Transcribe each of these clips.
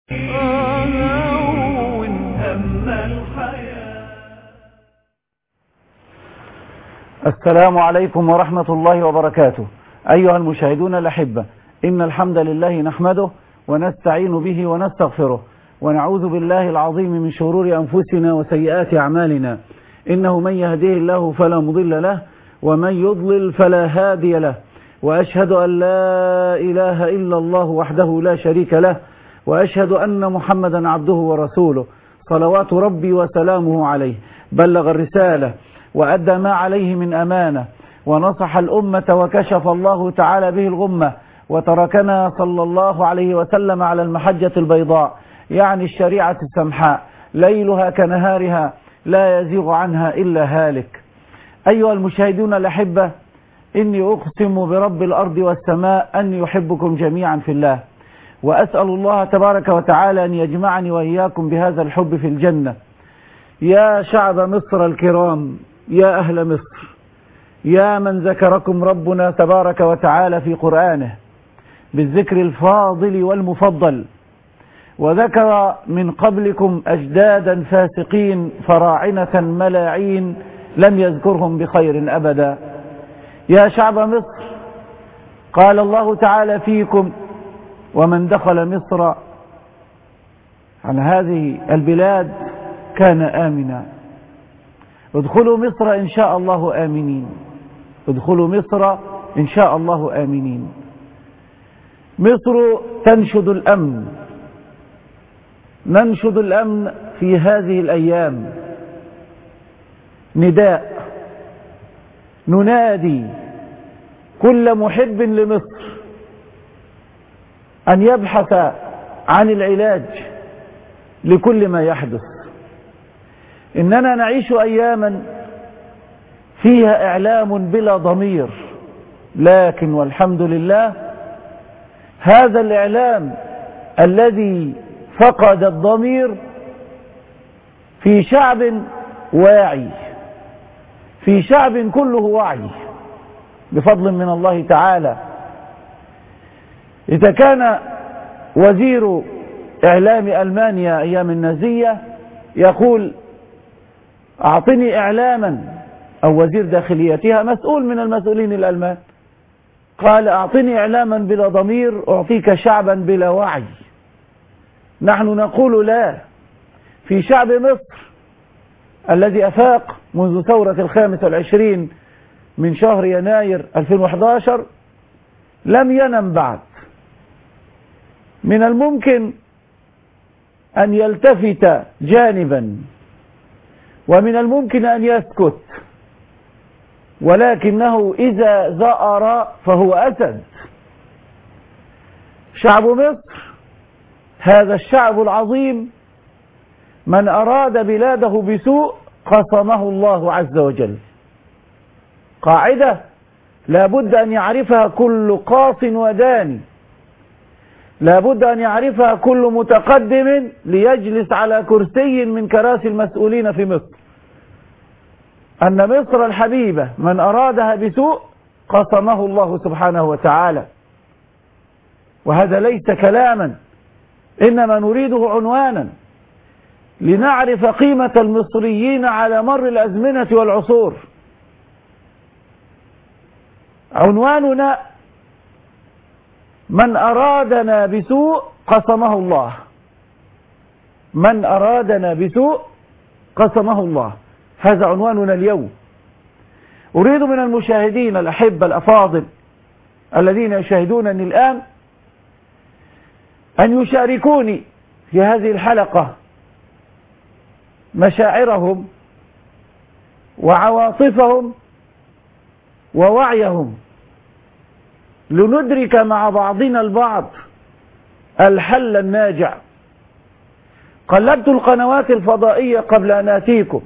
هون هم الحياة السلام عليكم ورحمة الله وبركاته أيها المشاهدون الأحبة إن الحمد لله نحمده ونستعين به ونستغفره ونعوذ بالله العظيم من شرور أنفسنا وسيئات أعمالنا إنه من يهديه الله فلا مضل له ومن يضلل فلا هادي له وأشهد أن لا إله إلا الله وحده لا شريك له وأشهد أن محمدا عبده ورسوله صلوات ربي وسلامه عليه بلغ الرسالة وأدى ما عليه من أمانة ونصح الأمة وكشف الله تعالى به الغمة وتركنا صلى الله عليه وسلم على المحجة البيضاء يعني الشريعة السمحاء ليلها كنهارها لا يزيغ عنها إلا هالك أيها المشاهدون الأحبة إني أقسم برب الأرض والسماء أني يحبكم جميعا في الله وأسأل الله تبارك وتعالى أن يجمعني وإياكم بهذا الحب في الجنة يا شعب مصر الكرام يا أهل مصر يا من ذكركم ربنا تبارك وتعالى في قرآنه بالذكر الفاضل والمفضل وذكر من قبلكم أجدادا فاسقين فراعنة ملاعين لم يذكرهم بخير أبدا يا شعب مصر قال الله تعالى فيكم ومن دخل مصر عن هذه البلاد كان آمنا ادخلوا مصر إن شاء الله آمنين ادخلوا مصر إن شاء الله آمنين مصر تنشد الأمن ننشد الأمن في هذه الأيام نداء ننادي كل محب لمصر أن يبحث عن العلاج لكل ما يحدث إننا نعيش أياما فيها إعلام بلا ضمير لكن والحمد لله هذا الإعلام الذي فقد الضمير في شعب واعي في شعب كله وعي بفضل من الله تعالى إذا كان وزير إعلام ألمانيا أيام النازية يقول أعطني إعلاما أو وزير داخليتها مسؤول من المسؤولين الألمان قال أعطني إعلاما بلا ضمير أعطيك شعبا بلا وعي نحن نقول لا في شعب مصر الذي أفاق منذ ثورة الخامس والعشرين من شهر يناير 2011 لم ينم بعد من الممكن أن يلتفت جانبا ومن الممكن أن يسكت ولكنه إذا زأر فهو أسد شعب مصر هذا الشعب العظيم من أراد بلاده بسوء قصمه الله عز وجل قاعدة لابد أن يعرفها كل قاص وداني لابد أن يعرفها كل متقدم ليجلس على كرسي من كراسي المسؤولين في مصر أن مصر الحبيبة من أرادها بسوء قصمه الله سبحانه وتعالى وهذا ليس كلاما إنما نريده عنوانا لنعرف قيمة المصريين على مر الأزمنة والعصور عنواننا من أرادنا بسوء قسمه الله من أرادنا بسوء قسمه الله هذا عنواننا اليوم أريد من المشاهدين الأحبة الأفاضل الذين يشاهدونني الآن أن يشاركوني في هذه الحلقة مشاعرهم وعواطفهم ووعيهم لندرك مع بعضنا البعض الحل الناجع قلبت القنوات الفضائية قبل أن آتيكم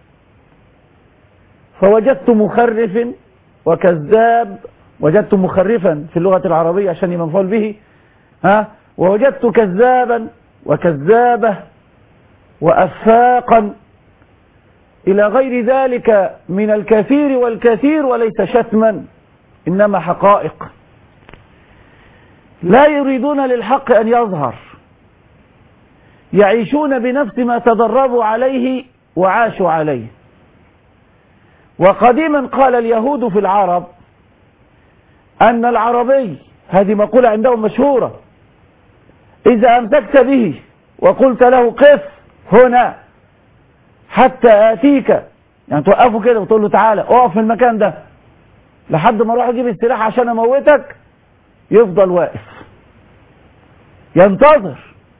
فوجدت مخرف وكذاب وجدت مخرفا في اللغة العربية عشان مفعول به ها ووجدت كذابا وكذابة وأفاقا إلى غير ذلك من الكثير والكثير وليس شتما إنما حقائق لا يريدون للحق أن يظهر يعيشون بنفس ما تدربوا عليه وعاشوا عليه وقديما قال اليهود في العرب أن العربي هذه مقولة عندهم مشهورة إذا أمسكت به وقلت له قف هنا حتى آتيك يعني توقفه كده وتقول له تعالى اقف في المكان ده لحد ما اروح اجيب السلاح عشان اموتك يفضل واقف ينتظر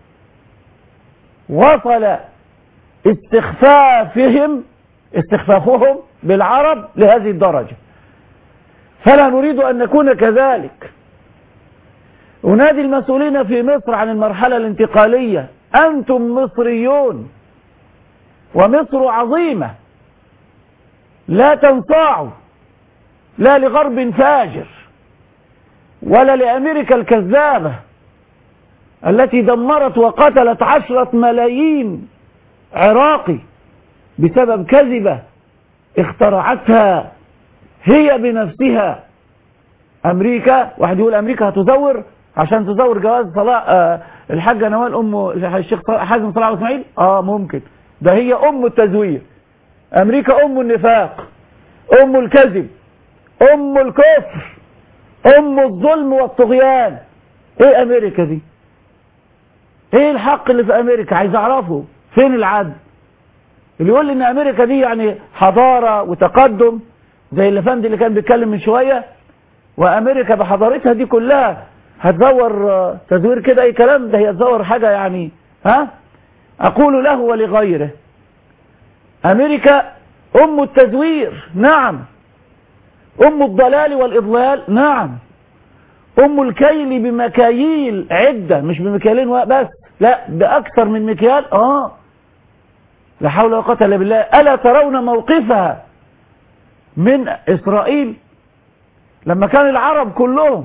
وصل استخفافهم استخفافهم بالعرب لهذه الدرجة فلا نريد أن نكون كذلك أنادي المسؤولين في مصر عن المرحلة الانتقالية أنتم مصريون ومصر عظيمة لا تنصاعوا لا لغرب فاجر ولا لأمريكا الكذابة التي دمرت وقتلت عشرة ملايين عراقي بسبب كذبة اخترعتها هي بنفسها أمريكا واحد يقول أمريكا هتزور عشان تزور جواز صلاح آه الحاجة نوال أم الشيخ حازم صلاح إسماعيل آه ممكن ده هي أم التزوير أمريكا أم النفاق أم الكذب أم الكفر أم الظلم والطغيان إيه أمريكا دي إيه الحق اللي في أمريكا عايز أعرفه فين العدل اللي يقول لي إن أمريكا دي يعني حضارة وتقدم زي اللي اللي كان بيتكلم من شوية وأمريكا بحضارتها دي كلها هتزور تزوير كده أي كلام ده هي تزور حاجة يعني ها أقول له ولغيره أمريكا أم التزوير نعم أم الضلال والإضلال نعم أم الكيل بمكاييل عدة مش بمكيالين بس لا بأكثر من مكيال آه لا حول ولا قوة إلا بالله ألا ترون موقفها من إسرائيل لما كان العرب كلهم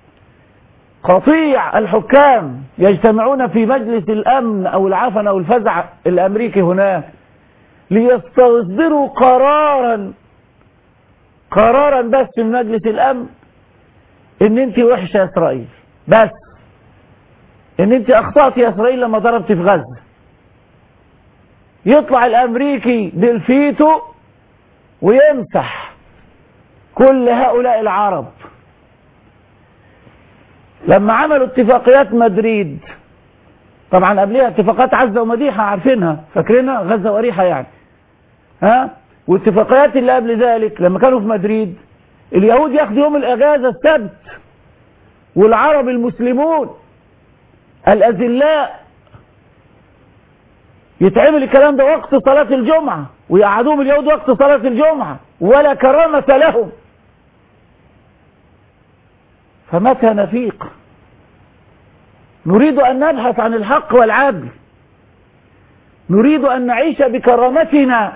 قطيع الحكام يجتمعون في مجلس الأمن أو العفن أو الفزع الأمريكي هناك ليستصدروا قرارا قرارا بس من مجلس الأمن ان انت وحشة يا اسرائيل بس ان انت اخطأت يا اسرائيل لما ضربت في غزة يطلع الامريكي بالفيتو ويمسح كل هؤلاء العرب لما عملوا اتفاقيات مدريد طبعا قبلها اتفاقات عزة ومديحة عارفينها فاكرينها غزة وريحة يعني ها والاتفاقيات اللي قبل ذلك لما كانوا في مدريد اليهود ياخدوا يوم الاجازة السبت والعرب المسلمون الأذلاء يتعمل الكلام ده وقت صلاة الجمعة ويقعدوهم اليهود وقت صلاة الجمعة ولا كرامة لهم فمتى نفيق نريد أن نبحث عن الحق والعدل نريد أن نعيش بكرامتنا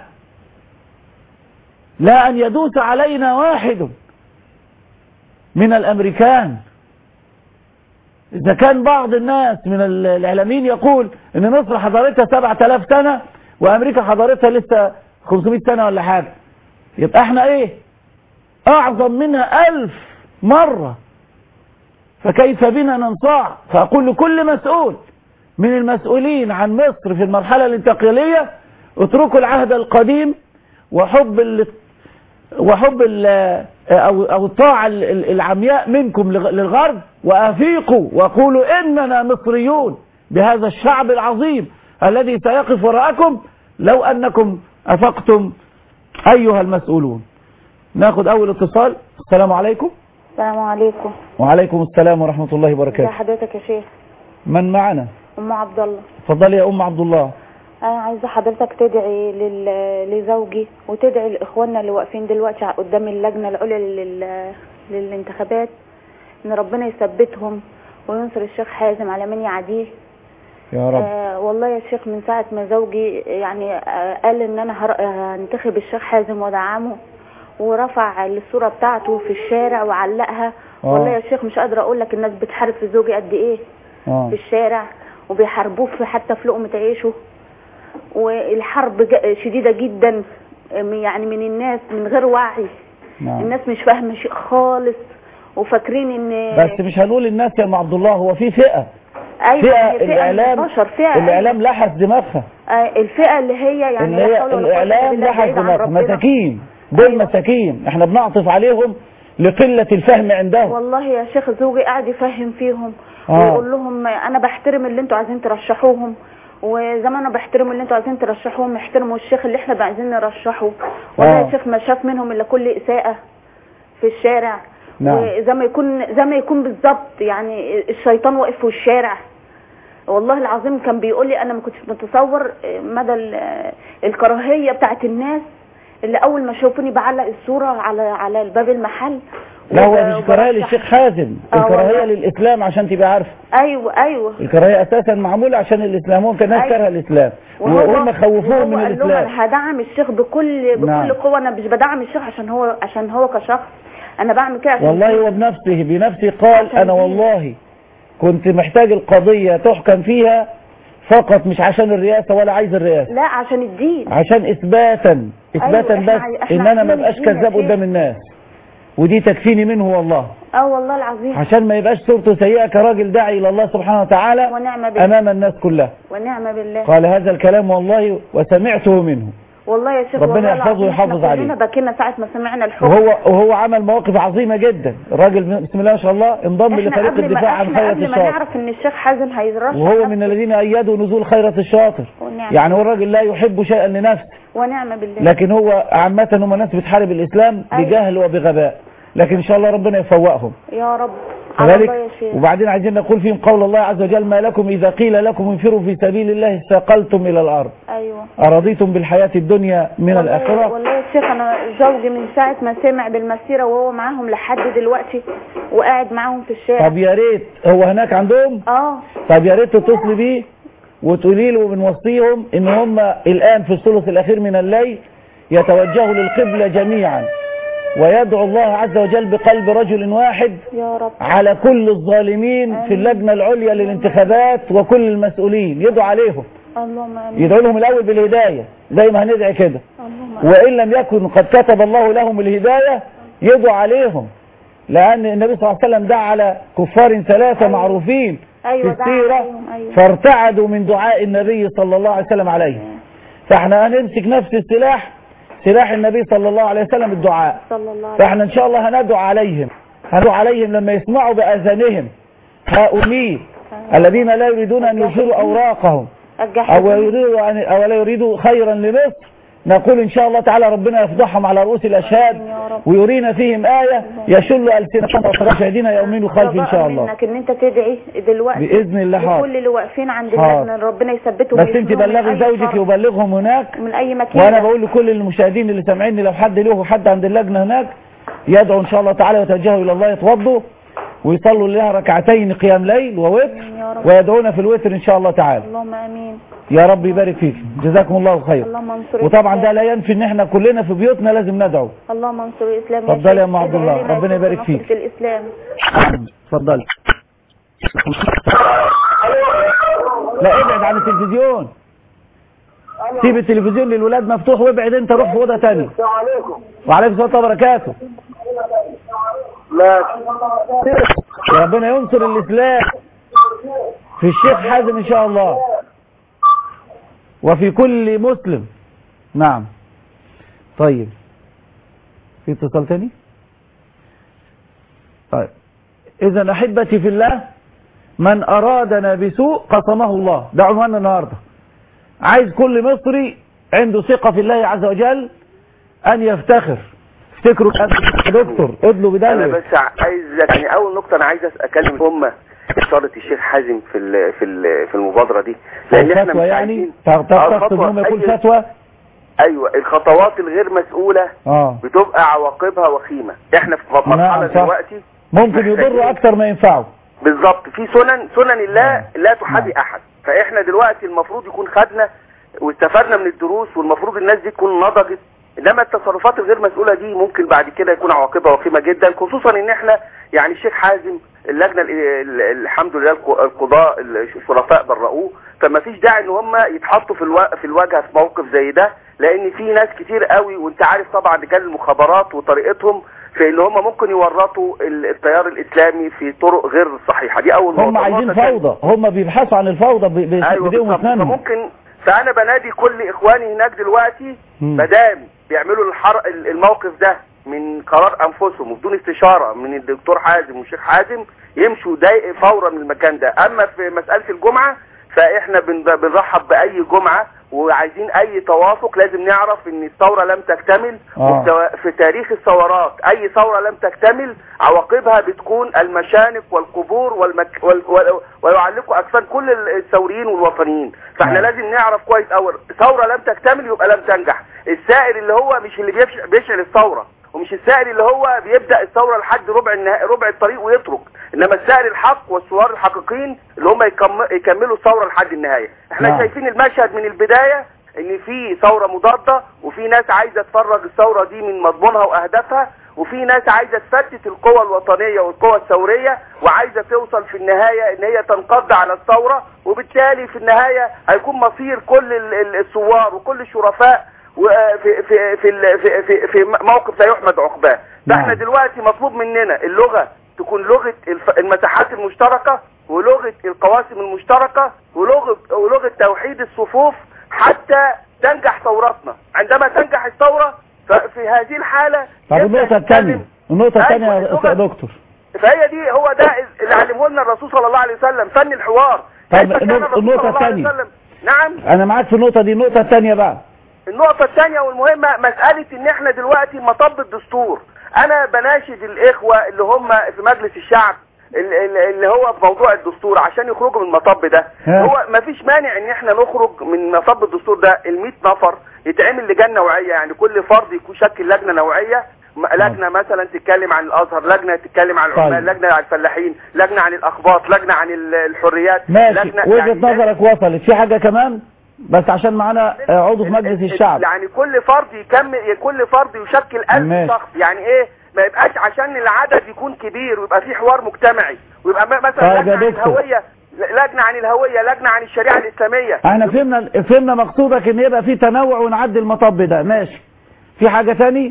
لا أن يدوس علينا واحد من الأمريكان إذا كان بعض الناس من الإعلاميين يقول إن مصر حضارتها 7000 سنة وأمريكا حضارتها لسه 500 سنة ولا حاجة يبقى احنا ايه أعظم منها ألف مرة فكيف بنا ننصاع فأقول لكل مسؤول من المسؤولين عن مصر في المرحلة الانتقالية اتركوا العهد القديم وحب ال... وحب ال... أو... أو الطاعة العمياء منكم للغرب وأفيقوا وقولوا إننا مصريون بهذا الشعب العظيم الذي سيقف وراءكم لو أنكم أفقتم أيها المسؤولون ناخد أول اتصال السلام عليكم السلام عليكم وعليكم السلام ورحمة الله ازي وبركاته حضرتك يا شيخ من معنا ام عبد الله اتفضلي يا أم عبد الله انا عايزه حضرتك تدعي لل... لزوجي وتدعي لاخواننا اللي واقفين دلوقتي قدام اللجنه العليا لل... للانتخابات ان ربنا يثبتهم وينصر الشيخ حازم على من يعاديه يا رب آه والله يا شيخ من ساعه ما زوجي يعني آه قال ان انا هر... هنتخب الشيخ حازم ودعمه ورفع الصوره بتاعته في الشارع وعلقها آه. والله يا شيخ مش قادره اقول لك الناس بتحارب في زوجي قد ايه آه. في الشارع وبيحاربوه في حتى في لقمة عيشه والحرب ج- شديدة جدا يعني من الناس من غير وعي نعم. الناس مش فاهمة شيء خالص وفاكرين ان بس مش هنقول الناس يا أم عبد الله هو في فئة ايوه فئة هي فئة من الاعلام البشر فئة الاعلام لحس دماغها آه، الفئة اللي هي يعني اللي لا هي حول ولا قوة إلا الاعلام بالله لحس بعيد عن دماغها ربنا. مساكين دول أيوة. مساكين احنا بنعطف عليهم لقلة الفهم عندهم والله يا شيخ زوجي قاعد يفهم فيهم آه. ويقول لهم انا بحترم اللي انتوا عايزين ترشحوهم وزي ما انا بحترم اللي انتوا عايزين ترشحوهم احترموا الشيخ اللي احنا بقى عايزين نرشحه والله آه. يا شيخ ما شاف منهم الا كل اساءة في الشارع نعم. وزي ما يكون زي ما يكون بالظبط يعني الشيطان واقف في الشارع والله العظيم كان بيقول لي انا ما كنتش متصور مدى ال- الكراهيه بتاعت الناس اللي اول ما شافوني بعلق الصوره على على الباب المحل لا هو وب- مش كراهية وبرشح- للشيخ حازم آه الكراهية والله. للإسلام عشان تبقى عارفة ايوه ايوه الكراهية أساسا معمولة عشان الإسلام هم كان الناس أيوة. كره الإسلام وهو- وهم خوفوهم وهو من قال لهم الإسلام انا هدعم الشيخ بكل بكل نعم. قوه انا مش بدعم الشيخ عشان هو عشان هو كشخص انا بعمل كده عشان والله هو بنفسه بنفسه قال عشان أنا دين. والله كنت محتاج القضية تحكم فيها فقط مش عشان الرئاسة ولا عايز الرئاسة لا عشان الدين عشان إثباتا إثباتا إحنا بس عاي- إحنا إن أنا ما عايزين بقاش الدين يا كذاب شيخ. قدام الناس ودي تكفيني منه والله اه والله العظيم عشان ما يبقاش صورته سيئة كراجل داعي إلى الله سبحانه وتعالى ونعم بالله أمام الناس كلها ونعم بالله قال هذا الكلام والله وسمعته منه والله يا شيخ ربنا والله يحفظه العظيم ويحافظ إحنا عليه. كلنا بكينا ساعة ما سمعنا الحكم وهو وهو عمل مواقف عظيمة جدا الراجل بسم الله ما شاء الله انضم احنا لفريق قبل ما الدفاع عن احنا خيرة قبل ما الشاطر نعرف ان الشيخ حازم هيرشح وهو نفسه. من الذين أيدوا نزول خيرة الشاطر ونعم يعني هو الراجل لا يحب شيئا لنفسه ونعم بالله لكن هو عامة هم ناس بتحارب الإسلام أيوة. بجهل وبغباء لكن إن شاء الله ربنا يفوقهم يا رب على كذلك الله يا شيخ وبعدين عايزين نقول فيهم قول الله عز وجل ما لكم إذا قيل لكم انفروا في سبيل الله استقلتم إلى الأرض ايوه أرضيتم بالحياة الدنيا من والله- الآخرة والله يا شيخ انا زوجي من ساعة ما سمع بالمسيرة وهو معاهم لحد دلوقتي وقاعد معاهم في الشارع طب يا ريت هو هناك عندهم اه طب يا ريت تتصلي بيه وتقولي له بنوصيهم ان هم الان في الثلث الاخير من الليل يتوجهوا للقبلة جميعا ويدعو الله عز وجل بقلب رجل واحد يا رب على كل الظالمين في اللجنة العليا للانتخابات وكل المسؤولين يدعو عليهم اللهم امين يدعو لهم الاول بالهداية زي ما هندعي كده اللهم آمين. وإن لم يكن قد كتب الله لهم الهداية يدعو عليهم لأن النبي صلى الله عليه وسلم دعا على كفار ثلاثة معروفين في ايوه دعا السيرة عليهم، ايوه فارتعدوا من دعاء النبي صلى الله عليه وسلم عليه فاحنا هنمسك نفس السلاح سلاح النبي صلى الله عليه وسلم الدعاء صلى الله عليه فاحنا ان شاء الله هندعو عليهم هندعو عليهم لما يسمعوا بأذانهم هؤلاء الذين لا يريدون أن يشيروا أوراقهم أو يريدوا أن أو لا يريدوا خيرا لمصر نقول إن شاء الله تعالى ربنا يفضحهم على رؤوس الأشهاد يا رب. ويرينا فيهم آية يشل ألسنتهم وشهدنا يومين خلف إن شاء الله انك ان انت تدعي دلوقتي بإذن الله حاضر. لكل اللي واقفين عند حاضر. اللجنه ربنا يثبتهم بس انت ويشفيهم من بلغي أي زوجك شر وبلغهم هناك من اي مكان وانا بقول لكل المشاهدين اللي سامعيني لو حد له حد عند اللجنة هناك يدعو ان شاء الله تعالى ويتوجهوا الى الله يتوضوا ويصلوا لها ركعتين قيام ليل ووتر يا رب ويدعونا في الوتر ان شاء الله تعالى اللهم امين يا رب يبارك فيك جزاكم الله خير اللهم انصر وطبعا ده الإسلام. لا ينفي ان احنا كلنا في بيوتنا لازم ندعو اللهم انصر الاسلام يا اتفضلي يا شيخ. أم عبد الله. ادعي لنا ربنا يا شيخ يبارك بنصرة فيك. الاسلام اتفضل لا ابعد عن التلفزيون سيب التلفزيون للولاد مفتوح وابعد انت روح في اوضه ثانيه السلام عليكم وعليكم السلام وبركاته لا يا ربنا ينصر الاسلام في الشيخ حازم ان شاء الله وفي كل مسلم نعم طيب في اتصال تاني طيب اذا احبتي في الله من ارادنا بسوء قسمه الله ده عنواننا النهارده عايز كل مصري عنده ثقة في الله عز وجل ان يفتخر افتكروا يا دكتور ادلوا انا بدايه بس عايز يعني اول نقطه انا عايز أس- اكلم هم اشاره الشيخ حازم في ال في ال في المبادره دي لان احنا فتوى مش يعني عايزين تقصد آه، خطوة. انهم يكون أي- فتوى ايوه الخطوات الغير مسؤوله اه بتبقى عواقبها وخيمه احنا في مرحله نعم، صح. دلوقتي ممكن محتاجين- يضروا اكتر ما ينفعوا بالظبط في سنن سنن الله نعم. لا تحابي احد فاحنا دلوقتي المفروض يكون خدنا واستفدنا من الدروس والمفروض الناس دي تكون نضجت انما التصرفات الغير مسؤوله دي ممكن بعد كده يكون عواقبها وخيمه جدا خصوصا ان احنا يعني الشيخ حازم اللجنه ال- ال- الحمد لله الق- القضاء الشرفاء برؤوه فما فيش داعي ان هم يتحطوا في الو... في الواجهه في موقف زي ده لان في ناس كتير قوي وانت عارف طبعا رجال المخابرات وطريقتهم في ان هم ممكن يورطوا ال- التيار الاسلامي في طرق غير صحيحه دي اول هم نقطة. عايزين النقطة الثانية- فوضى هم بيبحثوا عن الفوضى ب- ب- ايوه بايديهم بالظبط واسنانهم فممكن فانا بنادي كل اخواني هناك دلوقتي مم. مدام بيعملوا الحر... الموقف ده من قرار انفسهم وبدون استشاره من الدكتور حازم والشيخ حازم يمشوا داي فورا من المكان ده اما في مساله الجمعه فاحنا بن... بنرحب باي جمعه وعايزين اي توافق لازم نعرف ان الثوره لم تكتمل آه. وفي- في تاريخ الثورات اي ثوره لم تكتمل عواقبها بتكون المشانق والقبور والمك... وال... وال... ويعلقوا اجساد كل الثوريين والوطنيين فاحنا نعم. لازم نعرف كويس اول ثوره لم تكتمل يبقى لم تنجح السائر اللي هو مش اللي بيفش- بيشعل الثوره ومش السائر اللي هو بيبدا الثوره لحد ربع النها... ربع الطريق ويترك انما السائر الحق والثوار الحقيقيين اللي هم يكم... يكملوا الثوره لحد النهايه احنا نعم. شايفين المشهد من البدايه ان في ثوره مضاده وفي ناس عايزه تفرج الثوره دي من مضمونها واهدافها وفي ناس عايزه تفتت القوى الوطنيه والقوى الثوريه وعايزه توصل في النهايه ان هي تنقض على الثوره وبالتالي في النهايه هيكون مصير كل ال- ال- الثوار وكل الشرفاء وفي في في ال- في في, في موقف لا يحمد عقباه فاحنا نعم. دلوقتي مطلوب مننا اللغه تكون لغه الف- المساحات المشتركه ولغه القواسم المشتركه ولغه ولغه توحيد الصفوف حتى تنجح ثورتنا عندما تنجح الثوره ففي هذه الحاله طب يبدأ النقطة نتكلم- الثانية النقطة الثانية أيوة، يا اللغة- أستاذ دكتور فهي دي هو ده اللي علمه لنا الرسول صلى الله عليه وسلم فن الحوار طب كيف كان النقطة- الرسول النقطة صلى الله عليه الثانية. وسلم؟ نعم أنا معاك في النقطة دي النقطة الثانية بقى النقطة الثانية والمهمة مسألة ان احنا دلوقتي مطب الدستور انا بناشد الاخوة اللي هم في مجلس الشعب ال- ال- اللي هو في موضوع الدستور عشان يخرجوا من المطب ده ها. هو مفيش مانع ان احنا نخرج من مطب الدستور ده ال نفر يتعمل لجان نوعية يعني كل فرد يكون شكل لجنة نوعية م- لجنة مثلا تتكلم عن الازهر لجنة تتكلم عن العمال طيب. لجنة عن الفلاحين لجنة عن الاخباط لجنة عن ال- الحريات ماشي لجنة وجهة يعني- نظرك وصلت في حاجة كمان بس عشان معانا آه، عضو في مجلس الشعب يعني كل فرد يكمل كل فرد يشكل ألف ماشي. شخص يعني ايه ما يبقاش عشان العدد يكون كبير ويبقى في حوار مجتمعي ويبقى م- مثلا طيب يا لجنة عن دكتور. الهوية لجنة عن الهوية لجنة عن الشريعة الإسلامية احنا فهمنا فهمنا مقصودك ان يبقى في تنوع ونعدي المطب ده ماشي في حاجة تاني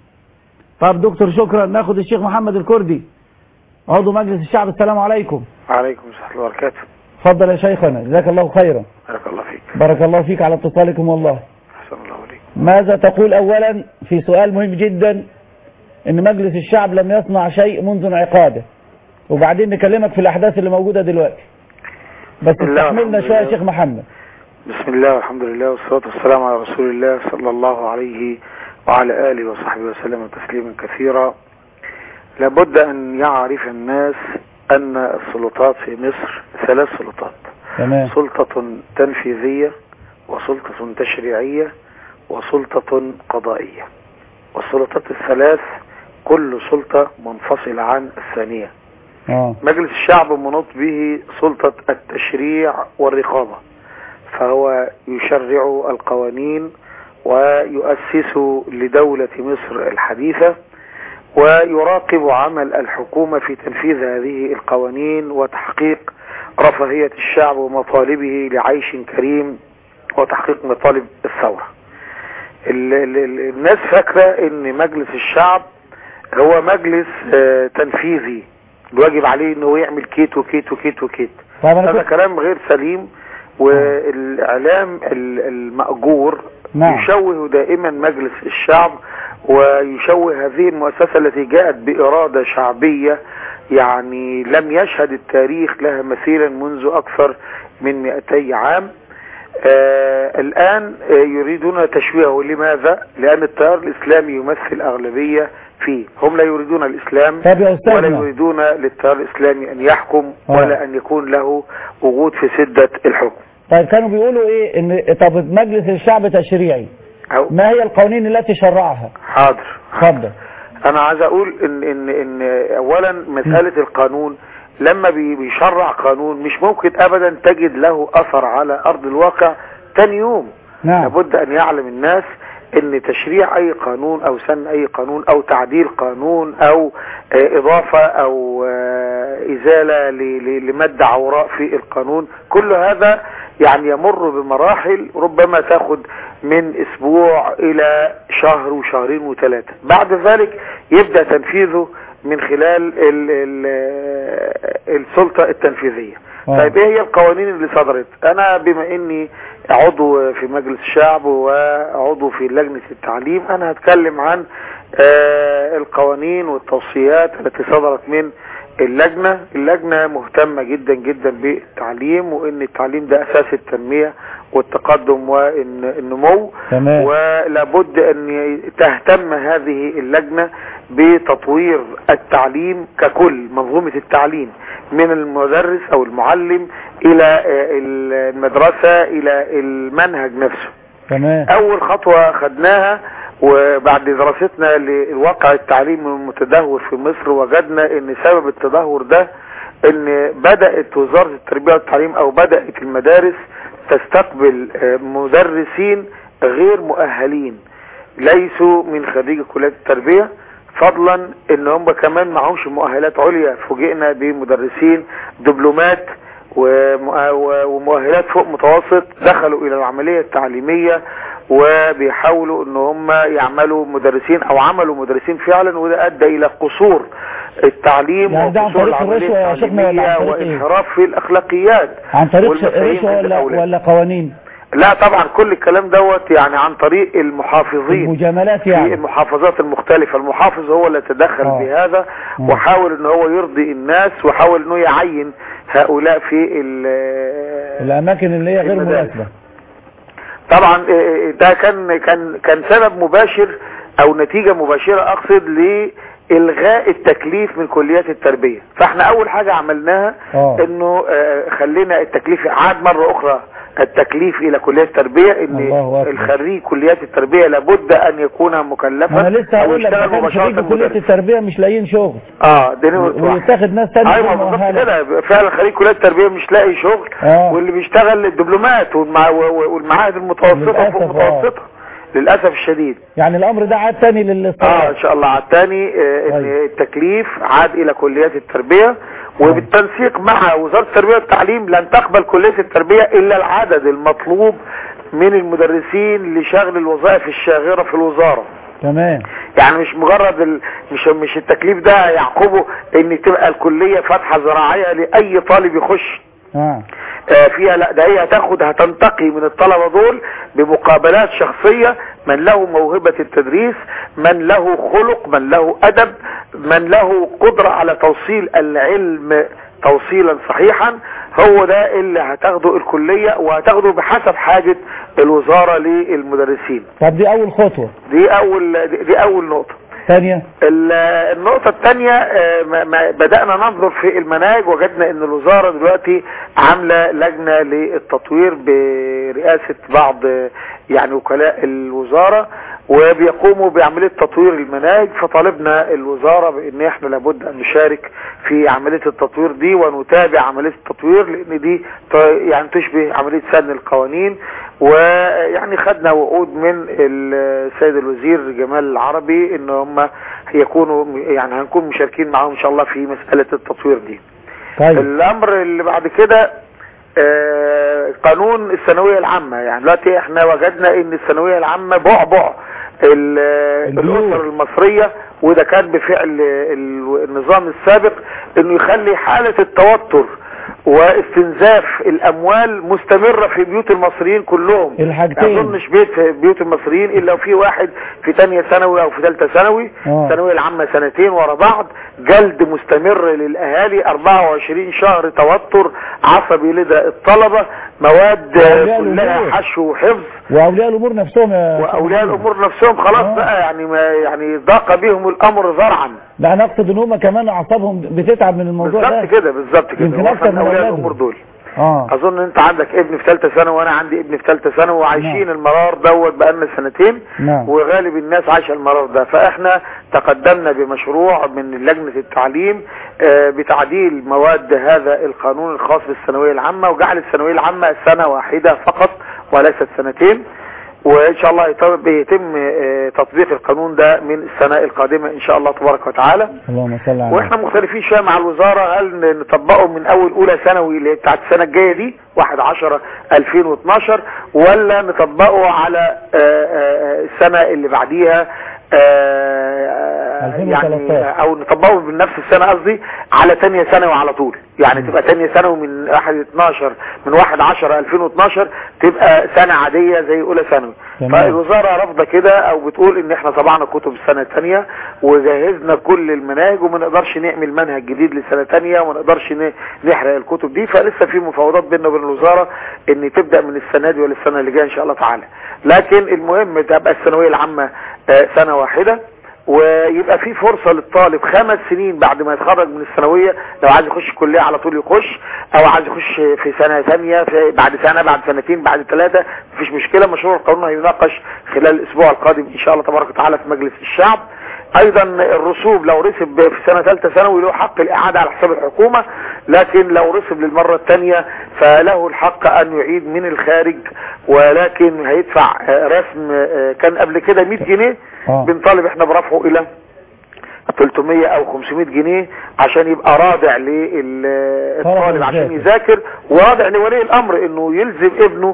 طب دكتور شكرا ناخد الشيخ محمد الكردي عضو مجلس الشعب السلام عليكم عليكم السلام الله وبركاته اتفضل يا شيخنا جزاك الله خيرا بارك الله فيك بارك الله فيك على اتصالكم والله احسن الله عليك ماذا تقول اولا في سؤال مهم جدا ان مجلس الشعب لم يصنع شيء منذ انعقاده وبعدين نكلمك في الاحداث اللي موجودة دلوقتي بس بسم الله استحملنا والحمد شوية يا لله. شيخ محمد بسم الله والحمد لله والصلاة والسلام على رسول الله صلى الله عليه وعلى آله وصحبه وسلم تسليما كثيرا لابد أن يعرف الناس أن السلطات في مصر ثلاث سلطات تمام سلطة تنفيذية وسلطة تشريعية وسلطة قضائية والسلطات الثلاث كل سلطة منفصلة عن الثانية اه مجلس الشعب منوط به سلطة التشريع والرقابة فهو يشرع القوانين ويؤسس لدولة مصر الحديثة ويراقب عمل الحكومة في تنفيذ هذه القوانين وتحقيق رفاهية الشعب ومطالبه لعيش كريم وتحقيق مطالب الثورة ال- ال- ال- الناس فاكرة ان مجلس الشعب هو مجلس آه، تنفيذي الواجب عليه انه يعمل كيت وكيت وكيت وكيت طب انا هذا كنت كلام غير سليم والاعلام ال- المأجور نعم. يشوه دائما مجلس الشعب ويشوه هذه المؤسسة التي جاءت بإرادة شعبية يعني لم يشهد التاريخ لها مثيلا منذ أكثر من 200 عام آه الآن آه يريدون تشويهه لماذا؟ لأن التيار الإسلامي يمثل أغلبية فيه هم لا يريدون الإسلام طب يا ولا استاذنا يريدون للتيار الإسلامي أن يحكم آه. ولا أن يكون له وجود في سدة الحكم طيب كانوا بيقولوا ايه ان طب مجلس الشعب تشريعي أو ما هي القوانين التي شرعها حاضر اتفضل انا عايز اقول ان ان ان اولا مسألة القانون لما بي- بيشرع قانون مش ممكن ابدا تجد له اثر على ارض الواقع تاني يوم نعم لابد ان يعلم الناس ان تشريع اي قانون او سن اي قانون او تعديل قانون او آه، اضافة او آه، ازالة ل- ل- لمادة عوراء في القانون كل هذا يعني يمر بمراحل ربما تاخد من اسبوع الى شهر وشهرين وثلاثة بعد ذلك يبدأ تنفيذه من خلال ال ال السلطة التنفيذية آه. طيب ايه هي القوانين اللي صدرت انا بما اني عضو في مجلس الشعب وعضو في لجنة التعليم انا هتكلم عن آه، القوانين والتوصيات التي صدرت من اللجنة اللجنة مهتمة جدا جدا بالتعليم وان التعليم ده اساس التنمية والتقدم والنمو تمام ولابد ان تهتم هذه اللجنة بتطوير التعليم ككل منظومة التعليم من المدرس او المعلم الى آه، المدرسة الى المنهج نفسه تمام اول خطوة خدناها وبعد دراستنا للواقع التعليمي المتدهور في مصر وجدنا ان سبب التدهور ده ان بدأت وزارة التربية والتعليم او بدأت المدارس تستقبل آه، مدرسين غير مؤهلين ليسوا من خريج كليات التربية فضلا ان هم كمان معهمش مؤهلات عليا فوجئنا بمدرسين دبلومات ومؤ- ومؤهلات فوق متوسط دخلوا الى العملية التعليمية وبيحاولوا ان هم يعملوا مدرسين او عملوا مدرسين فعلا وده ادى الى قصور التعليم يعني ده عن وقصور طريق العملية الرشوة يا شيخنا ولا عن التعليمية طريق إيه؟ وانحراف في الاخلاقيات عن طريق والمفاهيم رشوة عند ولا الأولاد. ولا قوانين لا طبعا كل الكلام دوت يعني عن طريق المحافظين المجاملات في يعني المحافظات المختلفة المحافظ هو اللي يتدخل آه. بهذا آه. وحاول ان هو يرضي الناس وحاول انه يعين هؤلاء في ال- الاماكن اللي هي غير المدارس. مناسبة طبعا آه، ده كان كان كان سبب مباشر او نتيجة مباشرة اقصد لالغاء التكليف من كليات التربية فاحنا اول حاجة عملناها اه انه آه، خلينا التكليف عاد مرة اخرى التكليف الى كليات التربية ان الله أكبر. الخريج كليات التربية لابد ان يكون مكلفا ما انا لسه أو هقول لك يشتغل ده كان مباشرة خريج كلية مدرس. التربية مش لاقيين شغل اه ده نمرة واحد. ويتاخد ناس تانية ايوه غير بالظبط مؤهلة. كده فعلا خريج كليات التربيه مش لاقي شغل اه واللي بيشتغل الدبلومات والمع... و- والمعاهد المتوسطه للأسف، وفوق المتوسطه للاسف الشديد يعني الامر ده عاد تاني اه للاستقرار ان شاء الله على الثاني آه ان طيب. التكليف عاد الى كليات التربيه وبالتنسيق مع وزاره التربيه والتعليم لن تقبل كليه التربيه الا العدد المطلوب من المدرسين لشغل الوظائف الشاغره في الوزاره تمام يعني مش مجرد ال... مش مش التكليف ده يعقبه ان تبقى الكليه فاتحه زراعيه لاي طالب يخش اه آه، فيها لا ده هي هتاخد هتنتقي من الطلبة دول بمقابلات شخصية من له موهبة التدريس من له خلق من له أدب من له قدرة على توصيل العلم توصيلا صحيحا هو ده اللي هتاخده الكلية وهتاخده بحسب حاجة الوزارة للمدرسين طب دي اول خطوة دي أول دي, دي أول نقطة ثانية ال- النقطة الثانية آه، ما- ما بدأنا ننظر في المناهج وجدنا ان الوزارة دلوقتي عاملة لجنة للتطوير برئاسة بعض آه، يعني وكلاء الوزارة وبيقوموا بعملية تطوير المناهج فطالبنا الوزارة بان احنا لابد ان نشارك في عملية التطوير دي ونتابع عملية التطوير لان دي ت- يعني تشبه عملية سن القوانين ويعني خدنا وعود من السيد الوزير جمال العربي ان هم يكونوا يعني هنكون مشاركين معاهم ان شاء الله في مسألة التطوير دي طيب الامر اللي بعد كده آه، قانون الثانوية العامة يعني دلوقتي احنا وجدنا ان الثانوية العامة بعبع ال- البيوت. الاسر المصرية وده كان بفعل ال- النظام السابق انه يخلي حالة التوتر واستنزاف الاموال مستمرة في بيوت المصريين كلهم الحاجتين. ما اظنش بيت في بيوت المصريين الا وفي واحد في تانية ثانوي او في ثالثة ثانوي آه. الثانوية العامة سنتين ورا بعض جلد مستمر للاهالي 24 شهر توتر عصبي لدى الطلبة مواد وأولياء كلها الأمور. حشو وحفظ واولياء الامور نفسهم يا واولياء شيخ محمد. الامور نفسهم خلاص آه. بقى يعني ما يعني ضاق بهم الامر ذرعا لا انا اقصد ان هم كمان اعصابهم بتتعب من الموضوع بالظبط ده كده بالظبط كده يمكن وصلنا أكتر من اولياء أولادهم. الامور دول اه اظن انت عندك ابن في ثالثه ثانوي وانا عندي ابن في ثالثه ثانوي وعايشين نعم. المرار دوت بقالنا سنتين نعم وغالب الناس عايشه المرار ده فاحنا تقدمنا بمشروع من لجنه التعليم آه، بتعديل مواد هذا القانون الخاص بالثانويه العامه وجعل الثانويه العامه سنه واحده فقط وليست سنتين وان شاء الله يت- بيتم آه، تطبيق القانون ده من السنة القادمة ان شاء الله تبارك وتعالى اللهم صل على واحنا مختلفين شويه مع الوزاره هل نطبقه من اول اولى ثانوي اللي هي بتاعت السنه الجايه دي 1 10 2012 ولا نطبقه على آه، آه، السنه اللي بعديها آه، 2013. يعني او نطبقه من نفس السنه قصدي على ثانيه ثانوي على طول يعني تبقى ثانيه ثانوي من 1 12 من 1 10 2012 تبقى سنه عاديه زي اولى ثانوي تمام. فالوزاره رافضه كده او بتقول ان احنا طبعنا كتب السنه الثانيه وجهزنا كل المناهج وما نقدرش نعمل منهج جديد لسنه ثانيه وما نقدرش ن- نحرق الكتب دي فلسه في مفاوضات بيننا وبين الوزاره ان تبدا من السنه دي ولا السنه اللي جايه ان شاء الله تعالى لكن المهم تبقى الثانويه العامه آه، سنه واحده ويبقى في فرصة للطالب خمس سنين بعد ما يتخرج من الثانوية لو عايز يخش كلية على طول يخش او عايز يخش في سنة ثانية في بعد سنة بعد سنتين بعد ثلاثة مفيش مشكلة مشروع القانون هيناقش خلال الاسبوع القادم ان شاء الله تبارك وتعالى في مجلس الشعب ايضا الرسوب لو رسب في سنة ثالثة ثانوي له حق الاعادة على حساب الحكومة لكن لو رسب للمرة الثانية فله الحق ان يعيد من الخارج ولكن هيدفع آه، رسم آه، كان قبل كده 100 جنيه آه. بنطالب احنا برفعه الى 300 او 500 جنيه عشان يبقى رادع للطالب عشان يذاكر. يذاكر ورادع لولي الامر انه يلزم ابنه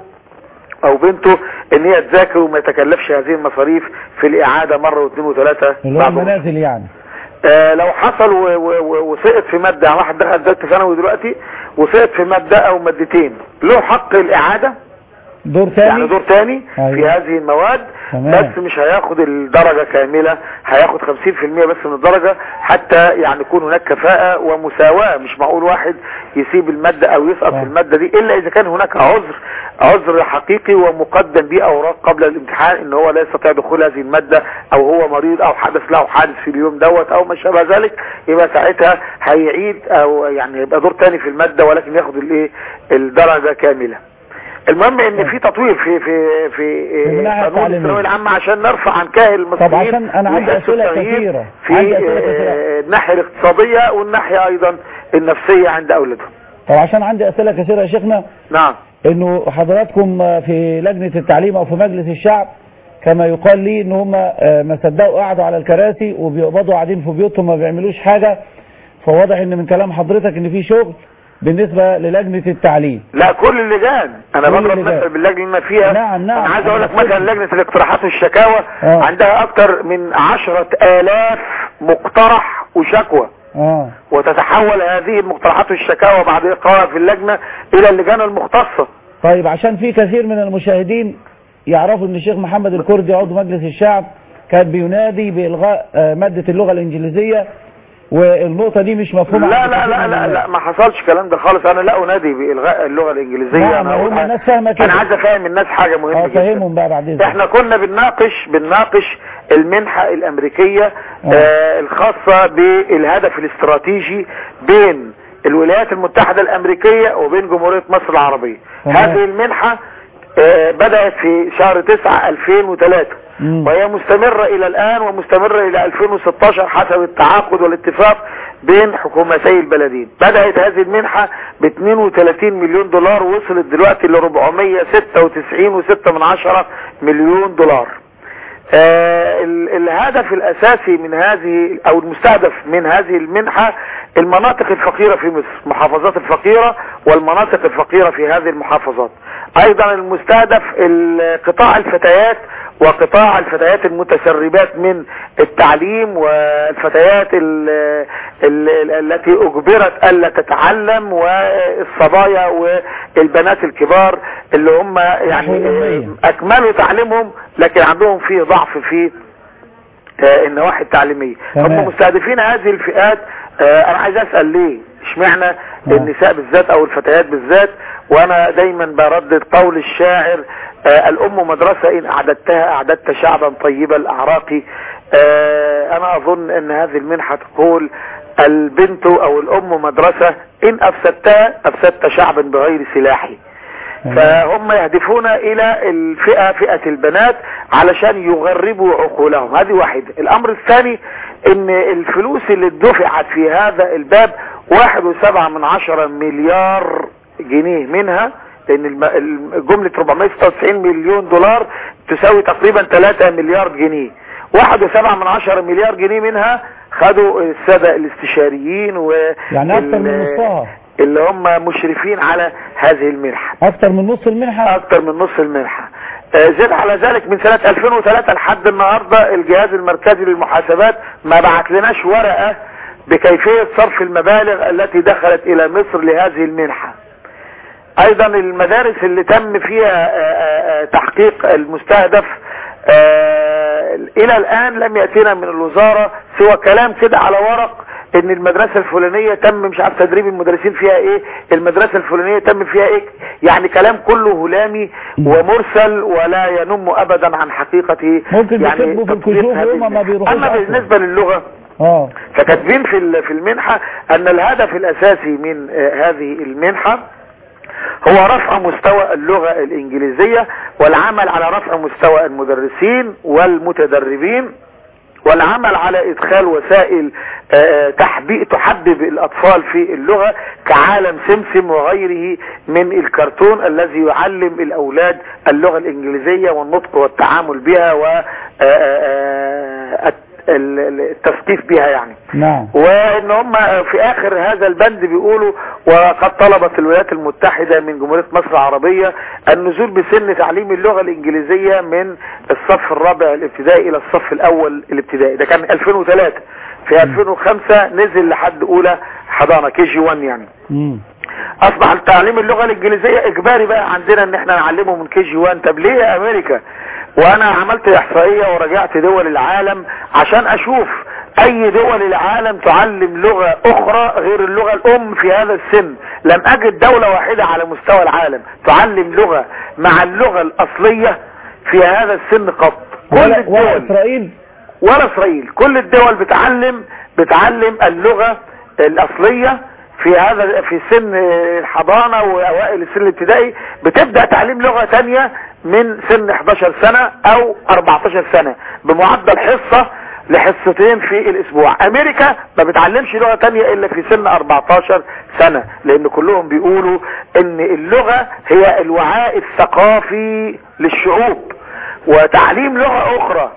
او بنته ان هي تذاكر وما يتكلفش هذه المصاريف في الاعادة مرة واثنين وثلاثة اللي هو بعد المنازل يعني آه لو حصل و- و- و- وسقط في مادة يعني واحد دخل ثالثة ثانوي دلوقتي وسقط في مادة او مادتين له حق الاعادة دور ثاني يعني دور تاني أيوة. في هذه المواد تمام. بس مش هياخد الدرجة كاملة هياخد 50% بس من الدرجة حتى يعني يكون هناك كفاءة ومساواة مش معقول واحد يسيب المادة او يسقط آه. في المادة دي الا اذا كان هناك عذر عذر حقيقي ومقدم به اوراق قبل الامتحان ان هو لا يستطيع دخول هذه المادة او هو مريض او حدث له حادث في اليوم دوت او ما شابه ذلك يبقى ساعتها هيعيد او يعني يبقى دور تاني في المادة ولكن ياخد الايه الدرجة كاملة المهم ان في تطوير في في في في المناهج قانون التعليمية. الثانويه العامه عشان نرفع عن كاهل المصريين طب عشان أنا عندي ويحسوا أسئلة التغيير كثيرة. في عندي أسئلة كثيرة. آه، الناحيه الاقتصاديه والناحيه ايضا النفسيه عند اولادهم طب عشان عندي اسئله كثيره يا شيخنا نعم انه حضراتكم في لجنه التعليم او في مجلس الشعب كما يقال لي ان هم آه، ما صدقوا قعدوا على الكراسي وبيقبضوا قاعدين في بيوتهم ما بيعملوش حاجه فواضح ان من كلام حضرتك ان في شغل بالنسبه للجنه التعليم لا كل اللجان انا كل بضرب اللجان. مثل باللجنه اللي أنا فيها نعم، نعم. انا عايز أنا اقول لك بقول- مثلا لجنه الاقتراحات والشكاوى آه. عندها اكتر من عشرة الاف مقترح وشكوى اه وتتحول هذه المقترحات والشكاوى بعد اقرارها في اللجنه الى اللجان المختصه طيب عشان في كثير من المشاهدين يعرفوا ان الشيخ محمد الكردي عضو مجلس الشعب كان بينادي بالغاء آه، ماده اللغه الانجليزيه والنقطه دي مش مفهومه لا عند لا كثير لا من لا, الناس. لا ما حصلش الكلام ده خالص انا لا انادي بالغاء اللغه الانجليزيه نعم، انا هم أقول- الناس فاهمة كده. انا عايز افهم الناس حاجه مهمه اه جدا فهمهم بقى بعدين احنا كنا بنناقش بنناقش المنحة الامريكية آه. آه الخاصة بالهدف الاستراتيجي بين الولايات المتحدة الامريكية وبين جمهورية مصر العربية تمام. هذه المنحة آه بدأت في شهر 9 2003 مم. وهي مستمرة الى الان ومستمرة الى 2016 حسب التعاقد والاتفاق بين حكومتي البلدين بدأت هذه المنحة ب 32 مليون دولار وصلت دلوقتي ل 496.6 من عشرة مليون دولار آه ال- الهدف الاساسي من هذه او المستهدف من هذه المنحة المناطق الفقيرة في مصر المحافظات الفقيرة والمناطق الفقيرة في هذه المحافظات ايضا المستهدف ال- قطاع الفتيات وقطاع الفتيات المتسربات من التعليم والفتيات ال ال ال التي اجبرت الا تتعلم والصبايا والبنات الكبار اللي هم يعني الأمية. اكملوا تعليمهم لكن عندهم فيه ضعف في آه، النواحي التعليمية تمام. هم مستهدفين هذه الفئات آه، انا عايز اسأل ليه اشمعنى النساء بالذات او الفتيات بالذات وانا دايما بردد قول الشاعر آه، الام مدرسة ان اعددتها اعددت شعبا طيب الاعراق آه، انا اظن ان هذه المنحة تقول البنت او الام مدرسة ان افسدتها افسدت شعبا بغير سلاح فهم يهدفون الى الفئة فئة البنات علشان يغربوا عقولهم هذه واحدة الامر الثاني ان الفلوس اللي دفعت في هذا الباب واحد وسبعة من عشرة مليار جنيه منها لان الم- الم- جملة 496 مليون دولار تساوي تقريبا 3 مليار جنيه واحد وسبعة من عشرة مليار جنيه منها خدوا السادة الاستشاريين و يعني أكتر من ال- نصها. اللي هم مشرفين على هذه المنحة اكتر من نص المنحة اكتر من نص المنحة آه، زاد على ذلك من سنة 2003 لحد النهاردة الجهاز المركزي للمحاسبات ما بعت لناش ورقة بكيفية صرف المبالغ التي دخلت الى مصر لهذه المنحة ايضا المدارس اللي تم فيها آه، آه، آه، تحقيق المستهدف آه، الى الان لم يأتينا من الوزارة سوى كلام كده على ورق ان المدرسة الفلانية تم مش عارف تدريب المدرسين فيها ايه المدرسة الفلانية تم فيها ايه يعني كلام كله هلامي ومرسل ولا ينم ابدا عن حقيقة ممكن يعني بيكتبوا في تطبيق الكشوف هذه وهم ما المنحة. بيروحوش اما أصلاً. بالنسبة للغة اه فكاتبين في ال- في المنحة ان الهدف الاساسي من آه، هذه المنحة هو رفع مستوى اللغة الانجليزية والعمل على رفع مستوى المدرسين والمتدربين والعمل على ادخال وسائل آه، تحبي تحبب الاطفال في اللغة كعالم سمسم وغيره من الكرتون الذي يعلم الاولاد اللغة الانجليزية والنطق والتعامل بها و آه، آه، الت- ال- ال- التثقيف بها يعني نعم وان هم في اخر هذا البند بيقولوا وقد طلبت الولايات المتحدة من جمهورية مصر العربية النزول بسن تعليم اللغة الانجليزية من الصف الرابع الابتدائي الى الصف الاول الابتدائي ده كان 2003 في 2005 نزل لحد اولى حضانة كي جي 1 يعني مم. اصبح تعليم اللغة الانجليزية اجباري بقى عندنا ان احنا نعلمه من كي جي 1 طب ليه يا امريكا وانا عملت احصائية وراجعت دول العالم عشان اشوف اي دول العالم تعلم لغة اخرى غير اللغة الام في هذا السن لم اجد دولة واحدة على مستوى العالم تعلم لغة مع اللغة الاصلية في هذا السن قط كل ولا, ولا الدول اسرائيل ولا اسرائيل كل الدول بتعلم بتعلم اللغة الاصلية في هذا في سن الحضانة واوائل السن الابتدائي بتبدأ تعليم لغة تانية من سن 11 سنة او 14 سنة بمعدل حصة لحصتين في الاسبوع امريكا ما بتعلمش لغة تانية الا في سن 14 سنة لان كلهم بيقولوا ان اللغة هي الوعاء الثقافي للشعوب وتعليم لغة اخرى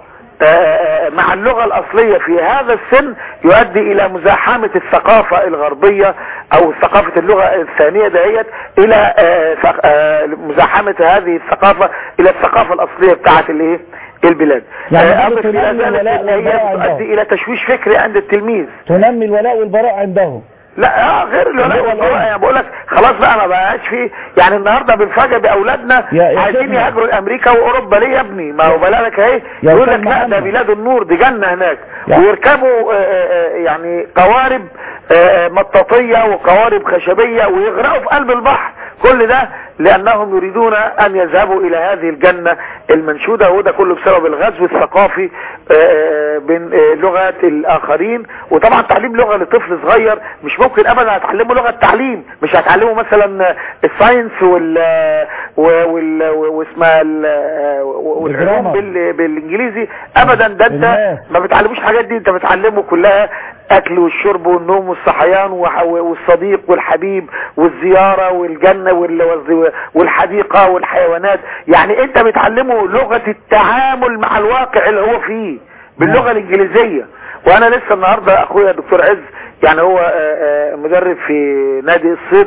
آه، مع اللغة الأصلية في هذا السن يؤدي إلى مزاحمة الثقافة الغربية أو ثقافة اللغة الثانية دهيت إلى آه، ثق- آه، مزاحمة هذه الثقافة إلى الثقافة الأصلية بتاعت الإيه البلاد يعني آه، دي أضف إلى بتنمي ذلك الولاء إن هي والبراء عندهم. تؤدي إلى تشويش فكري عند التلميذ تنمي الولاء والبراء عندهم لا اه غير الولاء الدول والبراء الأم. يعني بقول لك خلاص بقى ما بقاش فيه يعني النهارده بنفاجئ باولادنا يا- يا عايزين سيدنا. يهاجروا لامريكا واوروبا ليه يا ابني ما هو بلدك اهي يا يقول أستاذ لك لا ده محمد. بلاد النور دي جنه هناك يا- ويركبوا آه، آه، يعني قوارب آه، مطاطيه وقوارب خشبيه ويغرقوا في قلب البحر كل ده لانهم يريدون ان يذهبوا الى هذه الجنه المنشوده وده كله بسبب الغزو الثقافي آه، بين آه، لغه الاخرين وطبعا تعليم لغه لطفل صغير مش ممكن ابدا هتعلمه لغه تعليم مش هتعلمه مثلا الساينس وال وال واسمها ال- والعلوم الجرامر. بال- بالانجليزي ابدا ده انت الماث. ما بتعلموش الحاجات دي انت بتعلمه كلها اكل والشرب والنوم والصحيان وح- والصديق والحبيب والزيارة والجنة وال- والز- والحديقة والحيوانات يعني انت بتعلمه لغة التعامل مع الواقع اللي هو فيه باللغة الانجليزية وانا لسه النهاردة اخويا دكتور عز يعني هو آه، آه، مدرب في نادي الصيد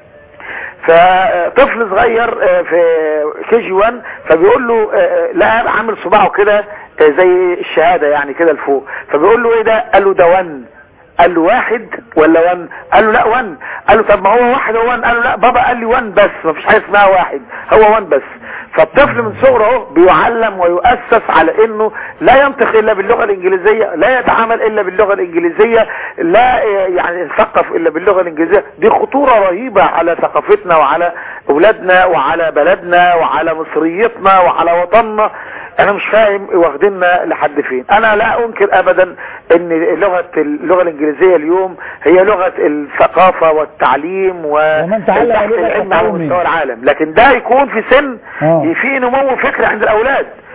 فطفل صغير آه، في كي جي 1 فبيقول له آه، لا عامل صباعه كده آه، زي الشهادة يعني كده لفوق فبيقول له ايه ده قال له ده ون قال له واحد ولا ون قال له لا ون قال له طب ما هو واحد هو ون قال له لا بابا قال لي ون بس ما فيش حاجه اسمها واحد هو ون بس فالطفل من صغره اهو بيعلم ويؤسس على انه لا ينطق الا باللغه الانجليزيه لا يتعامل الا باللغه الانجليزيه لا آه، يعني يثقف الا باللغه الانجليزيه دي خطوره رهيبه على ثقافتنا وعلى اولادنا وعلى بلدنا وعلى مصريتنا وعلى وطننا انا مش فاهم واخديننا لحد فين انا لا انكر ابدا ان لغة اللغة الانجليزية اليوم هي لغة الثقافة والتعليم ومن تعلم والبحث لغة العلمي على قومه. مستوى العالم لكن ده يكون في سن آه. في نمو فكري عند الاولاد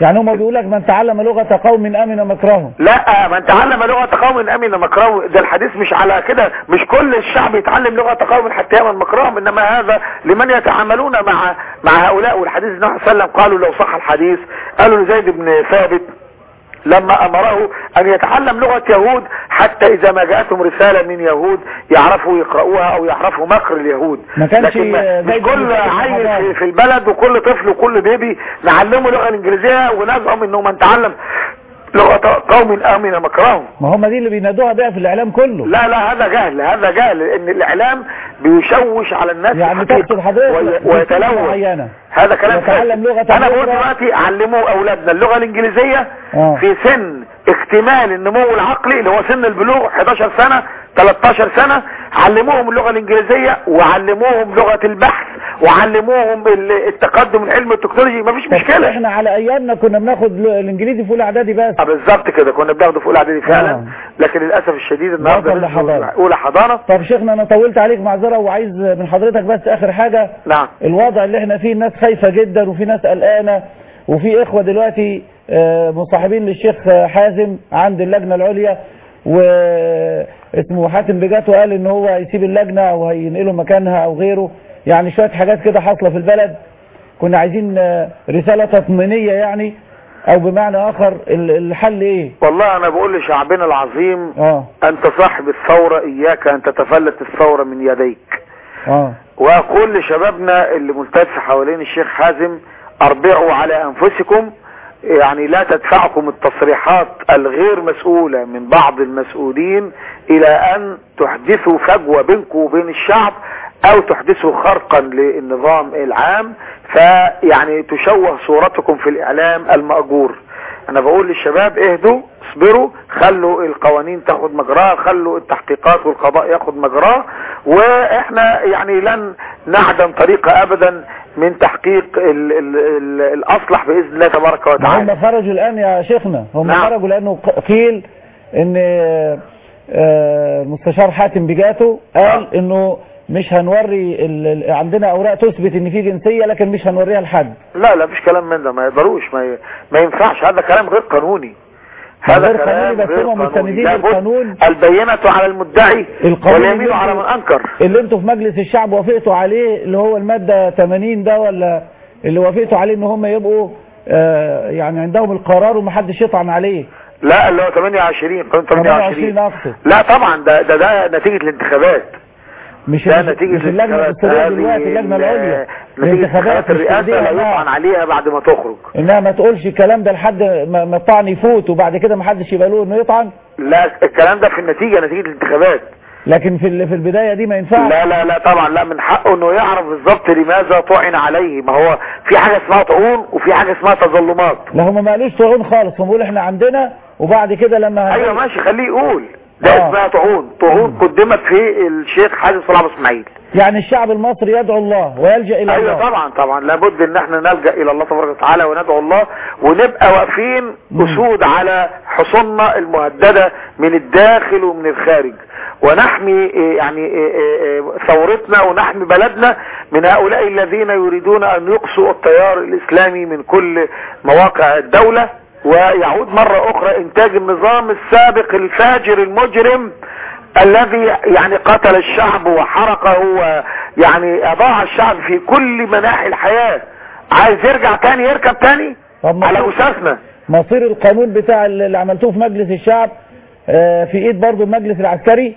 يعني هم بيقول لك من تعلم لغة قوم امن مكرهم لا من تعلم لغة قوم امن مكرهم ده الحديث مش على كده مش كل الشعب يتعلم لغة قوم حتى يامن مكرهم انما هذا لمن يتعاملون مع مع هؤلاء والحديث النبي صلى الله عليه وسلم قالوا لو صح الحديث قالوا لزيد بن ثابت لما امره ان يتعلم لغة يهود حتى اذا ما جاءتهم رسالة من يهود يعرفوا يقرأوها او يعرفوا مكر اليهود ما كانش لكن ما- مش زيد بن كل ثابت عيل حضاري. في- في البلد وكل طفل وكل بيبي نعلمه اللغة الانجليزية ونزعم انه من تعلم لغة قوم امن مكرهم ما هم دي اللي بينادوها بقى في الاعلام كله لا لا هذا جهل هذا جهل لان الاعلام بيشوش على الناس يعني الحقيقة تقصد حضرتك وي- في سن ويتلوث معينة هذا كلام يتعلم فاسد. لغة انا بقول أخرى. دلوقتي علموا اولادنا اللغة الانجليزية آه. في سن اكتمال النمو العقلي اللي هو سن البلوغ 11 سنة 13 سنة علموهم اللغة الانجليزية وعلموهم لغة البحث وعلموهم ال- التقدم العلمي والتكنولوجي مفيش طب مشكلة احنا على ايامنا كنا بناخد ل- الانجليزي في اولى اعدادي بس آه بالظبط كده كنا بناخده في اولى اعدادي فعلا آه. لكن للاسف الشديد النهارده وصل نزلوا لحضانة. اولى حضانه طب شيخنا انا طولت عليك معذره وعايز من حضرتك بس اخر حاجه نعم الوضع اللي احنا فيه الناس خايفه جدا وفي ناس قلقانه وفي اخوه دلوقتي آه، مصاحبين للشيخ حازم عند اللجنه العليا واسمه حاتم بجاته قال ان هو هيسيب اللجنه او هينقله مكانها او غيره يعني شويه حاجات كده حاصله في البلد كنا عايزين آه، رساله تطمينيه يعني او بمعنى اخر ال- الحل ايه والله انا بقول لشعبنا العظيم اه انت صاحب الثورة اياك ان تتفلت الثورة من يديك اه واقول لشبابنا اللي ملتف حوالين الشيخ حازم اربعوا على انفسكم يعني لا تدفعكم التصريحات الغير مسؤولة من بعض المسؤولين الى ان تحدثوا فجوة بينكم وبين الشعب او تحدثوا خرقا للنظام العام فيعني تشوه صورتكم في الاعلام المأجور انا بقول للشباب اهدوا اصبروا خلوا القوانين تاخد مجراها خلوا التحقيقات والقضاء ياخد مجراه واحنا يعني لن نعدم طريقة ابدا من تحقيق ال ال ال الاصلح باذن الله تبارك ما وتعالى هم خرجوا الآن يا شيخنا هم نعم. خرجوا لأنه ق- قيل إن آه، المستشار حاتم بجاته قال آه. إنه مش هنوري ال- ال- عندنا أوراق تثبت إن في جنسية لكن مش هنوريها لحد لا لا مفيش كلام من ده ما يقدروش ما, ي... ما ينفعش هذا كلام غير قانوني هذا غير كلام قانوني بس غير هم قانوني. مستندين لابد للقانون. البينة على المدعي القانون واليمين اللي على انتوا- من انكر اللي انتوا في مجلس الشعب وافقتوا عليه اللي هو المادة 80 ده ولا اللي وافقتوا عليه ان هم يبقوا آه، يعني عندهم القرار ومحدش يطعن عليه لا اللي هو 28 قانون 28 28 اقصد لا طبعا ده ده, ده نتيجة الانتخابات مش ده مش نتيجة مش اللجنة الانتخابات. الدستورية هذه دلوقتي اللجنة ال- العليا نتيجة الانتخابات انتخابات مش الرئاسة تقدير لا إنها- يطعن عليها بعد ما تخرج انها ما تقولش الكلام ده لحد ما ما الطعن يفوت وبعد كده ما حدش يبقى له انه يطعن لا الكلام ده في النتيجة نتيجة الانتخابات لكن في ال- في البداية دي ما ينفعش لا لا لا طبعا لا من حقه انه يعرف بالظبط لماذا طعن عليه ما هو في حاجة اسمها طعون وفي حاجة اسمها تظلمات لا هم ما قالوش طعون خالص هم بيقولوا احنا عندنا وبعد كده لما ايوه ماشي خليه يقول ده آه. اسمها طعون طعون قدمت في الشيخ حازم صلاح أبو اسماعيل يعني الشعب المصري يدعو الله ويلجأ الى ايوه الله طبعا طبعا لابد ان احنا نلجا الى الله تبارك وتعالى وندعو الله ونبقى واقفين اسود على حصوننا المهدده من الداخل ومن الخارج ونحمي إيه، يعني إيه، إيه، إيه، ثورتنا ونحمي بلدنا من هؤلاء الذين يريدون ان يقصوا التيار الاسلامي من كل مواقع الدوله ويعود مرة اخرى انتاج النظام السابق الفاجر المجرم الذي يعني قتل الشعب وحرقه ويعني اضاع الشعب في كل مناحي الحياة عايز يرجع تاني يركب تاني طب ما على هو- اساسنا مصير القانون بتاع اللي عملتوه في مجلس الشعب آه، في ايد برضو المجلس العسكري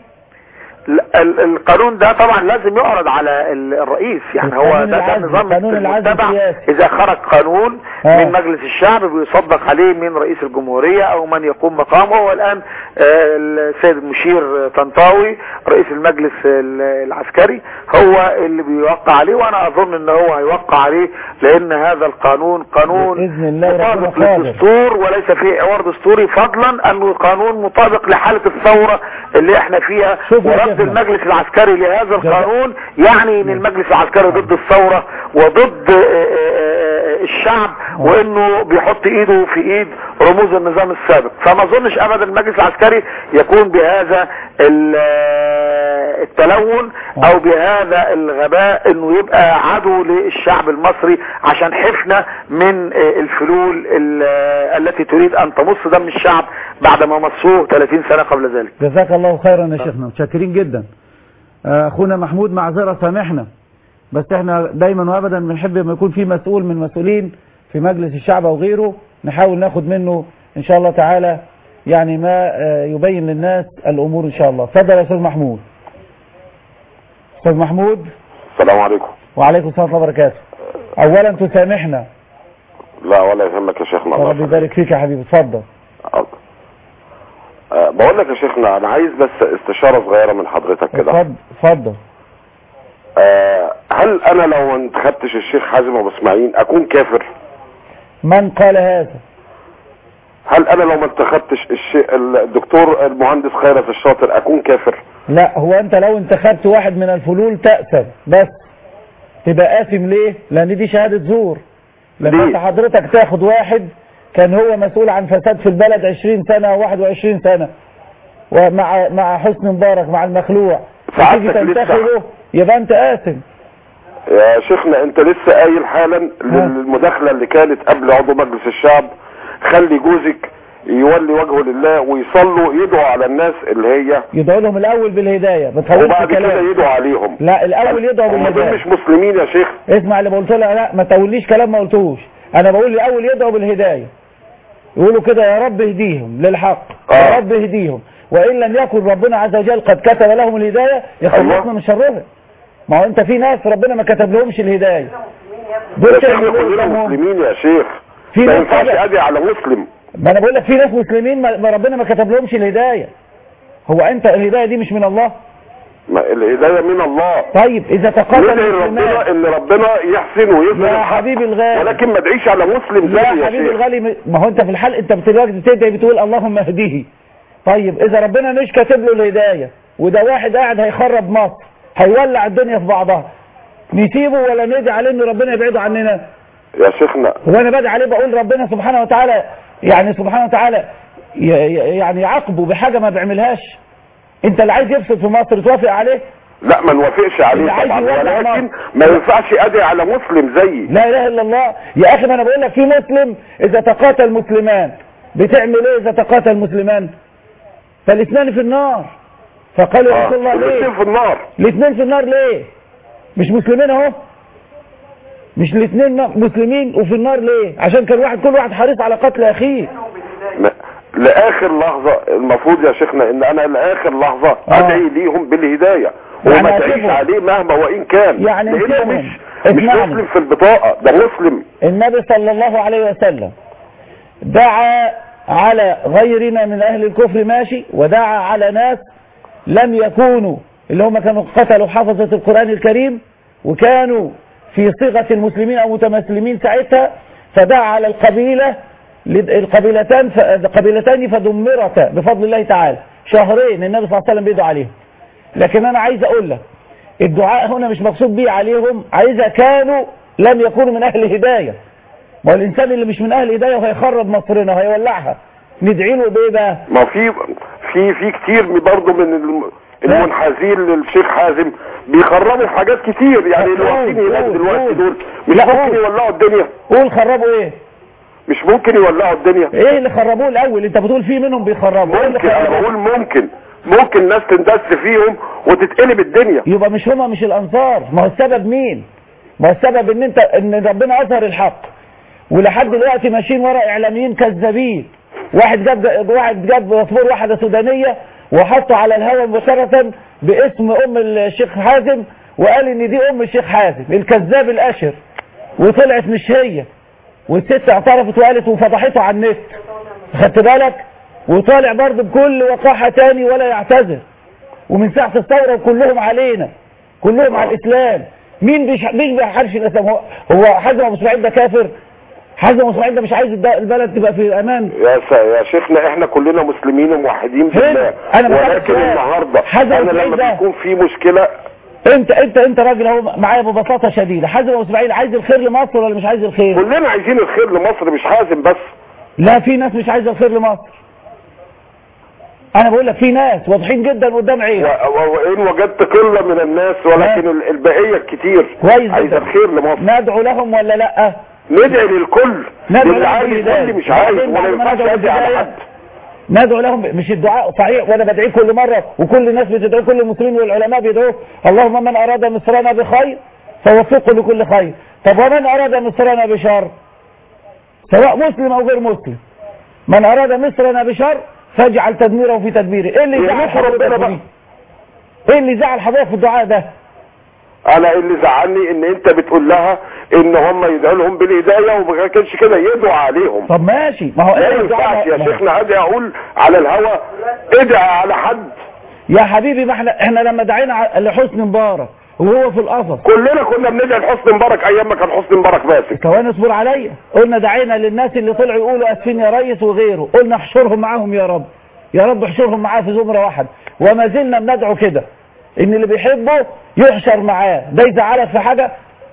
ال- ال- القانون ده طبعا لازم يعرض على ال- الرئيس يعني هو القانون ده, ده العزل- نظام قانون العزل المتبع السياسي. اذا خرج قانون آه. من مجلس الشعب بيصدق عليه من رئيس الجمهورية او من يقوم مقامه والان آه، السيد المشير طنطاوي رئيس المجلس ال- العسكري هو اللي بيوقع عليه وانا اظن ان هو هيوقع عليه لان هذا القانون قانون بإذن الله ربنا مطابق قادر. للدستور وليس فيه عوار دستوري فضلا انه قانون مطابق لحالة الثورة اللي احنا فيها شوف يا ورد شيخنا. المجلس العسكري لهذا القانون يعني ان المجلس العسكري ضد الثورة وضد آه، آه، آه، الشعب وانه بيحط ايده في ايد رموز النظام السابق فما اظنش ابدا المجلس العسكري يكون بهذا ال- آه، التلون او بهذا الغباء انه يبقى عدو للشعب المصري عشان حفنة من آه، الفلول ال- آه، التي تريد ان تمص دم الشعب بعد ما مصوه 30 سنة قبل ذلك جزاك الله خيرا يا شيخنا متشكرين جدا آه، اخونا محمود معذرة سامحنا بس احنا دايما وابدا بنحب لما يكون في مسؤول من المسؤولين في مجلس الشعب او غيره نحاول ناخد منه ان شاء الله تعالى يعني ما آه، يبين للناس الامور ان شاء الله اتفضل يا استاذ محمود استاذ محمود السلام عليكم وعليكم السلام ورحمه الله وبركاته اولا تسامحنا لا ولا يهمك يا شيخنا الله ربي يبارك فيك يا حبيبي اتفضل يخليك. أه بقول لك يا شيخنا انا عايز بس استشارة صغيرة من حضرتك كده اتفضل اتفضل أه هل انا لو ما انتخبتش الشيخ حازم ابو اسماعيل اكون كافر من قال هذا هل انا لو ما انتخبتش الشيخ الدكتور المهندس خيرت الشاطر اكون كافر لا هو انت لو انتخبت واحد من الفلول تأثم بس تبقى آثم ليه لان دي شهادة زور لما ليه؟ انت حضرتك تاخد واحد كان هو مسؤول عن فساد في البلد 20 سنة او 21 سنة ومع مع حسني مبارك مع المخلوع سعادتك وتيجي لسه- تنتخبه يبقى انت آثم يا شيخنا انت لسه قايل حالا للمداخلة اللي كانت قبل عضو مجلس الشعب خلي جوزك يولي وجهه لله ويصلوا يدعوا على الناس اللي هي يدعو لهم الاول بالهداية ما تحاولش وبعد كده كلام يدعوا عليهم لا الاول يدعو هم دول بالهداية مش مسلمين يا شيخ اسمع اللي قلت له لا ما تقوليش كلام ما قلتهوش انا بقول الاول يدعو بالهدايه يقولوا كده يا رب اهديهم للحق آه. يا رب اهديهم وان لم يكن ربنا عز وجل قد كتب لهم الهدايه يخلصنا الله. من شرهم ما هو انت في ناس ربنا ما كتب لهمش الهدايه يا دول شيخ تعملوا إيه كلنا قدامهم؟ مسلمين يا شيخ في ما ناس ينفعش طبعا. ادعي على مسلم ما انا بقول لك في ناس مسلمين ما ما ربنا ما كتب لهمش الهدايه هو انت الهدايه دي مش من الله ما الهدايه من الله طيب اذا تقاتل ندعي ربنا المسلمان ان ربنا يحسن ويظهر يا الحق. حبيبي الغالي ولكن ما ادعيش على مسلم زي يا يا حبيبي شيخ الغالي ما هو انت في الحال انت بتدعي بتدعي بتقول اللهم اهديه طيب اذا ربنا مش كاتب له الهدايه وده واحد قاعد هيخرب مصر هيولع الدنيا في بعضها نسيبه ولا ندعي عليه ان ربنا يبعده عننا يا شيخنا هو انا بدعي عليه بقول ربنا سبحانه وتعالى يعني سبحانه وتعالى ي- ي- يعني يعاقبه بحاجه ما بيعملهاش انت اللي عايز يفسد في مصر توافق عليه لا ما نوافقش عليه اللي عايز طبعا يولع ولكن مصر. ما ينفعش ادعي على مسلم زيي لا اله الا الله يا اخي ما انا بقول لك في مسلم اذا تقاتل مسلمان بتعمل ايه اذا تقاتل مسلمان فالاثنان في النار فقالوا يا آه، رسول الله الاثنين ليه في النار الاثنين في النار ليه مش مسلمين اهو مش الاثنين ن- مسلمين وفي النار ليه عشان كان واحد كل واحد حريص على قتل اخيه لا- لاخر لحظة المفروض يا شيخنا ان انا لاخر لحظة آه. ادعي ليهم بالهداية يعني وما ادعيش أسيبهم. عليه مهما وان كان يعني لانه أسيبهم. مش مش اسمعني. مسلم في البطاقة ده مسلم النبي صلى الله عليه وسلم دعا على غيرنا من اهل الكفر ماشي ودعا على ناس لم يكونوا اللي هم كانوا قتلوا حفظة القرآن الكريم وكانوا في صيغة المسلمين او متمسلمين ساعتها فدعا على القبيلة القبيلتان قبيلتان فدمرتا بفضل الله تعالى شهرين النبي صلى الله عليه وسلم بيدعو عليهم لكن انا عايز اقول لك الدعاء هنا مش مقصود بيه عليهم عايزة كانوا لم يكونوا من اهل الهداية ما هو الانسان اللي مش من اهل الهداية وهيخرب مصرنا وهيولعها ندعي له بايه بقى ما في في في كتير برضه من الم- المنحازين للشيخ حازم بيخربوا في حاجات كتير يعني اللي قول، واقفين هناك قول، دلوقتي قول. دول مش لا، ممكن قول. يولعوا الدنيا قول خربوا ايه مش ممكن يولعوا الدنيا ايه اللي خربوه الاول انت بتقول في منهم بيخربوا ايه اللي ممكن انا خربوه بقول ممكن ممكن ناس تندس فيهم وتتقلب الدنيا يبقى مش هما مش الانصار ما هو السبب مين ما هو السبب ان انت ان ربنا اظهر الحق ولحد دلوقتي ماشيين ورا اعلاميين كذابين واحد جاب واحد جاب باسبور واحده سودانيه وحطه على الهواء مباشره باسم ام الشيخ حازم وقال ان دي ام الشيخ حازم الكذاب الاشر وطلعت مش هي والست اعترفت وقالت وفضحته على النت خدت بالك وطالع برضه بكل وقاحه تاني ولا يعتذر ومن ساعة الثورة وكلهم علينا كلهم على الإسلام مين بيش مين بيحارش الإسلام هو هو حازم أبو إسماعيل ده كافر حازم أبو إسماعيل ده مش عايز الد- البلد تبقى في أمان يا س... يا شيخنا احنا كلنا مسلمين وموحدين فين؟ بالله أنا بسألك ولكن سؤال. النهارده حازم انا إسماعيل لما ده- بيكون في مشكله أنت أنت أنت راجل أهو معايا ببساطة شديدة حازم أبو إسماعيل عايز الخير لمصر ولا مش عايز الخير؟ كلنا عايزين الخير لمصر مش حازم بس لا في ناس مش عايزة الخير لمصر انا بقول لك في ناس واضحين جدا قدام و- عينك و- وان وجدت قله من الناس ولكن ال- البقيه الكتير كويس عايز جدا. الخير لمصر ندعو لهم ولا لا ندعي للكل ندعو اللي لهم عايز بالهداية. واللي مش عايز وبعدين وما بعد ما ينفعش ندعو ادعي على بالهداية، حد ندعو لهم مش الدعاء صحيح وانا بدعيه كل مره وكل الناس بتدعو كل المسلمين والعلماء بيدعوه اللهم من اراد مصرنا بخير فوفقه لكل خير طب ومن اراد مصرنا بشر سواء مسلم او غير مسلم من اراد مصرنا بشر فاجعل تدميره في تدبيره ايه اللي زعل يرحم حضرتك ربنا في بقى. دي؟ ايه اللي زعل حضرتك في الدعاء ده انا اللي زعلني ان انت بتقول لها ان هم يدعوا لهم بالهدايه وما كانش كده يدعوا عليهم طب ماشي ما هو لا إيه الدعاء ينفعش يا ما هو- شيخنا ادعي اقول على الهوا ادعي على حد يا حبيبي ما احنا احنا لما دعينا ع- لحسني مبارك وهو في القفص كلنا كنا بندعي لحسني مبارك ايام ما كان حسني مبارك ماسك ثواني اصبر عليا قلنا دعينا للناس اللي طلعوا يقولوا اسفين يا ريس وغيره قلنا احشرهم معاهم يا رب يا رب احشرهم معاه في زمره واحد وما زلنا بندعو كده ان اللي بيحبه يحشر معاه ده يزعلك في حاجه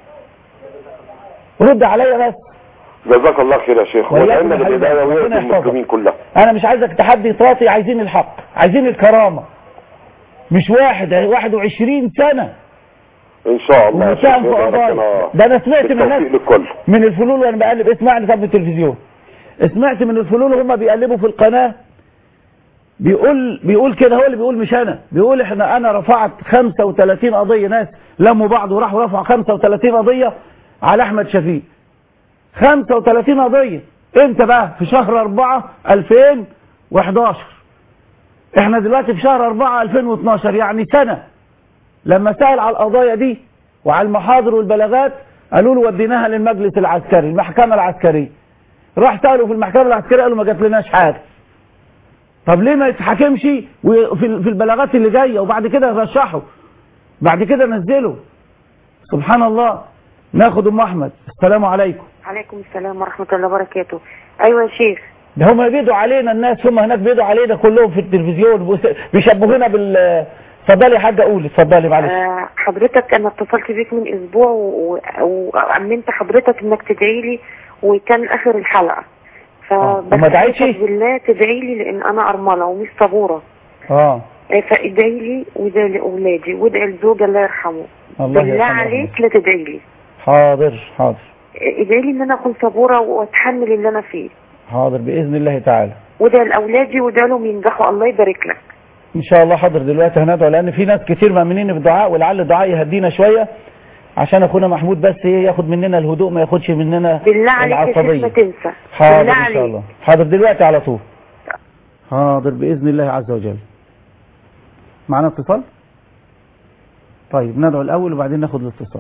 رد عليا بس جزاك الله خير يا شيخ وإياكم ولأن يا حبيبي. الهدايه وهي ربنا يحفظك. المسلمين كلها انا مش عايزك تحدي طاطي عايزين الحق عايزين الكرامه مش واحد 21 سنه ان شاء الله يا شيخ ومتهم في يبارك قضايا الله. ده انا سمعت من بالتوفيق ناس للكل من الفلول وانا بقلب اسمعني طب التلفزيون سمعت من الفلول هم بيقلبوا في القناة بيقول بيقول كده هو اللي بيقول مش انا بيقول احنا انا رفعت 35 قضية ناس لموا بعض وراحوا رفعوا 35 قضية على احمد شفيق 35 قضية امتى بقى في شهر 4 2011 احنا دلوقتي في شهر 4 2012 يعني سنة لما سأل على القضايا دي وعلى المحاضر والبلاغات قالوا له وديناها للمجلس العسكري المحكمة العسكرية راح سألوا في المحكمة العسكرية قالوا ما جاتلناش حاجة طب ليه ما يتحاكمش وفي في البلاغات اللي جاية وبعد كده رشحوا بعد كده نزلوا سبحان الله ناخد ام احمد السلام عليكم عليكم السلام ورحمة الله وبركاته أيوة يا شيخ ده هم بيدوا علينا الناس هم هناك بيدوا علينا كلهم في التلفزيون بيس- بيشبهونا بال اتفضلي يا حاجه قولي اتفضلي معلش آه حضرتك أنا اتصلت بيك من أسبوع و- و- وأمنت حضرتك إنك تدعي لي وكان آخر الحلقة آه، فبس وما دعيتش؟ أسألك بالله تدعي لي لأن أنا أرملة ومش صبورة اه آه، فادعي لي وادعي لأولادي وادعي لزوجي الله يرحمه الله بالله يرحمه عليك لا تدعي لي حاضر حاضر آه، ادعي لي إن أنا أكون صبورة وأتحمل اللي أنا فيه حاضر باذن الله تعالى وادعي لأولادي وادعي لهم ينجحوا الله يبارك لك ان شاء الله حاضر دلوقتي هندعو لان في ناس كتير مؤمنين بالدعاء ولعل الدعاء يهدينا شويه عشان اخونا محمود بس ايه ياخد مننا الهدوء ما ياخدش مننا بالله عليك يا شيخ ما العصبيه تنسى حاضر بالله ان شاء عليك الله حاضر دلوقتي على طول حاضر باذن الله عز وجل معنا اتصال طيب ندعو الاول وبعدين ناخد الاتصال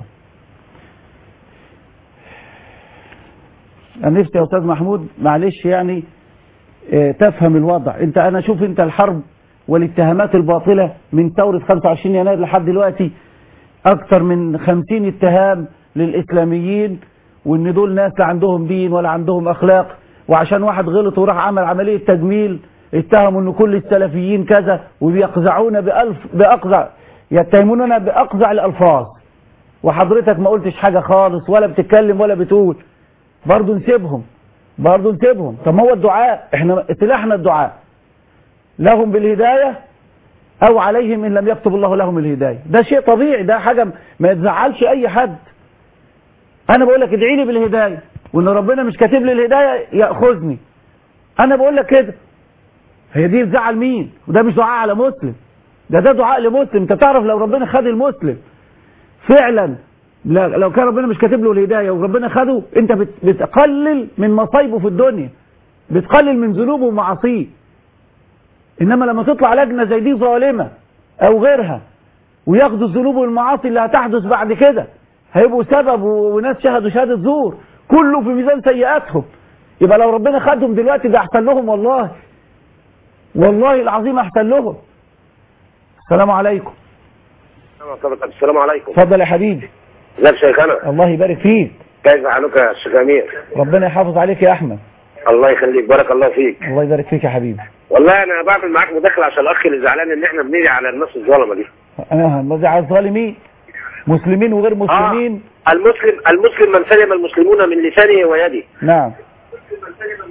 انا نفسي يا استاذ محمود معلش يعني آه، تفهم الوضع انت انا شوف انت الحرب والاتهامات الباطلة من ثورة 25 يناير لحد دلوقتي اكتر من 50 اتهام للاسلاميين وان دول ناس لا عندهم دين ولا عندهم اخلاق وعشان واحد غلط وراح عمل عملية تجميل اتهموا ان كل السلفيين كذا وبيقزعونا بألف بأقزع يتهموننا بأقزع الألفاظ وحضرتك ما قلتش حاجة خالص ولا بتتكلم ولا بتقول برضه نسيبهم برضه نسيبهم طب ما هو الدعاء احنا سلاحنا الدعاء لهم بالهداية او عليهم ان لم يكتب الله لهم الهداية ده شيء طبيعي ده حاجة ما يتزعلش اي حد انا بقول لك ادعي لي بالهداية وان ربنا مش كاتب لي الهداية ياخذني انا بقول لك كده هي دي تزعل مين وده مش دعاء على مسلم ده ده دعاء لمسلم انت تعرف لو ربنا خد المسلم فعلا لا- لو كان ربنا مش كاتب له الهدايه وربنا خده انت بت- بتقلل من مصايبه في الدنيا بتقلل من ذنوبه ومعاصيه انما لما تطلع لجنه زي دي ظالمه او غيرها وياخدوا الذنوب والمعاصي اللي هتحدث بعد كده هيبقوا سبب و- وناس شهدوا شهاده زور كله في ميزان سيئاتهم يبقى لو ربنا خدهم دلوقتي ده احسن لهم والله والله العظيم احسن لهم السلام عليكم السلام عليكم اتفضل يا حبيبي ازيك شيخنا الله يبارك فيك كيف حالك يا شيخ امير ربنا يحافظ عليك يا احمد الله يخليك بارك الله فيك الله يبارك فيك يا حبيبي والله انا بعمل معاك مداخله عشان الاخ اللي زعلان ان احنا بنيجي على الناس الظلمه دي انا ماذا على الظالمين مسلمين وغير مسلمين المسلم المسلم من سلم المسلمون من لسانه ويده نعم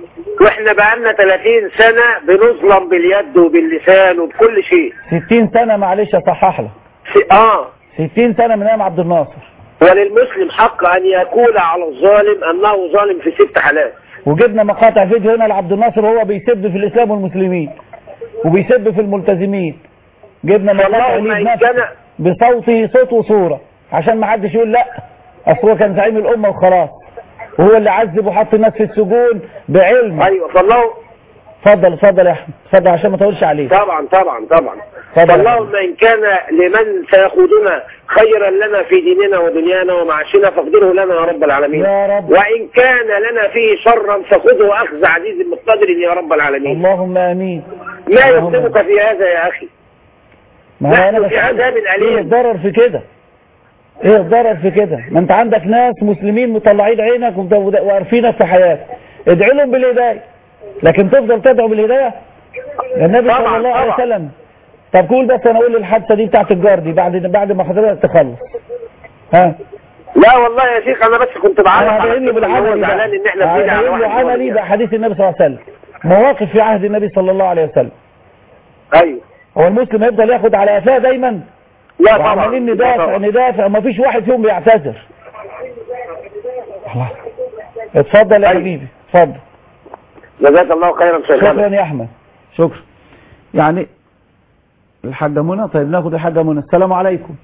واحنا بقالنا 30 سنة بنظلم باليد وباللسان وبكل شيء 60 سنة معلش اصحح لك س- اه 60 سنة من ايام عبد الناصر وللمسلم حق ان يقول على الظالم انه ظالم في ست حالات وجبنا مقاطع فيديو هنا لعبد الناصر وهو بيسب في الاسلام والمسلمين وبيسب في الملتزمين جبنا مقاطع اللهم ليه ان بنفسه كان بصوته صوت وصورة عشان ما حدش يقول لا اصل هو كان زعيم الامة وخلاص وهو اللي عذب وحط الناس في السجون بعلم ايوه فالله اتفضل اتفضل يا احمد اتفضل عشان ما تقولش عليه طبعا طبعا طبعا اتفضل. فاللهم ان كان لمن سيقودنا خيرا لنا في ديننا ودنيانا ومعاشنا فاقدره لنا يا رب العالمين يا رب. وان كان لنا فيه شرا فخذه اخذ عزيز مقتدر يا رب العالمين اللهم امين ما اللهم يصدمك في هذا يا اخي ما هو نحن انا في بسألك، عذاب أليم. ايه الضرر في كده ايه الضرر في كده ما انت عندك ناس مسلمين مطلعين عينك ومد- وده- وعارفينك في حياتك ادعي لهم بالهدايه لكن تفضل تدعو بالهدايه النبي صلى طبعاً، الله عليه طبعاً. وسلم طب قول بس انا اقول الحادثه دي بتاعت الجار دي بعد بعد ما حضرتك تخلص ها لا والله يا شيخ انا بس كنت بعلق انا على هدعي له الكلمة اللي هو بالعملي زعلان ان احنا بقى بنيجي على هدعي له واحد عملي مرة. باحاديث النبي صلى الله عليه وسلم مواقف في عهد النبي صلى الله عليه وسلم ايوه هو المسلم يفضل ياخد على قفاه دايما لا طبعا وعمالين لا ندافع طبعاً. ندافع ما فيش واحد فيهم بيعتذر الله. اتفضل يا أيوة. حبيبي اتفضل جزاك الله خيرا شكرا شيخنا يا احمد شكرا يعني الحاجة منى طيب ناخد الحاجة منى السلام عليكم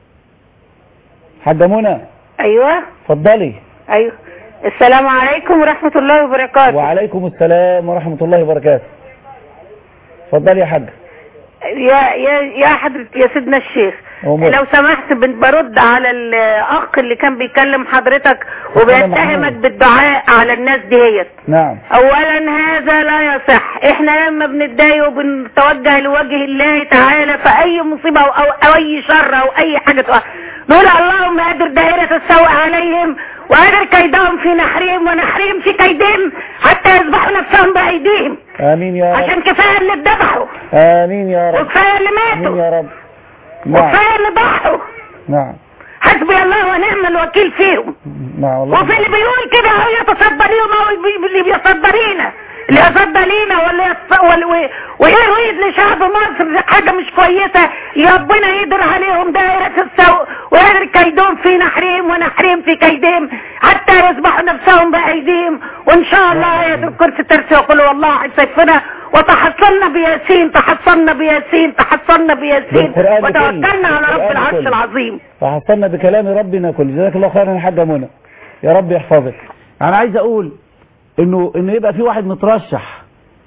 حاجة منى ايوه اتفضلي ايوه السلام عليكم ورحمة الله وبركاته وعليكم السلام ورحمة الله وبركاته اتفضلي يا حاجة يا يا يا حضرة يا سيدنا الشيخ أمور. لو سمحت بنت برد على الاخ اللي كان بيكلم حضرتك وبيتهمك محمود. بالدعاء على الناس ديت نعم اولا هذا لا يصح احنا لما بنتضايق وبنتوجه لوجه الله تعالى فاي مصيبة او, أو, أو اي شر او اي حاجة تقع نقول اللهم ادر دائرة السوء عليهم وادر كيدهم في نحرهم ونحرهم في كيدهم حتى يذبحوا نفسهم بايديهم امين يا رب عشان كفاية اللي اتذبحوا امين يا رب وكفاية اللي امين ماتوا يا رب نعم وكفاية اللي ضحوا نعم حسبي الله ونعم الوكيل فيهم نعم والله وفي اللي بيقول كده هو يتصدى ليهم او البي- اللي بيصدى لينا اللي يصدى لينا واللي يتص... وال- و- ويرويد لشعب مصر حاجة مش كويسة يا ربنا يقدر عليهم دائرة السوء ويقدر كيدهم في نحرهم ونحرهم في كيدهم حتى يصبحوا نفسهم بأيديهم وإن شاء الله يدر كرسي ترسي وقل والله سيفنا وتحصلنا بياسين تحصلنا بياسين تحصلنا بياسين بالقرآن وتوكلنا كله. على رب بالقرآن العرش كله. العظيم فحصلنا بكلام ربنا كل جزاك الله خيرا يا حاجة منى يا رب يحفظك انا عايز اقول انه انه يبقى في واحد مترشح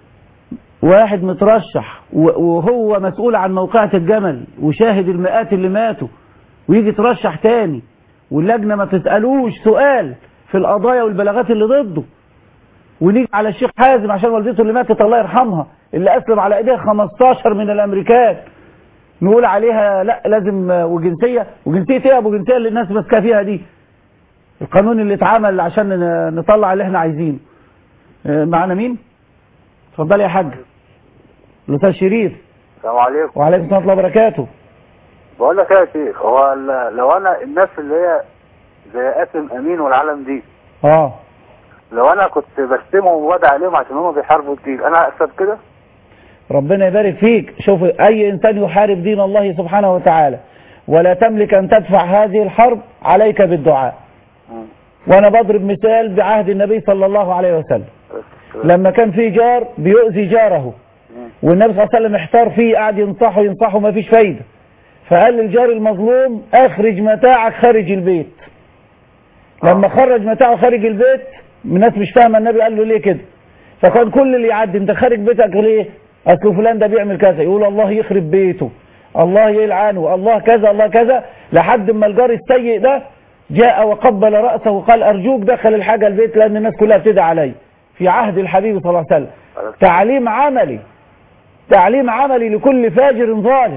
واحد مترشح و- وهو مسؤول عن موقعة الجمل وشاهد المئات اللي ماتوا ويجي يترشح تاني واللجنة ما تسألوش سؤال في القضايا والبلاغات اللي ضده ونيجي على الشيخ حازم عشان والدته اللي ماتت الله يرحمها اللي اسلم على ايديها 15 من الامريكان نقول عليها لا لازم وجنسية وجنسية ايه يا ابو جنسية اللي الناس ماسكه فيها دي القانون اللي اتعمل عشان ن- نطلع اللي احنا عايزينه اه، معانا مين اتفضلي يا حاج الاستاذ شريف السلام عليكم وعليكم السلام ورحمه الله وبركاته بقول لك ايه يا شيخ هو ال- لو انا الناس اللي هي زي قاسم امين والعالم دي اه لو انا كنت بشتمهم ووضع عليهم عشان هم بيحاربوا الدين انا اكسب كده ربنا يبارك فيك شوف اي انسان يحارب دين الله سبحانه وتعالى ولا تملك ان تدفع هذه الحرب عليك بالدعاء وانا بضرب مثال بعهد النبي صلى الله عليه وسلم لما كان في جار بيؤذي جاره والنبي صلى الله عليه وسلم احتار فيه قعد ينصحه ينصحه ما فيش فايدة فقال للجار المظلوم اخرج متاعك خارج البيت لما خرج متاعه خارج البيت الناس مش فاهمه النبي قال له ليه كده فكان كل اللي يعدي انت خارج بيتك ليه اصل فلان ده بيعمل كذا يقول الله يخرب بيته الله يلعنه الله كذا الله كذا لحد ما الجار السيء ده جاء وقبل رأسه وقال أرجوك دخل الحاجة البيت لأن الناس كلها بتدعي علي في عهد الحبيب صلى الله عليه وسلم تعليم عملي تعليم عملي لكل فاجر ظالم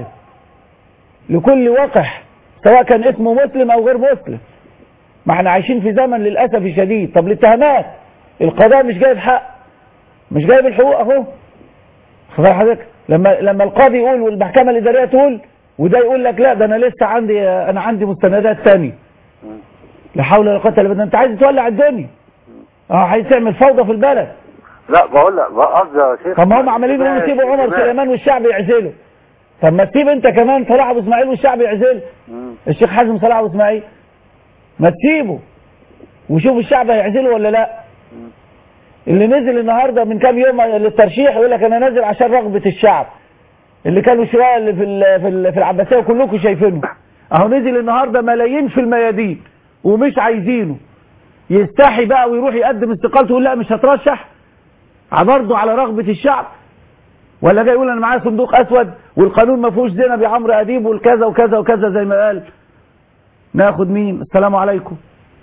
لكل وقح سواء كان اسمه مسلم أو غير مسلم ما احنا عايشين في زمن للأسف الشديد طب الاتهامات القضاء مش جايب حق مش جايب الحقوق اهو خد حضرتك لما لما القاضي يقول والمحكمة الإدارية تقول وده يقول لك لا ده انا لسه عندي انا عندي مستندات تانية لا حول ولا قوه الا بالله انت عايز تولع الدنيا اه عايز تعمل فوضى في البلد لا بقول لك بقى قصدي يا شيخ طب ما هم عمالين يقولوا ماشي، سيبوا عمر ماشي. سليمان والشعب يعزله طب ما تسيب انت كمان صلاح ابو اسماعيل والشعب يعزله مم. الشيخ حازم صلاح ابو اسماعيل ما تسيبه وشوف الشعب هيعزله ولا لا اللي نزل النهارده من كام يوم للترشيح يقول لك انا نازل عشان رغبه الشعب اللي كانوا شويه اللي في ال- في ال- في العباسيه وكلكم شايفينه اهو نزل النهارده ملايين في الميادين ومش عايزينه يستحي بقى ويروح يقدم استقالته ويقول لا مش هترشح برضه على رغبه الشعب ولا جاي يقول انا معايا صندوق اسود والقانون ما فيهوش زنا بعمرو اديب والكذا وكذا وكذا زي ما قال ناخد مين السلام عليكم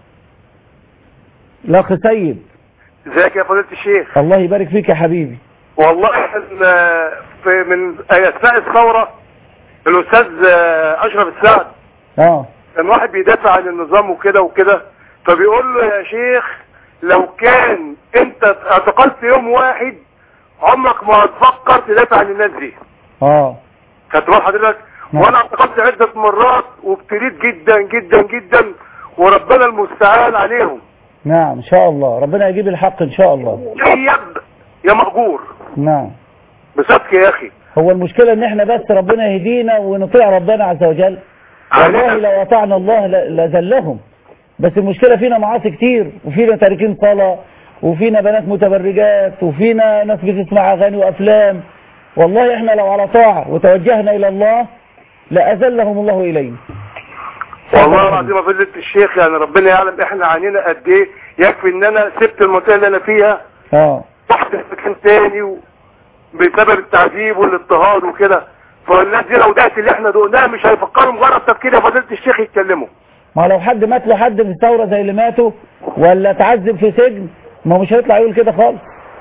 الاخ سيد ازيك يا فضيلة الشيخ الله يبارك فيك يا حبيبي والله ال- في من اثناء الثورة الاستاذ آه، اشرف السعد اه كان واحد بيدافع عن النظام وكده وكده فبيقول له يا شيخ لو كان انت اعتقلت يوم واحد عمرك ما هتفكر تدافع عن الناس دي اه خدت بال حضرتك نعم. وانا اعتقلت عدة مرات وابتليت جدا جدا جدا وربنا المستعان عليهم نعم ان شاء الله ربنا يجيب الحق ان شاء الله جيب يا مأجور نعم بصدق يا اخي هو المشكلة ان احنا بس ربنا يهدينا ونطيع ربنا عز وجل والله لو اطعنا الله ل- لذلهم بس المشكلة فينا معاصي كتير وفينا تاركين صلاة وفينا بنات متبرجات وفينا ناس بتسمع اغاني وافلام والله احنا لو على طاعة وتوجهنا الى الله لأذلهم الله الينا والله العظيم يا فضيلة الشيخ يعني ربنا يعلم احنا عانينا قد ايه يكفي ان انا سبت المنطقة اللي انا فيها اه رحت في مكان تاني و... بسبب التعذيب والاضطهاد وكده فالناس دي لو دقت اللي احنا دقناها مش هيفكروا مجرد تفكير يا فضيلة الشيخ يتكلموا ما لو حد مات له حد في الثورة زي اللي ماتوا ولا اتعذب في سجن ما هو مش هيطلع يقول كده خالص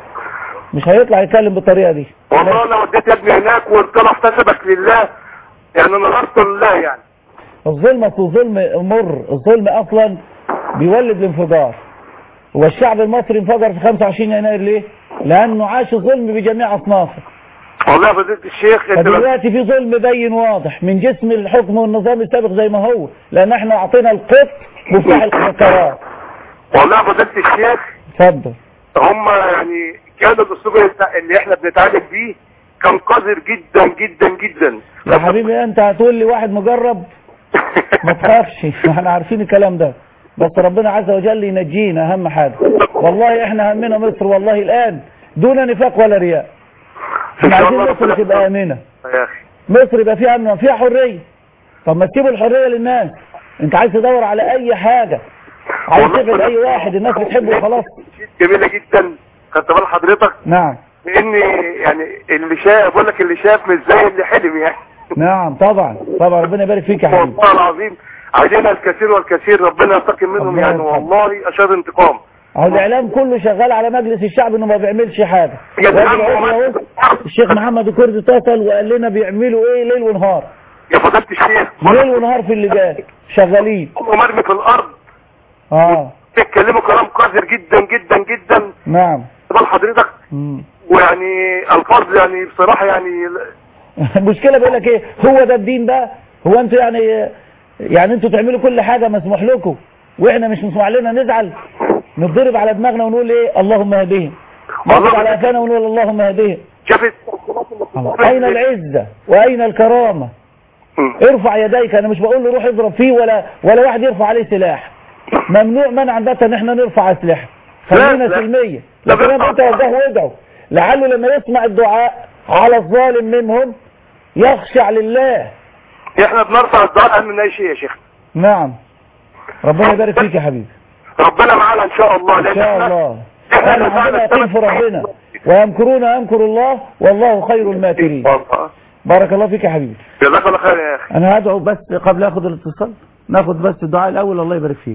مش هيطلع يتكلم بالطريقة دي والله لو وديت يا ابني هناك وطلع احتسبك لله يعني انا رحت لله يعني الظلم اصله ظلم مر الظلم اصلا بيولد الانفجار هو الشعب المصري انفجر في 25 يناير ليه لانه عاش الظلم بجميع اصنافه والله يا فضيلة الشيخ انت بس- فدلوقتي في ظلم بين واضح من جسم الحكم والنظام السابق زي ما هو لان احنا اعطينا القط مفتاح القرار والله يا فضيلة الشيخ اتفضل هم يعني كان الاسلوب اللي بتاع- اللي احنا بنتعالج بيه كان قذر جدا جدا جدا يا حبيبي انت هتقول لي واحد مجرب ما تخافش احنا عارفين الكلام ده بس ربنا عز وجل ينجينا اهم حاجة والله احنا همنا مصر والله الان دون نفاق ولا رياء احنا عايزين مصر تبقى امنة يا اخي مصر يبقى فيها امن وفيها حرية طب ما تسيبوا الحرية للناس انت عايز تدور على اي حاجة عايز تبعد اي واحد الناس بتحبه وخلاص جميلة جدا خدت بال حضرتك نعم لان يعني اللي شاف بقول لك اللي شاف مش زي اللي حلم يعني نعم طبعا طبعا ربنا يبارك فيك يا حبيبي والله العظيم علينا الكثير والكثير ربنا ينتقم منهم ربنا يعني يرحمه. والله اشد انتقام اهو الاعلام كله شغال على مجلس الشعب انه ما بيعملش حاجه يا وادي سلام العذر والله. اهو الشيخ محمد الكردي اتصل وقال لنا بيعملوا ايه ليل ونهار يا فضيلة الشيخ ليل ونهار في اللجان شغالين هم مرمي في الارض اه بيتكلموا كلام قذر جدا جدا جدا نعم بال حضرتك مم. ويعني الفاظ يعني بصراحة يعني المشكله بيقول لك ايه هو ده الدين بقى هو انتوا يعني يعني انتوا تعملوا كل حاجه مسموح لكم واحنا مش مسموح لنا نزعل نضرب على دماغنا ونقول ايه اللهم اهدهم نضرب على قفانا ونقول اللهم اهدهم شافت اين العزه واين الكرامه ارفع يديك انا مش بقول له روح اضرب فيه ولا ولا واحد يرفع عليه سلاح ممنوع منعا باتا ان احنا نرفع اسلحه خلينا لا. سلميه لا، لكن انا بس- انت وجهه وادعوا لعله لما يسمع الدعاء على الظالم منهم يخشع لله احنا بنرفع الدعاء أهم من اي شيء يا شيخ نعم ربنا يبارك فيك يا حبيبي ربنا معانا ان شاء الله ان لأن شاء احنا- الله احنا احنا عندنا يقين في ربنا ويمكرون يمكر الله والله خير الماكرين والله. بارك الله فيك يا حبيبي جزاك الله خير يا اخي انا هدعو بس قبل اخذ الاتصال ناخذ بس الدعاء الاول الله يبارك فيك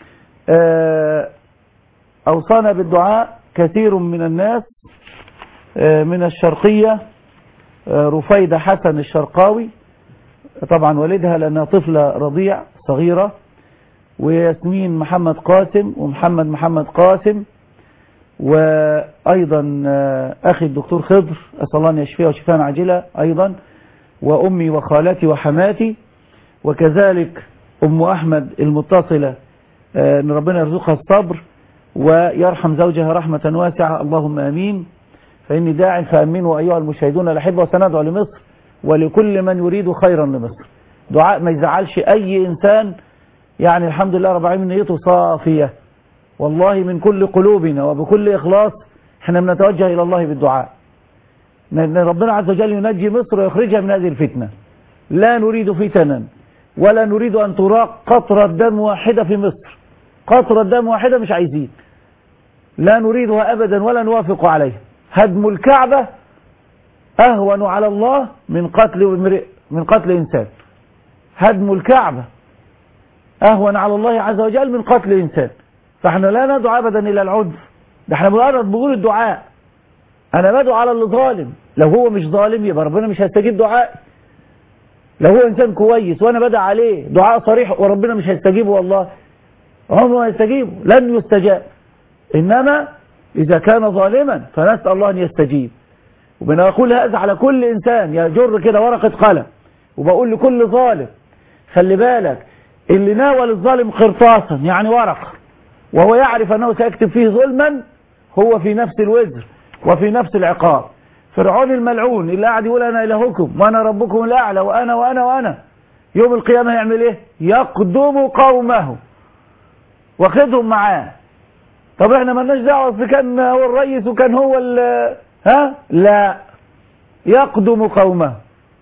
آه، اوصانا بالدعاء كثير من الناس آه، من الشرقية آه، رفيدة حسن الشرقاوي طبعا والدها لانها طفلة رضيع صغيرة وياسمين محمد قاسم ومحمد محمد قاسم وايضا آه، اخي الدكتور خضر اسال الله ان يشفيه وشفاء عاجله ايضا وامي وخالتي وحماتي وكذلك ام احمد المتصله آه، ان ربنا يرزقها الصبر ويرحم زوجها رحمة واسعة اللهم آمين فإني داع فأمنوا أيها المشاهدون الأحبة وسندعو لمصر ولكل من يريد خيرا لمصر دعاء ما يزعلش أي إنسان يعني الحمد لله رب العالمين نيته صافية والله من كل قلوبنا وبكل إخلاص احنا بنتوجه إلى الله بالدعاء ان ربنا عز وجل ينجي مصر ويخرجها من هذه الفتنة لا نريد فتنا ولا نريد أن تراق قطرة دم واحدة في مصر قطرة دم واحدة مش عايزين لا نريدها أبدا ولا نوافق عليها هدم الكعبة أهون على الله من قتل امرئ من قتل إنسان هدم الكعبة أهون على الله عز وجل من قتل إنسان فاحنا لا ندعو أبدا إلى العنف ده احنا مجرد بقول الدعاء أنا بدعو على اللي ظالم لو هو مش ظالم يبقى ربنا مش هيستجيب دعائي لو هو إنسان كويس وأنا بدعي عليه دعاء صريح وربنا مش هيستجيبه والله عمره ما يستجيبه لن يستجاب إنما إذا كان ظالما فنسأل الله أن يستجيب وبنقول هذا على كل إنسان يجر كده ورقة قلم وبقول لكل ظالم خلي بالك اللي ناول الظالم قرطاسا يعني ورقة وهو يعرف أنه سيكتب فيه ظلما هو في نفس الوزر وفي نفس العقاب فرعون الملعون اللي قاعد يقول أنا إلهكم وأنا ربكم الأعلى وأنا وأنا وأنا يوم القيامة يعمل إيه يقدم قومه واخدهم معاه طب احنا مالناش دعوه اصل كان هو الرئيس وكان هو ال ها لا يقدم قومه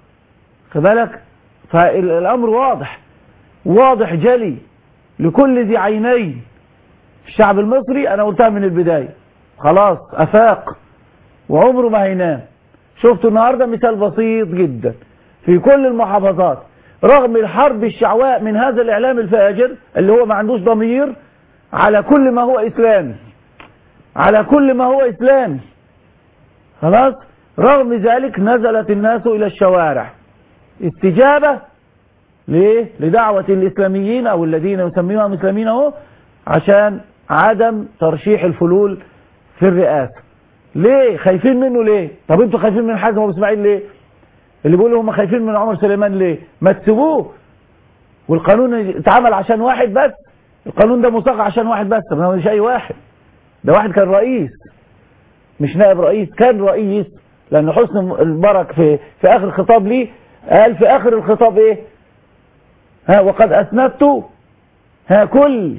خد بالك فالامر واضح واضح جلي لكل ذي عينين الشعب المصري انا قلتها من البدايه خلاص افاق وعمره ما هينام شفتوا النهارده مثال بسيط جدا في كل المحافظات رغم الحرب الشعواء من هذا الاعلام الفاجر اللي هو ما عندوش ضمير على كل ما هو إسلامي على كل ما هو إسلامي خلاص رغم ذلك نزلت الناس إلى الشوارع استجابة ليه لدعوة الإسلاميين أو الذين يسميهم إسلاميين أهو عشان عدم ترشيح الفلول في الرئاسة ليه خايفين منه ليه طب انتوا خايفين من حازم ابو اسماعيل ليه اللي بيقولوا هم خايفين من عمر سليمان ليه ما تسيبوه والقانون اتعمل عشان واحد بس القانون ده مصاغ عشان واحد بس ما هو مش اي واحد ده واحد كان رئيس مش نائب رئيس كان رئيس لان حسن مبارك في في اخر الخطاب ليه قال في اخر الخطاب ايه ها وقد اسندت ها كل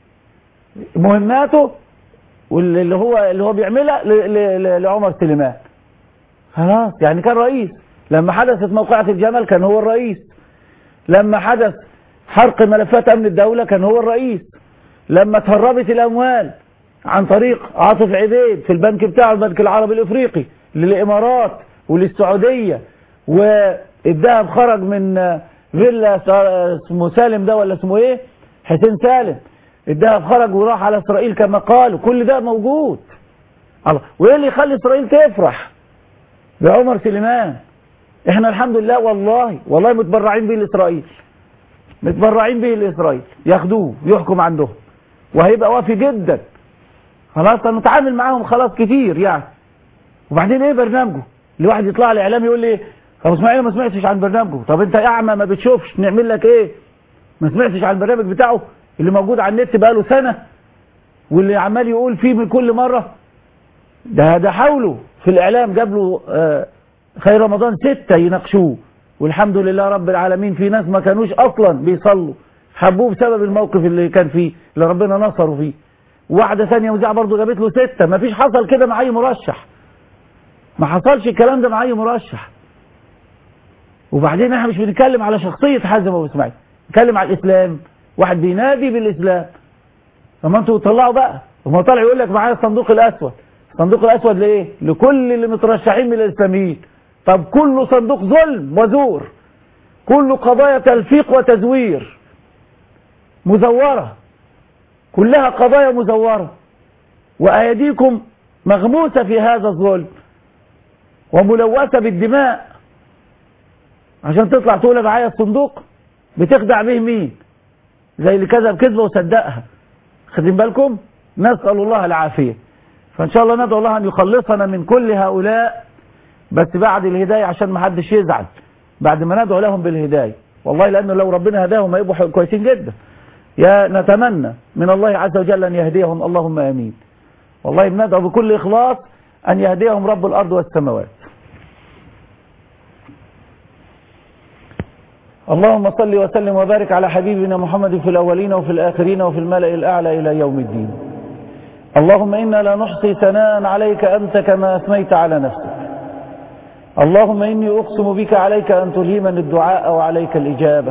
مهماته واللي هو اللي هو بيعملها لعمر سليمان خلاص يعني كان رئيس لما حدثت موقعة الجمل كان هو الرئيس لما حدث حرق ملفات امن الدولة كان هو الرئيس لما تهربت الاموال عن طريق عاطف عبيد في البنك بتاعه البنك العربي الافريقي للامارات وللسعودية والذهب خرج من فيلا اسمه سالم ده ولا اسمه ايه حسين سالم الذهب خرج وراح على اسرائيل كما قالوا كل ده موجود الله وايه اللي يخلي اسرائيل تفرح بعمر سليمان احنا الحمد لله والله والله متبرعين بيه لاسرائيل متبرعين به لإسرائيل ياخدوه يحكم عندهم وهيبقى وافي جدا خلاص نتعامل معاهم خلاص كتير يعني وبعدين ايه برنامجه الواحد يطلع لي اعلام يقول لي طب اسماعيل ما سمعتش عن برنامجه طب انت اعمى ما بتشوفش نعمل لك ايه ما سمعتش عن البرنامج بتاعه اللي موجود على النت بقاله سنة واللي عمال يقول فيه من كل مرة ده ده حاولوا في الاعلام جاب له آه خير رمضان ستة يناقشوه والحمد لله رب العالمين في ناس ما كانوش اصلا بيصلوا حبوه بسبب الموقف اللي كان فيه اللي ربنا نصره فيه واحدة ثانية مذيعة برضه جابت له ستة ما فيش حصل كده مع اي مرشح ما حصلش الكلام ده مع اي مرشح وبعدين احنا مش بنتكلم على شخصية حازم ابو اسماعيل بنتكلم على الاسلام واحد بينادي بالاسلام لما انتوا تطلعوا بقى وما طالع يقول لك معايا الصندوق الاسود الصندوق الاسود لايه لكل اللي مترشحين من الاسلاميين طب كله صندوق ظلم وزور كله قضايا تلفيق وتزوير مزورة كلها قضايا مزورة وأيديكم مغموسة في هذا الظلم وملوثة بالدماء عشان تطلع تقول معايا الصندوق بتخدع به مين زي اللي كذب كذبه وصدقها خدين بالكم نسأل الله العافية فإن شاء الله ندعو الله أن يخلصنا من كل هؤلاء بس بعد الهداية عشان ما حدش يزعل بعد ما ندعو لهم بالهداية والله لأنه لو ربنا هداهم هيبقوا كويسين جدا يا نتمنى من الله عز وجل أن يهديهم اللهم آمين والله بندعو بكل إخلاص أن يهديهم رب الأرض والسماوات اللهم صل وسلم وبارك على حبيبنا محمد في الأولين وفي الآخرين وفي الملأ الأعلى إلى يوم الدين اللهم إنا لا نحصي ثناء عليك أنت كما أثنيت على نفسك اللهم إني أقسم بك عليك أن تلهمني الدعاء وعليك الإجابة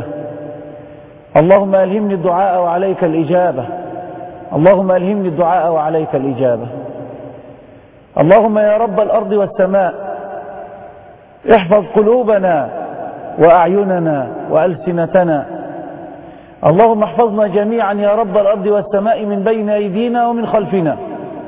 اللهم ألهمني الدعاء وعليك الإجابة اللهم ألهمني الدعاء وعليك الإجابة اللهم يا رب الأرض والسماء احفظ قلوبنا وأعيننا وألسنتنا اللهم احفظنا جميعا يا رب الأرض والسماء من بين أيدينا ومن خلفنا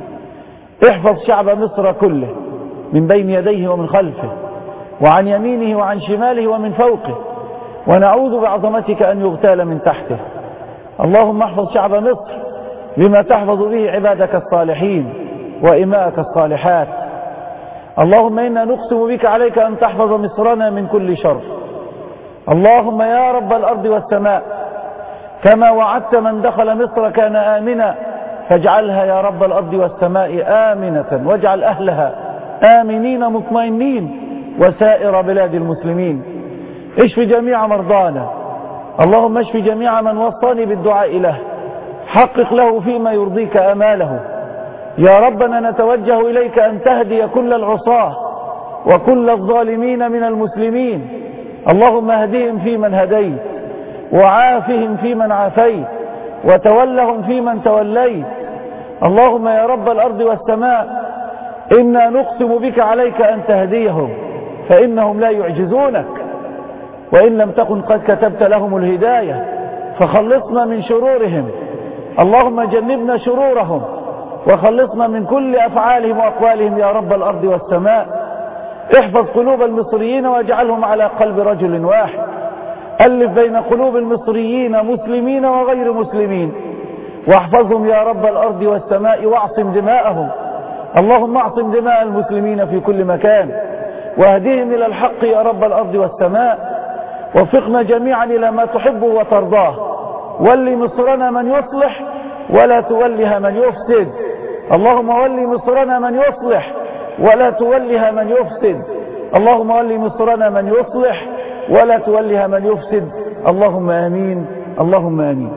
احفظ شعب مصر كله من بين يديه ومن خلفه وعن يمينه وعن شماله ومن فوقه ونعوذ بعظمتك أن يغتال من تحته اللهم احفظ شعب مصر بما تحفظ به عبادك الصالحين وإماءك الصالحات اللهم إنا نقسم بك عليك أن تحفظ مصرنا من كل شر اللهم يا رب الأرض والسماء كما وعدت من دخل مصر كان آمنا فاجعلها يا رب الأرض والسماء آمنة واجعل أهلها آمنين مطمئنين وسائر بلاد المسلمين اشف جميع مرضانا اللهم اشف جميع من وصاني بالدعاء له حقق له فيما يرضيك أماله يا ربنا نتوجه إليك أن تهدي كل العصاة وكل الظالمين من المسلمين اللهم اهدهم فيمن هديت وعافهم فيمن عافيت وتولهم فيمن توليت اللهم يا رب الأرض والسماء إنا نقسم بك عليك أن تهديهم فإنهم لا يعجزونك وإن لم تكن قد كتبت لهم الهداية فخلصنا من شرورهم اللهم جنبنا شرورهم وخلصنا من كل أفعالهم وأقوالهم يا رب الأرض والسماء احفظ قلوب المصريين واجعلهم على قلب رجل واحد ألف بين قلوب المصريين مسلمين وغير مسلمين واحفظهم يا رب الأرض والسماء واعصم دماءهم اللهم اعصم دماء المسلمين في كل مكان واهدهم إلى الحق يا رب الأرض والسماء وفقنا جميعا إلى ما تحبه وترضاه ولي مصرنا من يصلح ولا تولها من يفسد اللهم ولي مصرنا من يصلح ولا تولها من يفسد اللهم ولي مصرنا من يصلح ولا تولها من يفسد اللهم آمين اللهم آمين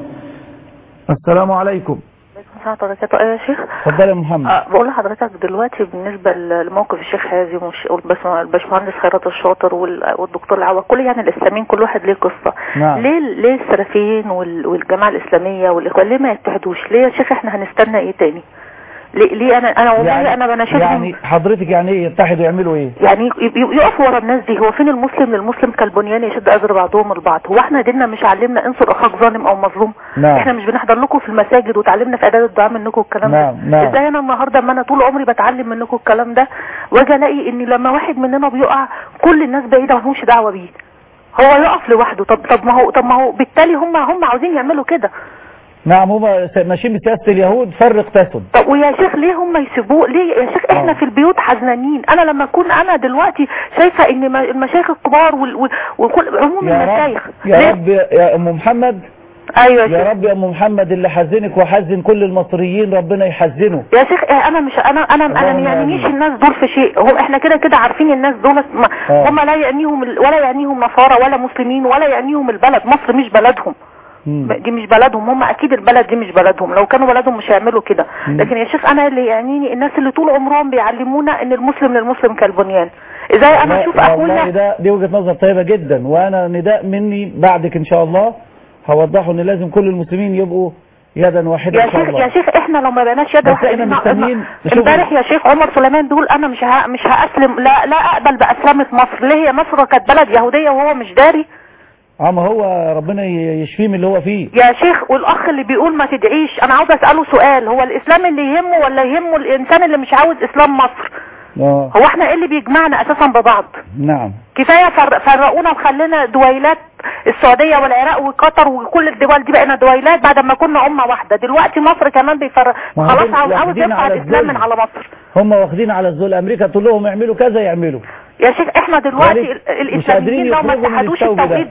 السلام عليكم ساعة بركاته ايه يا شيخ اتفضل يا محمد أه بقول لحضرتك دلوقتي بالنسبة لموقف الشيخ حازم والش- والبس- والباشمهندس خيرات الشاطر وال- والدكتور العوا كل يعني الاسلاميين كل واحد ليه قصة نعم. ليه ليه السلفيين وال- والجماعة الاسلامية والاخوان ليه ما يتحدوش ليه يا شيخ احنا هنستنى ايه تاني ليه, ليه انا انا والله يعني انا بناشدهم يعني حضرتك يعني ايه يتحدوا يعملوا ايه يعني ي- ي- يقفوا ورا الناس دي هو فين المسلم للمسلم كالبنيان يشد أزر بعضهم البعض هو احنا ديننا مش علمنا انصر اخاك ظالم او مظلوم نعم. احنا مش بنحضر لكم في المساجد وتعلمنا في اعداد الدعاء منكم الكلام نعم، ده نعم. ازاي انا النهارده اما انا طول عمري بتعلم منكم الكلام ده واجي الاقي ان لما واحد مننا بيقع كل الناس بعيده مالهمش دعوه بيه هو يقف لوحده طب طب ما هو طب ما هو بالتالي هم هم عاوزين يعملوا كده نعم هم ماشيين بسياسة اليهود فرق تسد طب ويا شيخ ليه هم يسيبوه ليه يا شيخ احنا آه. في البيوت حزنانين انا لما اكون انا دلوقتي شايفه ان ما- المشايخ الكبار وال- وال- وكل عموم يا المشايخ رب يا ليه؟ رب يا ام محمد ايوه يا يا شيخ رب يا ام محمد اللي حزنك وحزن كل المصريين ربنا يحزنه يا شيخ اه انا مش انا انا انا اللهم ما يعنيش آمين. الناس دول في شيء هم احنا كده كده عارفين الناس دول ما- آه. هم لا يعنيهم ال- ولا يعنيهم نصارى ولا مسلمين ولا يعنيهم البلد مصر مش بلدهم مم. دي مش بلدهم هم اكيد البلد دي مش بلدهم لو كانوا بلدهم مش هيعملوا كده مم. لكن يا شيخ انا اللي يعنيني الناس اللي طول عمرهم بيعلمونا ان المسلم للمسلم كالبنيان ازاي انا لا- اشوف والله اخويا ده دي وجهة نظر طيبة جدا وانا نداء مني بعدك ان شاء الله هوضحه ان لازم كل المسلمين يبقوا يدا واحدة يا ان شاء شيخ الله يا شيخ احنا لو ما بقناش يد بس واحدة احنا إحنا- مستنيين نشوف- امبارح يا شيخ عمر سليمان بيقول انا مش ه... مش هاسلم لا لا اقبل باسلامة مصر ليه هي مصر كانت بلد يهودية وهو مش داري اه ما هو ربنا ي- يشفيه من اللي هو فيه يا شيخ والاخ اللي بيقول ما تدعيش انا عاوز اساله سؤال هو الاسلام اللي يهمه ولا يهمه الانسان اللي مش عاوز اسلام مصر اه هو احنا ايه اللي بيجمعنا اساسا ببعض نعم كفايه فر- فرقونا وخلينا دويلات السعوديه والعراق وقطر وكل الدول دي بقينا دويلات بعد ما كنا امه واحده دلوقتي مصر كمان بيفرق ما هو خلاص دول عاوز عاوز واخدين يرفع على الاسلام الذل. من على مصر هم واخدين على الذل امريكا تقول لهم اعملوا كذا يعملوا يا شيخ احنا دلوقتي يعني ال- مش قادرين الاسلاميين لو ما يخرجوا من اتحدوش الثوب ده. التوقيت ده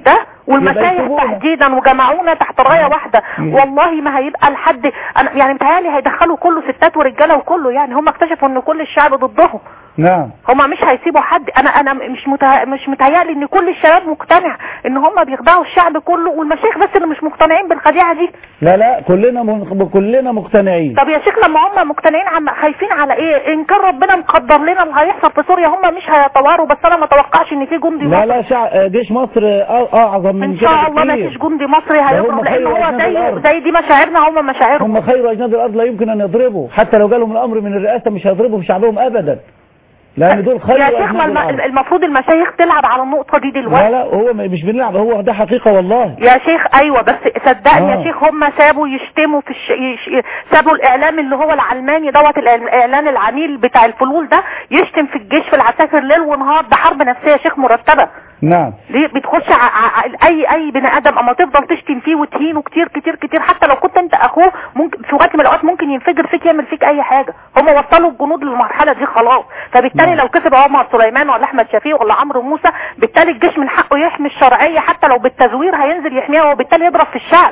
والمشايخ يسيبونا. تحديدا وجمعونا تحت رايه واحده والله ما هيبقى لحد انا يعني متهيألي هيدخلوا كله ستات ورجاله وكله يعني هم اكتشفوا ان كل الشعب ضدهم نعم هم مش هيسيبوا حد انا انا مش مته... مش متهيألي ان كل الشباب مقتنع ان هم بيخدعوا الشعب كله والمشايخ بس اللي مش مقتنعين بالخديعه دي لا لا كلنا من... كلنا مقتنعين طب يا شيخ لما هم مقتنعين عم خايفين على ايه ان كان ربنا مقدر لنا اللي هيحصل في سوريا هم مش هيتواروا بس انا ما اتوقعش ان في جندي لا لا شع... جيش مصر أ- اعظم من ان كده شاء الله ما بكتير. فيش جندي مصري ده هم هيضرب خير لان هو أجناد زي الأرض. زي دي مشاعرنا هم مشاعرهم هم خير اجناد الارض لا يمكن ان يضربوا حتى لو جالهم الامر من الرئاسه مش هيضربوا في شعبهم ابدا لان دول خير يا شيخ ما اجناد الم- الارض المفروض المشايخ تلعب على النقطه دي دلوقتي لا لا هو م- مش بنلعب هو ده حقيقه والله يا شيخ ايوه بس صدقني آه. يا شيخ هم سابوا يشتموا في الش... يش... سابوا الاعلام اللي هو العلماني دوت الإعل- الاعلان العميل بتاع الفلول ده يشتم في الجيش في العساكر ليل ونهار ده حرب نفسيه يا شيخ مرتبه نعم ليه بتخش ع... ع... اي اي بني ادم اما تفضل تشتم فيه وتهينه كتير كتير كتير حتى لو كنت انت اخوه ممكن في وقت من الاوقات ممكن ينفجر فيك يعمل فيك اي حاجه هم وصلوا الجنود للمرحله دي خلاص فبالتالي لو كسب عمر سليمان ولا احمد شفيق ولا عمرو موسى بالتالي الجيش من حقه يحمي الشرعيه حتى لو بالتزوير هينزل يحميها وبالتالي يضرب في الشعب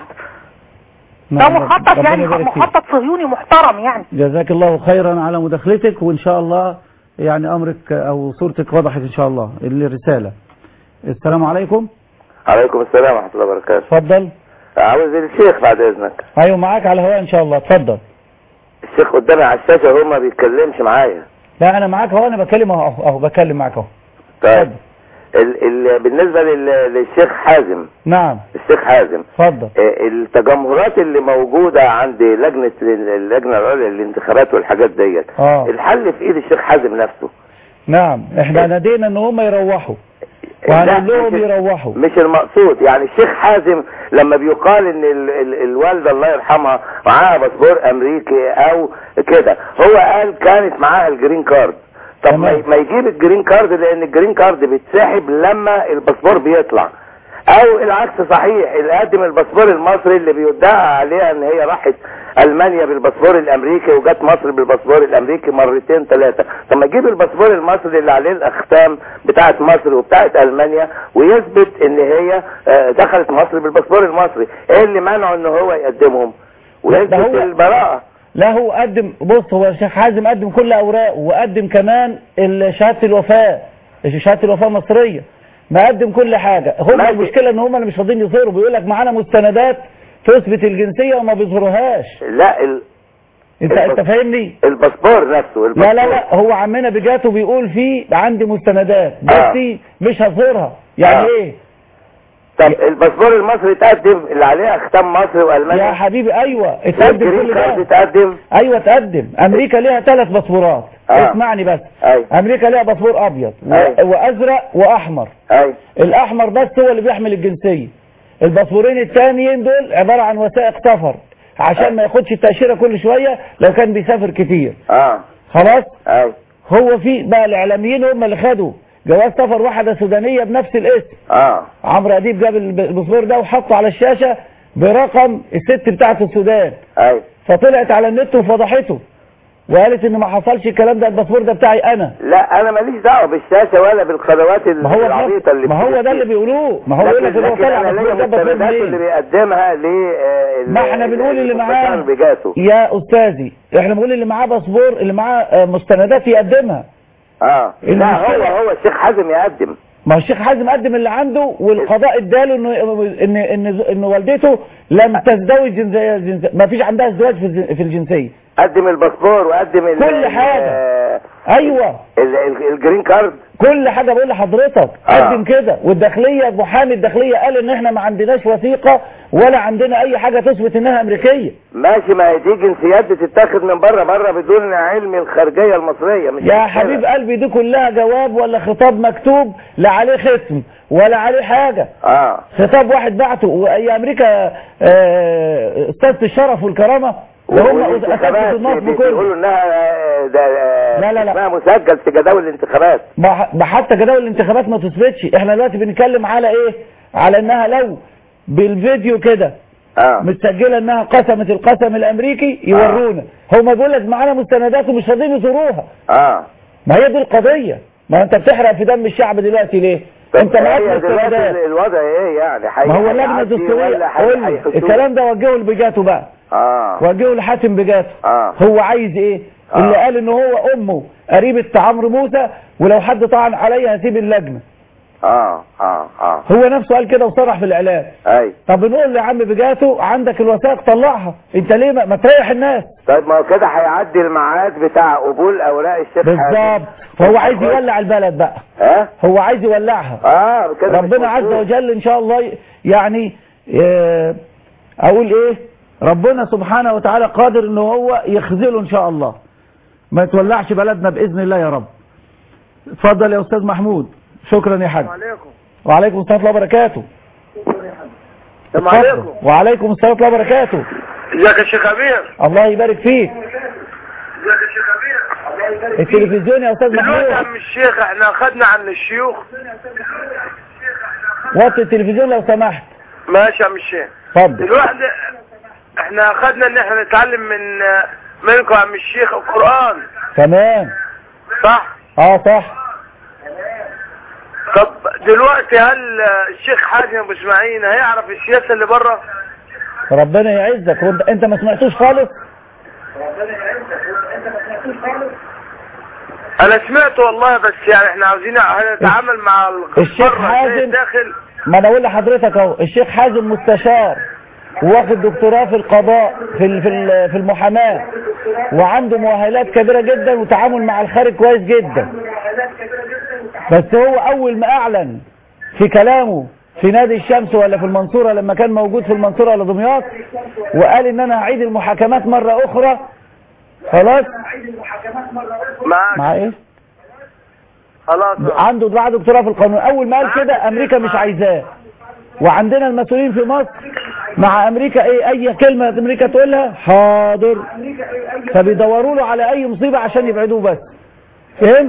ده نعم. مخطط ربنا يعني يبارك فيك. مخطط صهيوني محترم يعني جزاك الله خيرا على مداخلتك وان شاء الله يعني امرك او صورتك وضحت ان شاء الله الرساله السلام عليكم عليكم السلام ورحمة الله وبركاته اتفضل عاوز الشيخ بعد اذنك ايوه معاك على الهواء ان شاء الله اتفضل الشيخ قدامي على الشاشة وهو ما بيتكلمش معايا لا انا معاك اهو انا بكلم اهو اهو بكلم معاك اهو طيب ال ال بالنسبة لل للشيخ حازم نعم الشيخ حازم اتفضل آه، التجمهرات اللي موجودة عند لجنة اللجنة العليا للانتخابات والحاجات ديت اه الحل في ايد الشيخ حازم نفسه نعم احنا نادينا ان هم يروحوا وهنقول لا، لهم مش- يروحوا مش المقصود يعني الشيخ حازم لما بيقال ان ال ال الوالده الله يرحمها معاها باسبور امريكي او كده هو قال كانت معاها الجرين كارد طب ما ما يجيب الجرين كارد لان الجرين كارد بيتسحب لما الباسبور بيطلع او العكس صحيح اللي قدم الباسبور المصري اللي بيدعى عليها ان هي راحت المانيا بالباسبور الامريكي وجت مصر بالباسبور الامريكي مرتين ثلاثه طب ما يجيب الباسبور المصري اللي عليه الاختام بتاعه مصر وبتاعه المانيا ويثبت ان هي آه، دخلت مصر بالباسبور المصري ايه اللي منعه ان هو يقدمهم ويثبت هو- البراءه لا هو قدم بص هو الشيخ حازم قدم كل اوراقه وقدم كمان ال- شهاده الوفاه شهاده الوفاه مصريه ما قدم كل حاجه هم المشكله ان هم اللي مش راضيين يظهروا بيقول لك معانا مستندات تثبت الجنسيه وما بيظهروهاش لا ال... انت انت فاهمني الباسبور نفسه الباسبور. لا لا لا هو عمنا بجاته بيقول فيه عندي مستندات بس آه. مش هظهرها يعني آه. ايه طب الباسبور المصري اتقدم اللي عليه اختام مصر والمانيا يا حبيبي ايوه اتقدم والجرين كل كارد ده اتقدم ايوه اتقدم امريكا ليها ثلاث باسبورات آه. اسمعني بس أيوة. امريكا ليها باسبور ابيض و... أيوة. وازرق واحمر ايوه الاحمر بس هو اللي بيحمل الجنسيه الباسبورين الثانيين دول عباره عن وثائق سفر عشان ما ياخدش التاشيره كل شويه لو كان بيسافر كتير اه خلاص ايوه هو في بقى الاعلاميين هم اللي خدوا جواز سفر واحده سودانيه بنفس الاسم اه عمرو اديب جاب الب- الباسبور ده وحطه على الشاشه برقم الست بتاعت السودان ايوه فطلعت على النت وفضحته وقالت ان ما حصلش الكلام ده الباسبور ده بتاعي انا لا انا ماليش دعوه بالشاشه ولا بالقنوات ما هو العبيطه اللي ما هو ده اللي بيقولوه ما هو يقول لك لكن, ان هو لكن طالع انا باسبور ليا ده باسبور مستندات اللي منين بيقدمها ل ما احنا بنقول اللي معاه بجاته يا استاذي احنا بنقول اللي معاه باسبور اللي معاه آه، مستندات يقدمها اه لا هو المشكلة- هو الشيخ حازم يقدم ما هو الشيخ حازم قدم اللي عنده والقضاء اداله انه ان ان ان والدته لم تزدوج جنسيه جنسية ما فيش عندها ازدواج في الجن- في الجنسيه قدم الباسبور وقدم ال- كل ال- حاجة. آه، ايوه ال- ال- الجرين كارد كل حاجه بقول لحضرتك آه. قدم كده والداخليه محامي الداخليه قال ان احنا ما عندناش وثيقه ولا عندنا اي حاجه تثبت انها امريكيه ماشي ما هي دي جنسيات بتتاخد من بره بره بدون علم الخارجيه المصريه مش يا مشكلة. حبيب قلبي دي كلها جواب ولا خطاب مكتوب لا عليه ختم ولا عليه حاجه اه خطاب واحد بعته وهي امريكا آه، استاذه الشرف والكرامه وهم والانتخابات اساتذه النصب بي- كله بيقولوا انها آه، ده آه، لا، لا، لا. اسمها مسجل في جداول الانتخابات ما ما حتى جداول الانتخابات ما تثبتش احنا دلوقتي بنتكلم على ايه على انها لو بالفيديو كده اه متسجله انها قسمت القسم الامريكي يورونا هم بيقول لك معانا مستندات ومش راضيين يزوروها اه ما هي دي القضيه ما انت بتحرق في دم الشعب دلوقتي ليه انت معاك هي دلوقتي مستندات الوضع ايه يعني حي- ما هو اللجنه هيعدي الدستوريه ولا حي- قول لي هيحطوه؟ الكلام ده وجهه لبجاته بقى اه وجهه لحاتم بجاته اه هو عايز ايه آه. اللي قال ان هو امه قريبة عمرو موسى ولو حد طعن عليا هسيب اللجنه اه اه اه هو نفسه قال كده وصرح في الاعلام اي طب نقول يا عم بجاته عندك الوثائق طلعها انت ليه ما, ما تريح الناس طيب ما هو كده هيعدي الميعاد بتاع قبول اوراق الشيخ حازم. بالظبط فهو عايز يولع البلد بقى ها هو عايز يولعها اه كده مش ربنا عز مظبوط. وجل ان شاء الله ي- يعني آه، اقول ايه ربنا سبحانه وتعالى قادر ان هو يخذله ان شاء الله ما تولعش بلدنا باذن الله يا رب اتفضل يا استاذ محمود شكرا يا حاج عليكم وعليكم السلام ورحمه الله وبركاته السلام اتفضل. عليكم وعليكم السلام ورحمه الله وبركاته ازيك يا شيخ امير الله يبارك فيك ازيك يا شيخ امير التلفزيون يا استاذ دلوقتي يا محمود عم الشيخ احنا اخدنا عن الشيوخ وطي التلفزيون لو سمحت ماشي يا عم الشيخ اتفضل دلوقتي احنا اخدنا ان احنا نتعلم من منكم يا عم الشيخ القرآن تمام صح اه صح طب دلوقتي هل الشيخ حازم ابو اسماعيل هيعرف السياسة اللي بره ربنا يعزك وانت انت ما سمعتوش خالص انا سمعت والله بس يعني احنا عاوزين نتعامل مع الشيخ بره زي حازم الداخل ما انا اقول لحضرتك اهو الشيخ حازم مستشار واخد دكتوراه في القضاء في ال- في ال- في المحاماه وعنده مؤهلات كبيره جدا وتعامل مع الخارج كويس جدا بس هو اول ما اعلن في كلامه في نادي الشمس ولا في المنصوره لما كان موجود في المنصوره ولا دمياط وقال ان انا هعيد المحاكمات مره اخرى خلاص معاك مع ايه خلاص عنده دعاء دكتوراه في القانون اول ما قال كده امريكا مش عايزاه وعندنا المسؤولين في مصر مع امريكا ايه اي كلمة امريكا تقولها حاضر فبيدوروا له على اي مصيبة عشان يبعدوه بس فهمت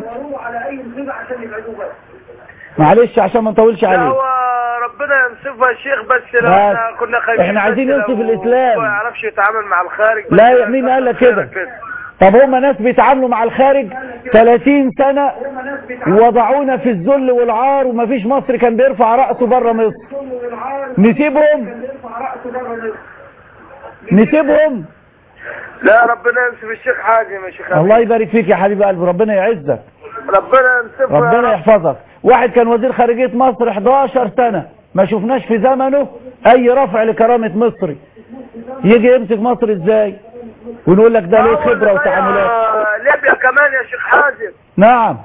معلش عشان ما نطولش لا عليه هو ربنا ينصفها يا شيخ بس لو بس. احنا كنا خايفين احنا عايزين بس ننصف لو الإسلام. ما يعرفش يتعامل مع الخارج بس لا لا مين قال لك كتر كده خيرك طب هم ناس بيتعاملوا مع الخارج 30 سنة ووضعونا في الذل والعار ومفيش مصر كان بيرفع رأسه بره مصر نسيبهم نسيبهم لا ربنا ينصف الشيخ حازم يا شيخ الله يبارك فيك يا حبيب قلبي ربنا يعزك ربنا ينصفه يا ربنا رب. يحفظك واحد كان وزير خارجية مصر 11 سنة ما شفناش في زمنه اي رفع لكرامة مصري يجي يمسك مصر ازاي ونقول لك ده له هو خبرة اللي وتعاملات بقى ليبيا كمان يا شيخ حازم نعم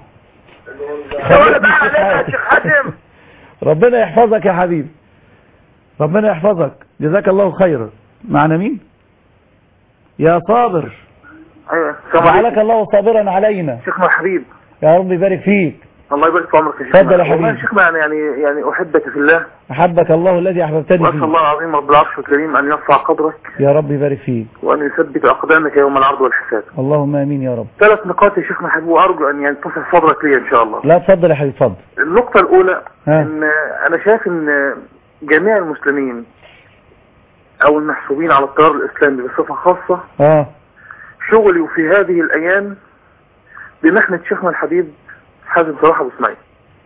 هو اللي بقى ليبيا يا شيخ حازم ربنا يحفظك يا حبيبي ربنا يحفظك جزاك الله خيرا معنا مين يا صابر ايوه السلام جعلك عليكم الله صابرا علينا شيخنا الحبيب يا رب يبارك فيك الله يبارك في عمرك يا شيخنا اتفضل يا حبيبي. والله يا شيخنا يعني يعني يعني احبك في الله احبك الله الذي احببتني واسال فيه الله العظيم رب العرش الكريم ان يرفع قدرك يا رب يبارك فيك وان يثبت اقدامك يوم العرض والحساب اللهم امين يا رب ثلاث نقاط يا شيخنا الحبيب وارجو ان ينتصف صدرك لي ان شاء الله لا اتفضل يا حبيبي اتفضل النقطة الأولى ها. إن أنا شايف إن جميع المسلمين أو المحسوبين على التيار الإسلامي بصفة خاصة اه شغلوا في هذه الأيام بمحنة شيخنا الحبيب حازم صلاح أبو إسماعيل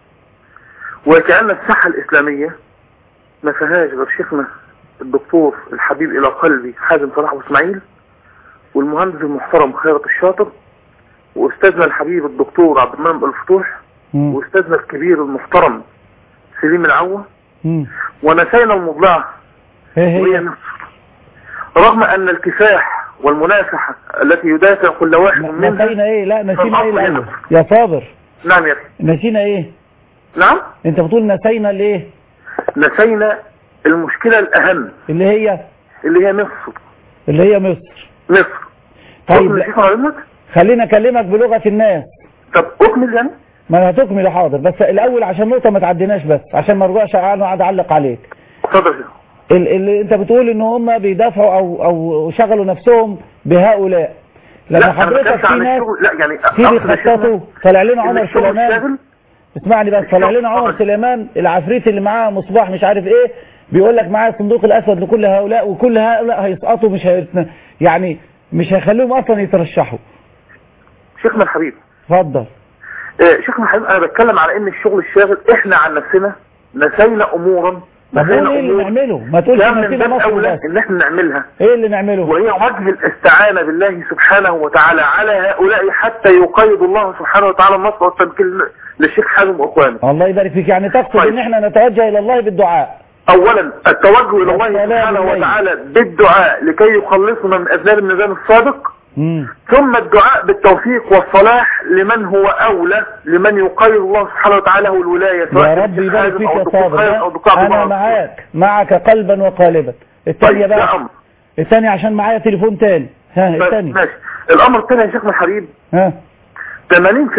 وكأن الساحة الإسلامية ما فيهاش غير شيخنا الدكتور الحبيب إلى قلبي حازم صلاح أبو إسماعيل والمهندس المحترم خيرت الشاطر وأستاذنا الحبيب الدكتور عبد المنعم الفتوح مم. واستاذنا الكبير المحترم سليم العوة مم. ونسينا المضلعة ايه وهي هي مصر رغم ان الكفاح والمنافحة التي يدافع كل واحد منها نسينا ايه لا نسينا ايه فالأصل هي الاول مصر. يا صابر نعم يا اخي نسينا ايه نعم انت بتقول نسينا الايه نسينا المشكلة الاهم اللي هي اللي هي مصر اللي هي مصر مصر طيب أكمل لا. شيخ علمك خلينا اكلمك بلغة الناس طب اكمل يعني ما انا هتكمل حاضر بس الاول عشان نقطة ما تعديناش بس عشان ما ارجعش اقعد اعلق عليك اتفضل يا شيخ. ال- اللي انت بتقول ان هم بيدافعوا او او شغلوا نفسهم بهؤلاء لا لما أنا حضرتك بتكلم في عن ناس الشغل- لا يعني في أقصد يا شيخنا بيخططوا طلع لنا إن عمر الشغل سليمان شاغل اسمعني بس طلع لنا عمر اتفضل. سليمان العفريت اللي معاه مصباح مش عارف ايه بيقول لك معاه الصندوق الاسود لكل هؤلاء وكل هؤلاء هيسقطوا مش هيتن... يعني مش هيخليهم اصلا يترشحوا شيخنا الحبيب اتفضل آه، شيخنا حبيب انا بتكلم على ان الشغل الشاغل احنا عن نفسنا نسينا امورا طب قول ايه اللي نعمله ما تقولش كان من نسينا باب مصر اولى بس ان احنا نعملها ايه اللي نعمله وهي وجه الاستعانة بالله سبحانه وتعالى على هؤلاء حتى يقيد الله سبحانه وتعالى النصر والتمكين للشيخ حازم واخوانه الله يبارك فيك يعني تقصد طيب. ان احنا نتوجه الى الله بالدعاء اولا التوجه الى الله والسلام سبحانه عليك. وتعالى بالدعاء لكي يخلصنا من اذناب الميزان السابق مم. ثم الدعاء بالتوفيق والصلاح لمن هو اولى لمن يقيد الله سبحانه وتعالى له الولايه سواء يا كان رب الشيخ يبارك حازم فيك او يا الدكتور صابر خالد او الدكتور عبد انا الله معاك معك قلبا وقالبا الثانية طيب، ده بقى أمر. الثانية عشان معايا تليفون تاني ها الثاني ماشي الامر الثاني يا شيخنا الحبيب ها 80%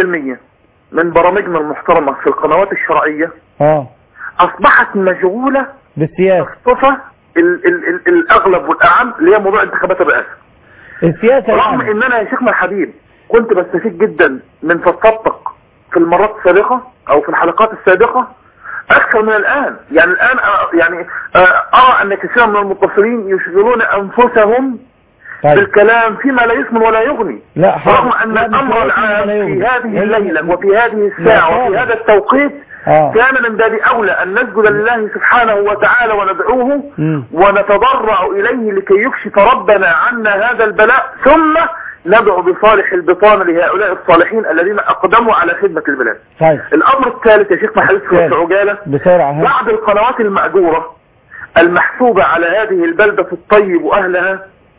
من برامجنا المحترمه في القنوات الشرعيه اه اصبحت مشغوله بالسياسة صفة ال ال ال الاغلب والاعم اللي هي موضوع انتخابات الرئاسه السياسة رغم يعني ان انا يا شيخنا الحبيب كنت بستفيد جدا من تطبق في المرات السابقة او في الحلقات السابقة اكثر من الان يعني الان أ- يعني آه، ارى ان كثيرا من المتصلين يشغلون انفسهم طيب بالكلام فيما لا يسمن ولا يغني لا حاضر. رغم ان لا، مش الامر هيسمن العام ولا يغني. في هذه هي- الليلة وفي هذه لا، الساعة وفي حاضر. هذا التوقيت اه كان من باب اولى ان نسجد لله سبحانه وتعالى وندعوه مم. ونتضرع إليه لكي يكشف ربنا عنا هذا البلاء ثم ندعو بصالح البطانة لهؤلاء الصالحين الذين أقدموا على خدمة البلاد طيب الأمر الثالث يا شيخ محمد الثالث. في عجالة بسرعة ها بعض القنوات المأجورة المحسوبة على هذه البلدة الطيب وأهلها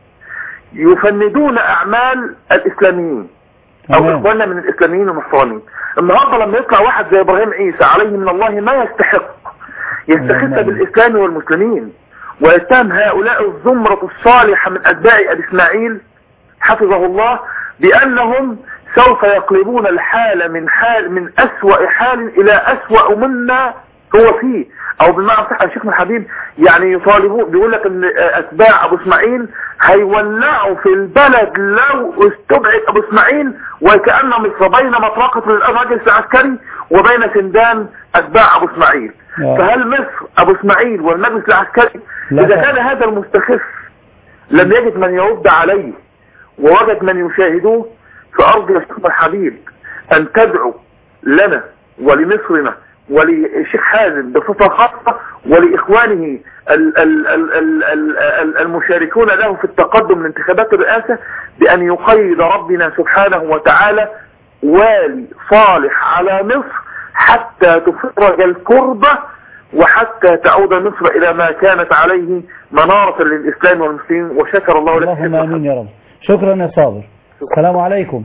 يفندون أعمال الإسلاميين أو تمام. إخواننا من الإسلاميين المحترمين النهاردة لما يطلع واحد زي إبراهيم عيسى عليه من الله ما يستحق يستخف تمام. بالإسلام والمسلمين ويتهم هؤلاء الزمرة الصالحة من أتباع أبي إسماعيل حفظه الله بأنهم سوف يقلبون الحال من حال من أسوأ حال إلى أسوأ مما هو فيه أو بمعنى صح يا شيخنا الحبيب يعني يطالبون بيقول لك أن أتباع أبو إسماعيل هيولعوا في البلد لو استبعد أبو إسماعيل وكأن مصر بين مطرقة المجلس العسكري وبين سندان أتباع أبو إسماعيل آه. فهل مصر أبو إسماعيل والمجلس العسكري لا إذا طبعا. كان هذا المستخف لم يجد من يرد عليه ووجد من يشاهدوه فأرجو يا شيخنا الحبيب أن تدعو لنا ولمصرنا ولشيخ حازم بصفة خاصة ولإخوانه ال- ال- ال- ال- ال- ال- المشاركون له في التقدم لانتخابات الرئاسة بأن يقيد ربنا سبحانه وتعالى والي صالح على مصر حتى تفرج الكربة وحتى تعود مصر إلى ما كانت عليه منارة للإسلام والمسلمين وشكر الله لك اللهم امين يا رب شكرا يا صابر السلام عليكم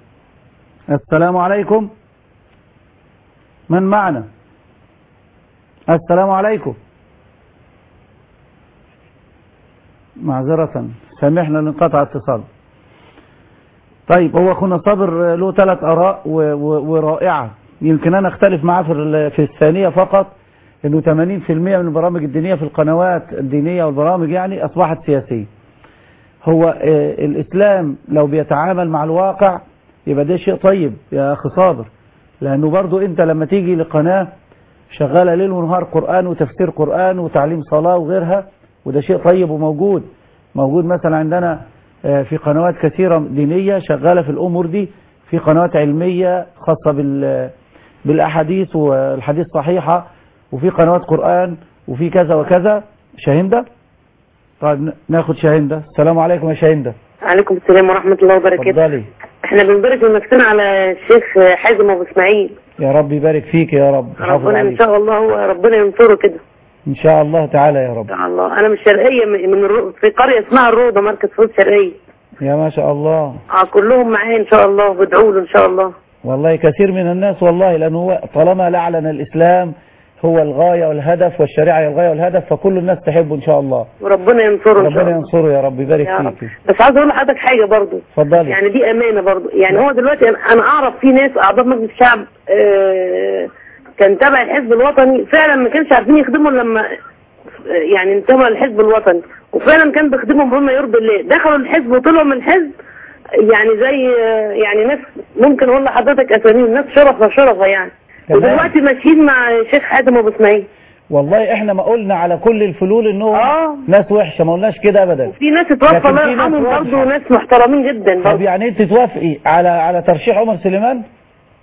السلام عليكم من معنا السلام عليكم معذرة سامحنا لانقطع اتصال طيب هو اخونا صابر له ثلاث اراء و- و- ورائعة يمكن انا اختلف معاه في ال- في الثانية فقط انه 80% من البرامج الدينية في القنوات الدينية والبرامج يعني اصبحت سياسية هو آه، الإسلام لو بيتعامل مع الواقع يبقى ده شيء طيب يا أخي صابر لأنه برضو أنت لما تيجي لقناة شغالة ليل ونهار قرآن وتفسير قرآن وتعليم صلاة وغيرها وده شيء طيب وموجود موجود مثلا عندنا آه، في قنوات كثيرة دينية شغالة في الأمور دي في قنوات علمية خاصة بال بالأحاديث والحديث صحيحة وفي قنوات قرآن وفي كذا وكذا شاهندة طيب ن- ناخد شاهندة السلام عليكم يا شاهندة عليكم السلام ورحمة الله وبركاته اتفضلي احنا بنبارك المكسين على الشيخ حازم ابو اسماعيل يا رب يبارك فيك يا رب يحافظ ربنا ان عليك شاء الله هو ربنا ينصره كده ان شاء الله تعالى يا رب ان شاء الله انا من الشرقية من من الرو... في قرية اسمها الروضة مركز فوز شرقية يا ما شاء الله اه كلهم معايا ان شاء الله وبدعوا له ان شاء الله والله كثير من الناس والله لأنه هو طالما لعلن الإسلام هو الغاية والهدف والشريعة هي الغاية والهدف فكل الناس تحبه إن شاء الله وربنا ينصره ان شاء ربنا الله ينصره يا رب يبارك يا رب. فيك بس عايز اقول لحضرتك حاجة برضو اتفضلي يعني دي امانة برضو يعني هو دلوقتي انا أنا اعرف في ناس اعضاء مجلس الشعب آه، كان تابع الحزب الوطني فعلا ما كانش عارفين يخدموا لما آه، يعني انتموا للحزب الوطني وفعلا كان بيخدمهم بما يرضي الله دخلوا الحزب وطلعوا من الحزب يعني زي آه، يعني ناس ممكن اقول لحضرتك اساميهم ناس شرفة شرفة يعني تمام. ودلوقتي ماشيين مع شيخ حاتم ابو اسماعيل والله احنا ما قلنا على كل الفلول انهم آه. ناس وحشة ما قلناش كده ابدا في ناس اتوفى لكن الله في ناس يرحمهم واضحة. برضه ناس محترمين جدا طب برضه يعني انت توافقي على على ترشيح عمر سليمان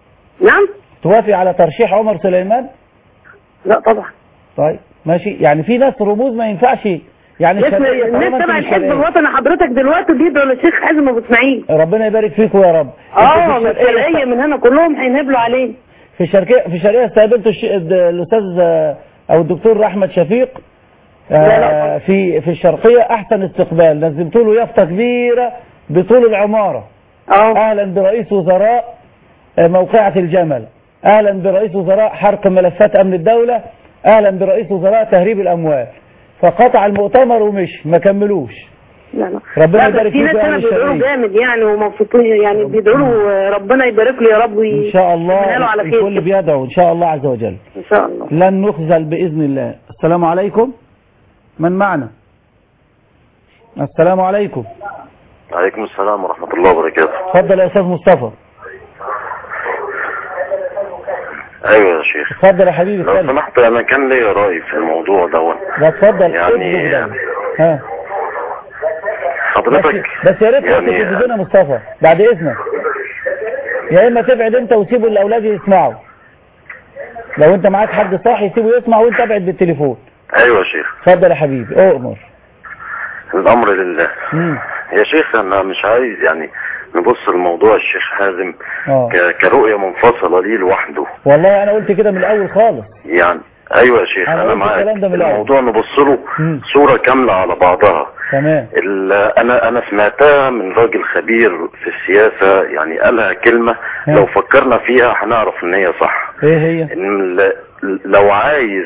نعم توافق على ترشيح عمر سليمان لا طبعا طيب ماشي يعني في ناس رموز ما ينفعش يعني اسم الشرقية طالما الناس انت تبع مش الحزب شرقية. الوطني حضرتك دلوقتي بيدعوا للشيخ حازم ابو اسماعيل ربنا يبارك فيكم يا رب اه انتوا من في الشرقية الشرقيه من هنا كلهم هينهبلوا عليه في الشرقية في الشرقية استقبلتوا الش... الد- الأستاذ آه، أو الدكتور أحمد شفيق آه، في في الشرقية أحسن استقبال نزلت له يافطة كبيرة بطول العمارة أهلا برئيس وزراء آه، موقعة الجمل أهلا برئيس وزراء حرق ملفات أمن الدولة أهلا برئيس وزراء تهريب الأموال فقطع المؤتمر ومشي ما كملوش لا لا ربنا لا، بس يبارك في فيكم ناس يا هنا أهل بيدعوا له الشرقية جامد يعني ومبسوطين يعني بيدعوا له ربنا يبارك له يا رب وي... إن شاء الله ويناله على خير الكل بيدعو إن شاء الله عز وجل ان شاء الله لن نخزل بإذن الله السلام عليكم من معنا السلام عليكم عليكم السلام ورحمة الله وبركاته اتفضل يا أستاذ مصطفى ايوه يا شيخ اتفضل يا حبيبي لو اتفضل سمحت انا كان ليا رأي في الموضوع ده لا اتفضل يعني ابدأ. ها حضرتك بس يا ريت يعني- يعني تلفزيون يا مصطفى بعد إذنك يا إما تبعد أنت وسيبوا الأولاد يسمعوا لو أنت معاك حد صاحي سيبه يسمع وأنت ابعد بالتليفون ايوه يا شيخ اتفضل يا حبيبي أؤمر الامر لله مم. يا شيخ انا مش عايز يعني نبص لموضوع الشيخ حازم اه ك- كرؤية منفصلة ليه لوحده والله أنا قلت كده من الأول خالص يعني ايوه يا شيخ أنا انا قلت معاك الكلام ده من الأول. الموضوع نبص له مم. صورة كاملة على بعضها تمام ال- انا انا سمعتها من راجل خبير في السياسة يعني قالها كلمة ها. لو فكرنا فيها هنعرف ان هي صح إيه هي ان ال- لو عايز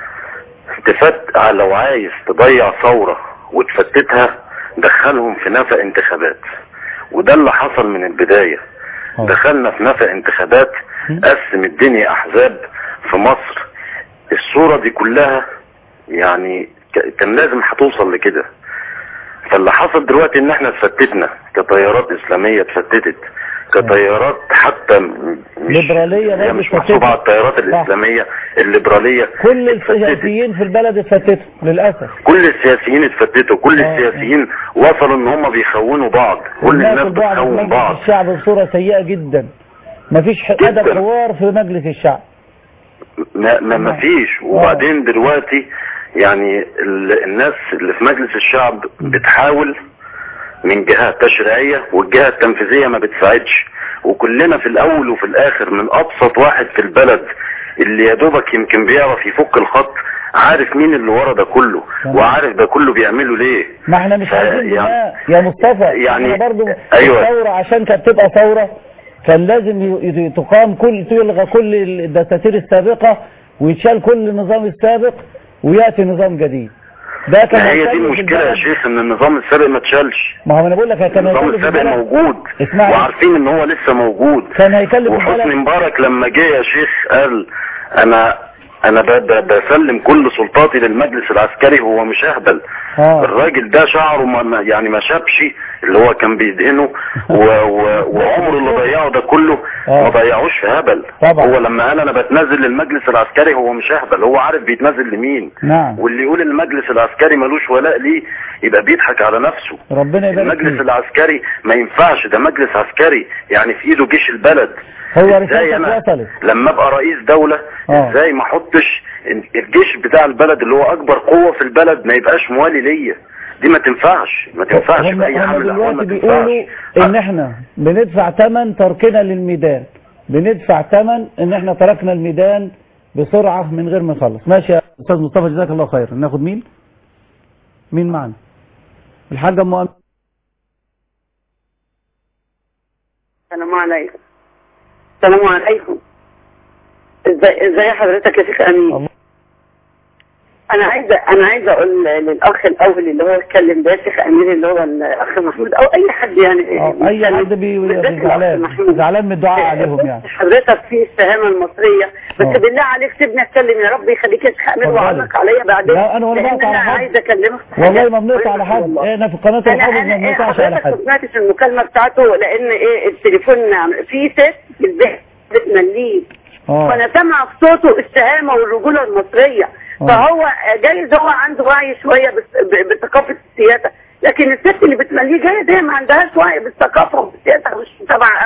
تفت لو عايز تضيع ثورة وتفتتها دخلهم في نفق انتخابات وده اللي حصل من البداية آه. دخلنا في نفق انتخابات قسم الدنيا احزاب في مصر الصورة دي كلها يعني ك- كان لازم هتوصل لكده فاللي حصل دلوقتي ان احنا اتفتتنا كتيارات اسلامية اتفتتت كتيارات حتى م- مش ليبرالية هي برضه مش اتفتتت. محسوبة على التيارات صح. الاسلامية الليبرالية كل السياسيين في البلد اتفتتوا للأسف كل السياسيين اتفتتوا كل آه. السياسيين وصلوا ان هم بيخونوا بعض كل الناس والناس البعض في بتخون مجلس بعض الشعب بصورة سيئة جدا مفيش ح- أدب حوار في مجلس الشعب ما, ما, ما فيش وبعدين دلوقتي يعني ال- الناس اللي في مجلس الشعب بتحاول من جهة تشريعية والجهة التنفيذية ما بتساعدش وكلنا في الاول وفي الاخر من ابسط واحد في البلد اللي يا دوبك يمكن بيعرف يفك الخط عارف مين اللي ورا ده كله تمام. وعارف ده كله بيعمله ليه ما احنا مش ف- عايزين يعني- دماء يا مصطفى يعني- احنا برضو أيوة. الثورة عشان كانت تبقى ثورة كان لازم ي- ي- تقام كل تلغى كل الدساتير السابقة ويتشال كل النظام السابق ويأتي نظام جديد ده كان ما هي دي هيكلف المشكلة يا البلد- شيخ ان النظام السابق ما اتشالش ما هو انا بقول لك كان النظام هيكلف السابق البلد موجود اسمعني. وعارفين ان هو لسه موجود كان هيكلف وحسني البلد مبارك لما جه يا شيخ قال انا انا ب- ب- بسلم كل سلطاتي للمجلس العسكري هو مش اهبل اه الراجل ده شعره ما ما- يعني ما شابش اللي هو كان بيدهنه و و وعمره اللي ضيعه ده كله آه. ما ضيعوش في هبل طبعا. هو لما قال انا بتنازل للمجلس العسكري هو مش اهبل هو عارف بيتنازل لمين نعم واللي يقول المجلس العسكري ملوش ولاء ليه يبقى بيضحك على نفسه ربنا يبارك المجلس فيك العسكري ما ينفعش ده مجلس عسكري يعني في ايده جيش البلد هو ازاي رسالتك انا وصلت لما ابقى رئيس دولة آه. ازاي ما احطش الجيش بتاع البلد اللي هو اكبر قوة في البلد ما يبقاش موالي ليا دي ما تنفعش ما تنفعش هم, بأي هم حال من الأحوال دلوقتي ما بيقولوا تنفعش ان احنا بندفع ثمن تركنا للميدان بندفع ثمن ان احنا تركنا الميدان بسرعة من غير ما نخلص ماشي يا استاذ مصطفى جزاك الله خير ناخد مين مين معنا الحاجة ام أمين. السلام عليكم السلام عليكم ازاي ازاي حضرتك يا شيخ امين انا عايزه انا عايزه اقول للاخ الاول اللي هو اتكلم ده شيخ امين اللي هو الاخ محمود او اي حد يعني آه، اي حد بي- بالذات الأخ زعلان محمود. زعلان من الدعاء عليهم يعني حضرتك في الشهامه المصريه بس آه. بالله عليك سيبني اتكلم يا رب يخليك يا شيخ امين اتفضلي. وعلق عليا بعدين لا، أنا ولا لأن بقطع على انا حد. عايزه اكلمك في والله حاجة ما بنقطع على مهمة حد والله. احنا في قناة انا الحافظ ما انا إيه بنقطعش على حضرتك ما حد سمعتش المكالمه بتاعته لان ايه التليفون عم- في ست في البيت بتمليه اه فانا سامعه في صوته الشهامه والرجوله المصريه آه. فهو جايز هو عنده وعي شويه بس- ب- بثقافه السياسه لكن الست اللي بتمليه جايه دي ما عندهاش وعي بالثقافه وبالسياسه مش متابعه قوي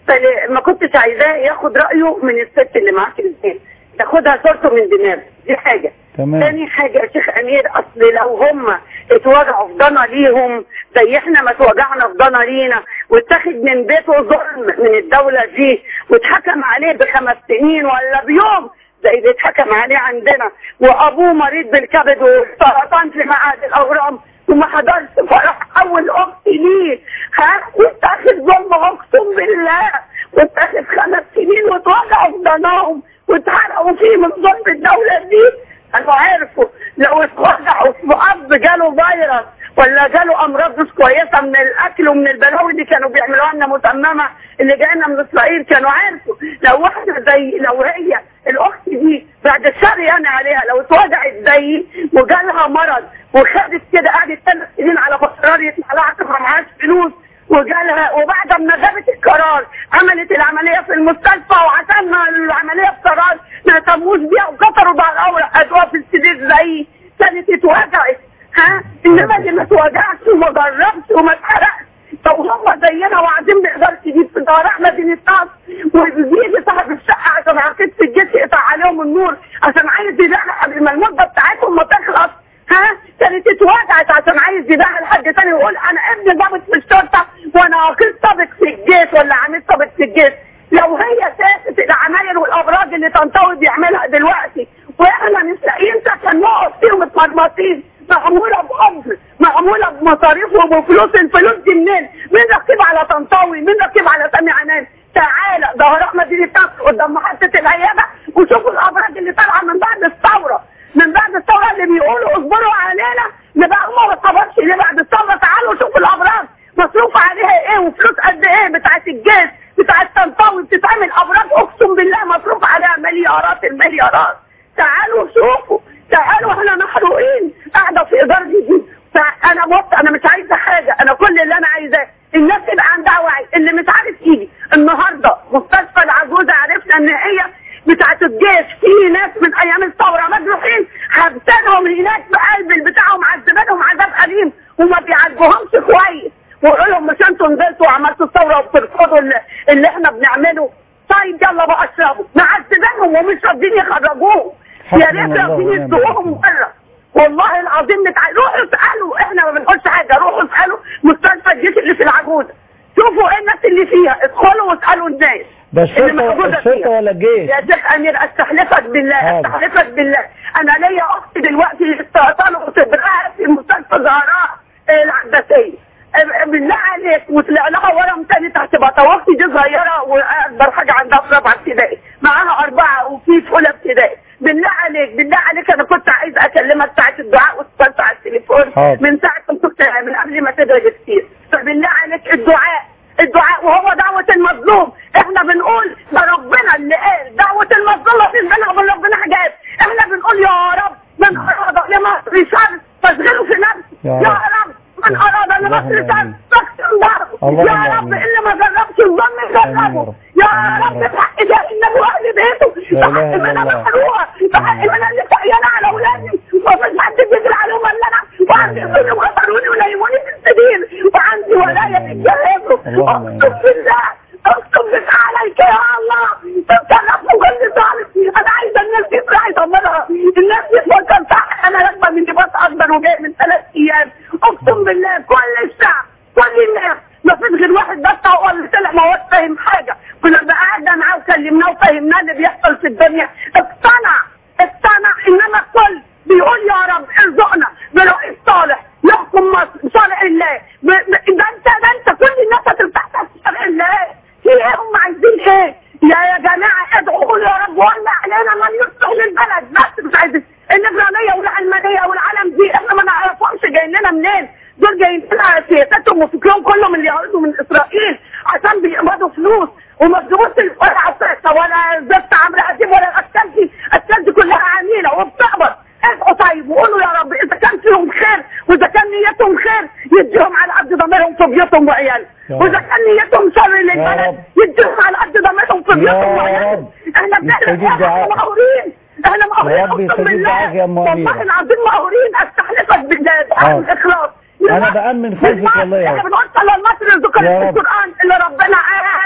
فما كنتش عايزاه ياخد رايه من الست اللي معاه في البيت تاخدها صورته من دماغه دي حاجه تمام. تاني حاجه يا شيخ امير اصل لو هم اتوجعوا في ضنا ليهم زي احنا ما اتوجعنا في ضنا لينا واتاخد من بيته ظلم من الدوله دي واتحكم عليه بخمس سنين ولا بيوم زي اللي اتحكم عليه عندنا وابوه مريض بالكبد وسرطان في معهد الاورام وما حضرش فرح اول اخت ليه ها واتاخد ظلم اقسم بالله واتاخد خمس سنين واتوجعوا في ضناهم واتحرقوا فيه من ظلم الدوله دي انا عارفه لو اتوجعوا في اب جاله فيروس ولا جاله امراض مش كويسه من الاكل ومن البلاوي اللي كانوا بيعملوها لنا مسممه اللي جاينا من اسرائيل كانوا عارفوا لو واحده زي لو هي الاخت دي بعد الشر يعني عليها لو اتوجعت زي وجالها مرض وخدت كده قعدت ثلاث سنين على بصرار يطلع لها تبقى معاش فلوس وجالها وبعد ما جابت القرار عملت العمليه في المستشفى وعشان ما العمليه بقرار ما اهتموش بيها وكسروا بعض الاوراق ادوها في السرير زي كانت اتوجعت ها انما اللي ما اتوجعش وما جربش وما اتحرقش طب هم زينا وقاعدين بإدارة تجيب في دار أحمد بن الصعب وبيجي صاحب الشقة عشان عقيدة الجيش يقطع عليهم النور عشان عايز يبيعها قبل ما المدة بتاعتهم ما تخلص ها كانت اتوجعت عشان عايز يبيعها لحد تاني ويقول أنا ابني ضابط في الشرطة وأنا عقيد سابق في الجيش ولا عميد سابق في الجيش لو هي سياسة العماير والأبراج اللي طنطاوي بيعملها دلوقتي وإحنا مش لاقيين سكن نقف فيهم متمرمطين معمولة بأمر معمولة بمصاريف وبفلوس الفلوس دي منين؟ مين ركب على طنطاوي؟ مين ركب على سامي عنان؟ تعالى ظهر احمد دي التاكسي قدام محطة العيادة وشوفوا الأبراج اللي طالعة من بعد الثورة من بعد الثورة اللي بيقولوا اصبروا علينا نبقى هم ما اتخبرش ليه بعد الثورة تعالوا شوفوا الأبراج مصروف عليها ايه وفلوس قد ايه بتاعت الجيش بتاعت طنطاوي بتتعمل أبراج أقسم بالله مصروف عليها مليارات المليارات تعالوا شوفوا تعالوا احنا محروقين قاعده في اداره دي فانا بص انا مش عايزه حاجه انا كل اللي انا عايزاه الناس تبقى عندها وعي اللي مش عارف يجي النهارده مستشفى العجوزه عرفنا ان هي بتاعه الجيش في ناس من ايام الثوره مجروحين حابسينهم هناك بقلب البتاع ومعذبينهم عذاب اليم وما بيعالجوهمش كويس ويقول لهم مش انتوا نزلتوا وعملتوا الثوره وبترفضوا اللي, اللي احنا بنعمله طيب يلا بقى اشربوا معذبينهم ومش راضيين يخرجوهم يا ريت راضيين يدوهم بره والله العظيم بتاع روحوا اسالوا احنا ما بنقولش حاجه روحوا اسالوا مستشفى الجيش اللي في العجوزه شوفوا ايه الناس اللي فيها ادخلوا واسالوا الناس ده اللي الشرطة موجودة الشرطة فيها. ولا الجيش؟ يا شيخ امير استحلفك بالله هذا. استحلفك بالله انا ليا اختي دلوقتي استئصال وتبرعها في مستشفى زهراء آه، العباسيه آه، بالله عليك وطلع لها ورم تاني تحت بطا واختي دي صغيره واكبر حاجه عندها في رابعه ابتدائي معاها اربعه وفي في اولى ابتدائي بالله عليك بالله عليك انا كنت عايز اكلمك ساعه الدعاء واتصلت على التليفون حاضر. من ساعه ما كنت من قبل ما تدرج كتير فبالله عليك الدعاء الدعاء وهو دعوة المظلوم احنا بنقول ده ربنا اللي قال دعوة المظلوم ما فيش بينها وبين ربنا حاجات احنا بنقول يا رب من اراد لمصر شر فاشغله في نفسه يا يا رب. رب من اراد لمصر اللهم شر آمين. فاكسر ضهره اللهم يا رب آمين. اللي ما جربش الظن يجربه يا رب بحق جهنم واهل بيته لا بحق إله إلا من انا الله. محروقه بحق من انا سعيانه على اولادي ومفيش حد بيجري عليهم الا انا وعندي ظلم وقتلوني ونيموني في السبيل وعندي ولايه بيتجهزوا اللهم آمين. اقسم بالله اقسم بالله عليك يا الله تتصرف وكل ظالم انا عايزه الناس دي عايزه اضمنها الناس دي تفكر صح انا راكبه من لباس اخضر وجاي من ثلاث ايام اقسم بالله كل الشعب كل الناس ما فيش غير واحد بس هو اللي طلع ما هوش فاهم حاجه ولما قعدنا معاه وكلمناه وفهمناه اللي بيحصل في الدنيا اقتنع اقتنع انما الكل بيقول يا رب ارزقنا برئيس صالح يحكم مصر بشرع الله ب... ب... ده انت ده انت كل الناس هترتاح تحت شرع الله في ايه هم عايزين ايه يا يا جماعه ادعوا قولوا يا رب ولع علينا من يصلح للبلد بس مش عايزين الليبراليه والعلمانيه والعالم دي احنا ما نعرفهمش جايين لنا منين دول جايين لنا سياستهم وفكرهم كله من اليهود ومن اسرائيل عشان بيقبضوا فلوس وما بتجيبوش ولا عصايه ولا زفت عمرو اديب ولا الاشكال دي الاشكال دي كلها عميله وبتقبض ادعوا طيب وقولوا يا رب اذا كان فيهم خير واذا كان نيتهم خير يديهم على قد ضميرهم في بيوتهم وعيالهم يا واذا رب. كان نيتهم شر يا للبلد رب. يديهم على قد ضميرهم في يا بيوتهم وعيالهم رب. احنا بنعمل يستجيب ايه احنا دعائك. مقهورين احنا مقهورين يا رب اقسم يستجيب بالله دعائك يا أم أميرة. والله العظيم مقهورين استحلفك بالله دعاء حاضر. الاخلاص أنا بأمن خلفك والله يا احنا رب. بنقول صلى المصر ذكر يا في رب. القران اللي ربنا قال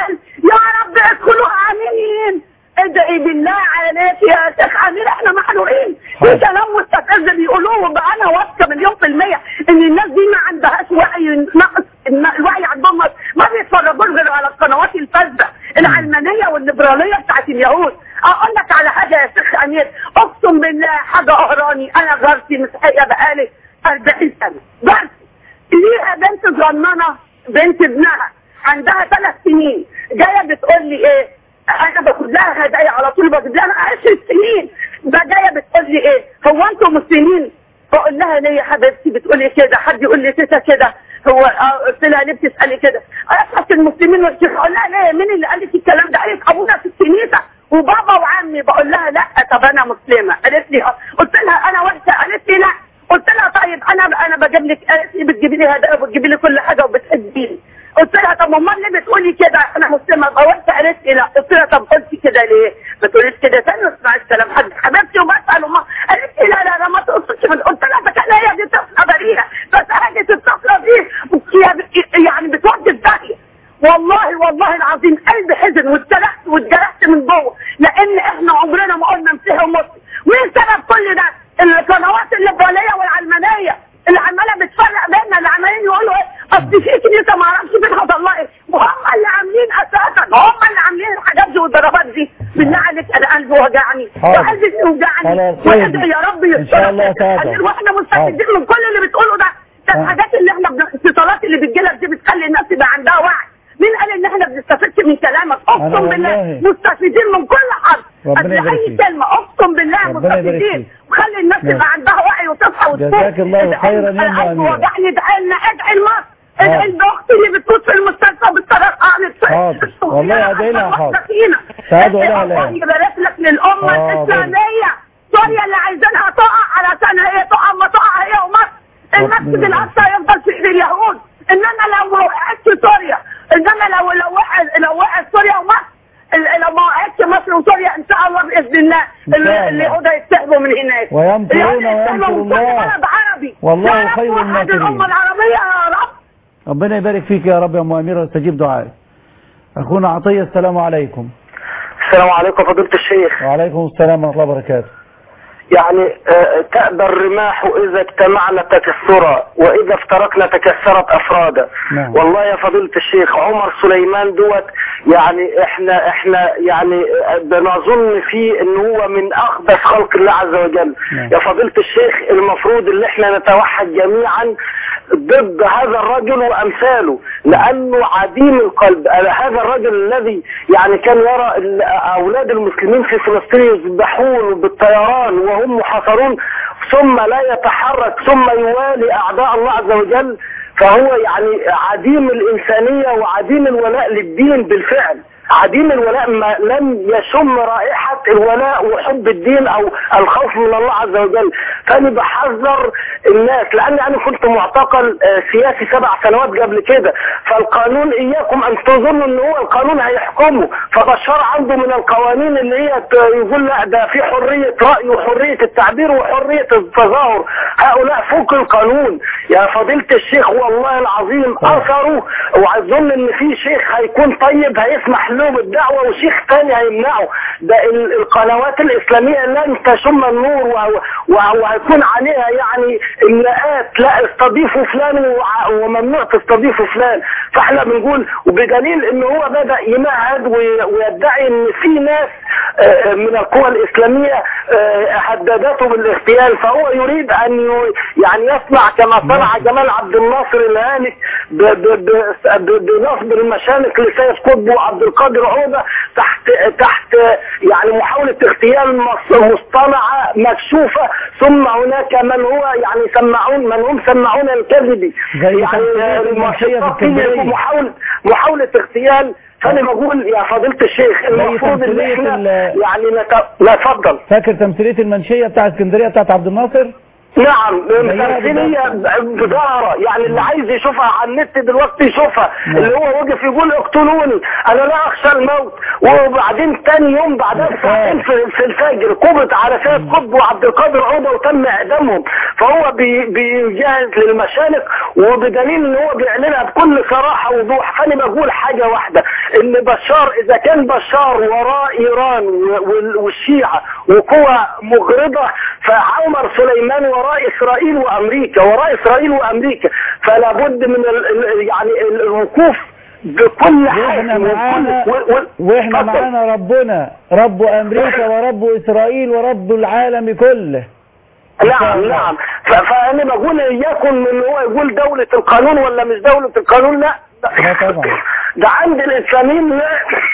يا رب ادخلوا امين ادعي بالله عليك يا شيخ امين احنا محروقين في كلام مستفز بيقولوه بقى انا واثقه مليون في الميه ان الناس دي ما عندهاش وعي ناقص إن الوعي عندهم ما بيتفرجوش غير على القنوات الفاسده العلمانيه والليبراليه بتاعت اليهود اقول لك على حاجه يا شيخ امير اقسم بالله حاجه قهراني انا جارتي مسيحيه بقالي 40 سنه جارتي ليها بنت صغننه بنت ابنها عندها ثلاث سنين جايه بتقول لي ايه انا باخد لها هدايا على طول باخد لها 10 سنين ده جايه بتقول لي ايه هو انتم مسلمين بقول لها ليه يا حبيبتي بتقولي كده حد يقول لي تيتا كده هو آه، قلت لها ليه بتسالي كده اصحى المسلمين والشيخ اقول لها ليه مين اللي قال لك الكلام ده قالت ابونا في الكنيسه وبابا وعمي بقول لها لا طب انا مسلمه قالت لي آه. قلت لها انا وحشه قالت لي لا قلت لها طيب انا انا بجيب لك قالت لي بتجيبي لي هدايا وبتجيبي لي كل حاجه وبتحبيني قلت لها طب امال ليه بتقولي كده انا مسلمه فوقت قالت لي لا قلت لها طب قلتي كده ليه ما تقوليش كده تاني واسمعي الكلام حد حبيبتي وبسال امها قالت لي لا لا لا ما تقصدش من- قلت لها ده كان هي دي طفله بريئه بس هاجت الطفله دي هي ب- يعني بتودي في داهيه والله والله العظيم قلبي حزن واتجرحت واتجرحت من جوه لان احنا عمرنا ما قلنا مسيحي ومسلم مين سبب كل ده القنوات الليبراليه والعلمانيه اللي عماله بتفرق بيننا اللي عمالين يقولوا ايه اصل في كنيسه ما اعرفش فين حصل لها ايه وهم اللي عاملين اساسا هم اللي عاملين الحاجات دي والضربات دي بالله عليك انا قلبي وجعني حاضر. وقلبي بيوجعني خلاص، وادعي يا رب إن شاء الله يسترك تابع. واحنا مستفيدين من كل اللي بتقوله ده ده آه. الحاجات اللي احنا بن- الاتصالات اللي بتجيلك دي بتخلي الناس يبقى عندها وعي مين قال ان احنا بنستفدش من كلامك أنا اقسم بالله والله. مستفيدين من كل حرف ربنا قبل يبارك اي فيك. كلمه اقسم بالله ربنا يبارك مستفيدين فيك. وخلي الناس نعم. يبقى عندها وعي وتصحى وتفوق جزاك الله ادعي- خيرا يا أم أنا قلبي أميرة. وجعني ادعي لنا ادعي لمصر آه. ادعي لاختي اللي بتموت في المستشفى بالسرطان حاضر. والله أدعي لها حاضر. فينا سعادة ولها الله الآن. يبارك لك للامه حاضر. الاسلاميه سوريا اللي عايزينها تقع علشان هي تقع ما تقع هي ومصر المسجد ربنا الاقصى يفضل في ايد اليهود انما لو وقعت سوريا انما لو لو وقعت لو وقعت سوريا ومصر ال- لو ما وقعتش مصر وسوريا ان شاء الله باذن الله إن شاء ال- الله. اليهود هيتسحبوا من هناك ويمكرون اليهود هيتسحبوا ويمكر من كل الله. بلد عربي والله يا رب خير وحد الماكرين. الامه العربيه يا رب ربنا يبارك فيك يا رب يا ام اميره واستجيب دعائك اخونا عطيه السلام عليكم السلام عليكم فضيلة الشيخ وعليكم السلام ورحمه الله وبركاته يعني آه، تأبى الرماح إذا اجتمعنا تكسرا وإذا افترقنا تكسرت أفرادا نعم. والله يا فضيلة الشيخ عمر سليمان دوت يعني احنا احنا يعني آه، بنظن فيه ان هو من اخبث خلق الله عز وجل نعم. يا فضيلة الشيخ المفروض ان احنا نتوحد جميعا ضد هذا الرجل وامثاله لانه عديم القلب آه، هذا الرجل الذي يعني كان يرى ال- اولاد المسلمين في فلسطين يذبحون بالطيران وهم محاصرون ثم لا يتحرك ثم يوالي اعداء الله عز وجل فهو يعني عديم الانسانيه وعديم الولاء للدين بالفعل عديم الولاء ما لم يشم رائحة الولاء وحب الدين او الخوف من الله عز وجل فانا بحذر الناس لان انا كنت معتقل آه، سياسي سبع سنوات قبل كده فالقانون اياكم ان تظنوا ان هو القانون هيحكمه فبشار عنده من القوانين اللي هي ت- يقول لا ده في حرية رأي وحرية التعبير وحرية التظاهر هؤلاء فوق القانون يا فضيلة الشيخ والله العظيم اثروا واظن ان في شيخ هيكون طيب هيسمح له بالدعوة وشيخ تاني هيمنعه ده ال- القنوات الاسلامية لن تشم النور وه- وه- وهيكون عليها يعني املاءات لا استضيفوا فلان وع- وممنوع تستضيفوا فلان فاحنا بنقول وبدليل ان هو بدأ يمهد وي- ويدعي ان في ناس آه، من القوى الاسلامية آه، هددته بالاغتيال فهو يريد ان ي- يعني يصنع كما صنع جمال عبد الناصر الهاني ب- ب- ب- ب- بنصب المشانق لسيد قطب وعبد القادر عوده تحت تحت يعني محاولة اغتيال مص- مصطنعة مكشوفة ثم هناك من هو يعني سمعون من هم سمعون الكذب زي يعني تمثيلية المنشية في المنشطات دي اسكندرية. محاولة محاولة اغتيال فانا بقول يا فضيلة الشيخ المفروض ان تمثيلية احنا ال- يعني نت... لا اتفضل فاكر تمثيليه المنشيه بتاع اسكندريه بتاعت عبد الناصر نعم تمثيلية بظاهرة يعني اللي عايز يشوفها على النت دلوقتي يشوفها اللي هو وقف يقول اقتلوني انا لا اخشى الموت وبعدين تاني يوم بعدها بساعتين في, في الفجر قبض على سيد قطب وعبد القادر عوضة وتم اعدامهم فهو بي بيجهز للمشانق وبدليل ان هو بيعلنها بكل صراحة ووضوح فانا بقول حاجة واحدة ان بشار اذا كان بشار وراء ايران وال- والشيعة وقوى مغرضة فعمر سليمان وراء اسرائيل وامريكا وراء اسرائيل وامريكا فلا بد من ال ال يعني ال- الوقوف بكل واحنا حاجة معانا وكل- و- و- واحنا اتفضل. معانا ربنا رب امريكا ورب اسرائيل ورب العالم كله نعم نعم ف- فانا بقول اياكم من هو يقول دولة القانون ولا مش دولة القانون لا لا طبعا ده عند الاسلاميين لا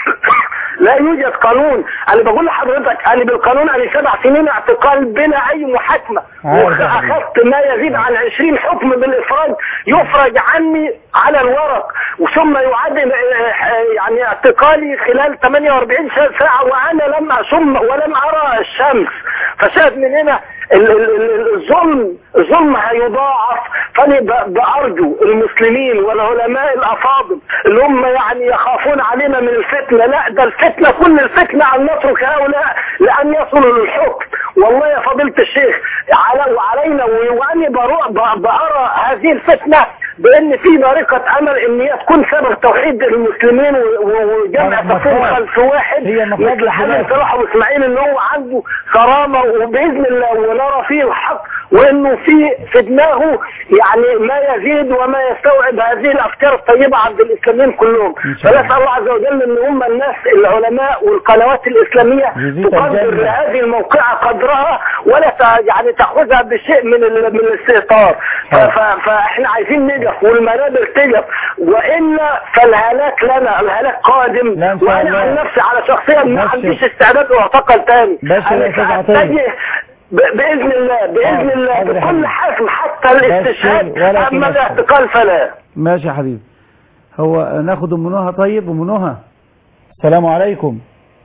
لا يوجد قانون انا بقول لحضرتك انا بالقانون انا سبع سنين اعتقال بلا اي محاكمه عارف يا حبيبي. واخذت ما يزيد عن 20 حكم بالافراج يفرج عني على الورق وثم يعاد يعني اعتقالي خلال 48 ساعه وانا لم اشم ولم ارى الشمس فشاهد من هنا ال- ال- ال- الظلم الظلم هيضاعف فانا ب- بارجو المسلمين والعلماء الافاضل اللي هم يعني يخافون علينا من الفتنه لا ده الفتنه كل الفتنه ان نترك هؤلاء لان يصلوا للحكم والله يا فضيله الشيخ على وعلينا و- وانا برو- ب- بارى هذه الفتنه بان في بارقه امل ان هي تكون سبب توحيد المسلمين و- و- وجمع مفروض. صفوف خلف واحد هي مفروض مثل حازم دلوقتي. صلاح ابو اسماعيل ان هو عنده كرامه وباذن الله ونرى فيه الحق وانه في في دماغه يعني ما يزيد وما يستوعب هذه الافكار الطيبه عند الاسلاميين كلهم فنسال الله عز وجل ان هم الناس العلماء والقنوات الاسلاميه يزيد تقدر الجنة. لهذه الموقعه قدرها ولا ت- يعني تاخذها بشيء من ال- من الاستهتار ف- ف- فاحنا عايزين نقف والمنابر تقف والا فالهلاك لنا الهلاك قادم لا إن شاء وانا الله. عن نفسي على شخصيا ما بشر. عنديش استعداد اعتقل تاني بشر يا أستاذ أنا عطية. سأتجه ب- باذن الله باذن حاضر. الله حاضر يا بكل حبيبي. حسم حتى الاستشهاد بشر ولا اما تنفر. الاعتقال فلا ماشي يا حبيبي هو ناخد ام نهى طيب ام نهى السلام عليكم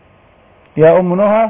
يا ام نهى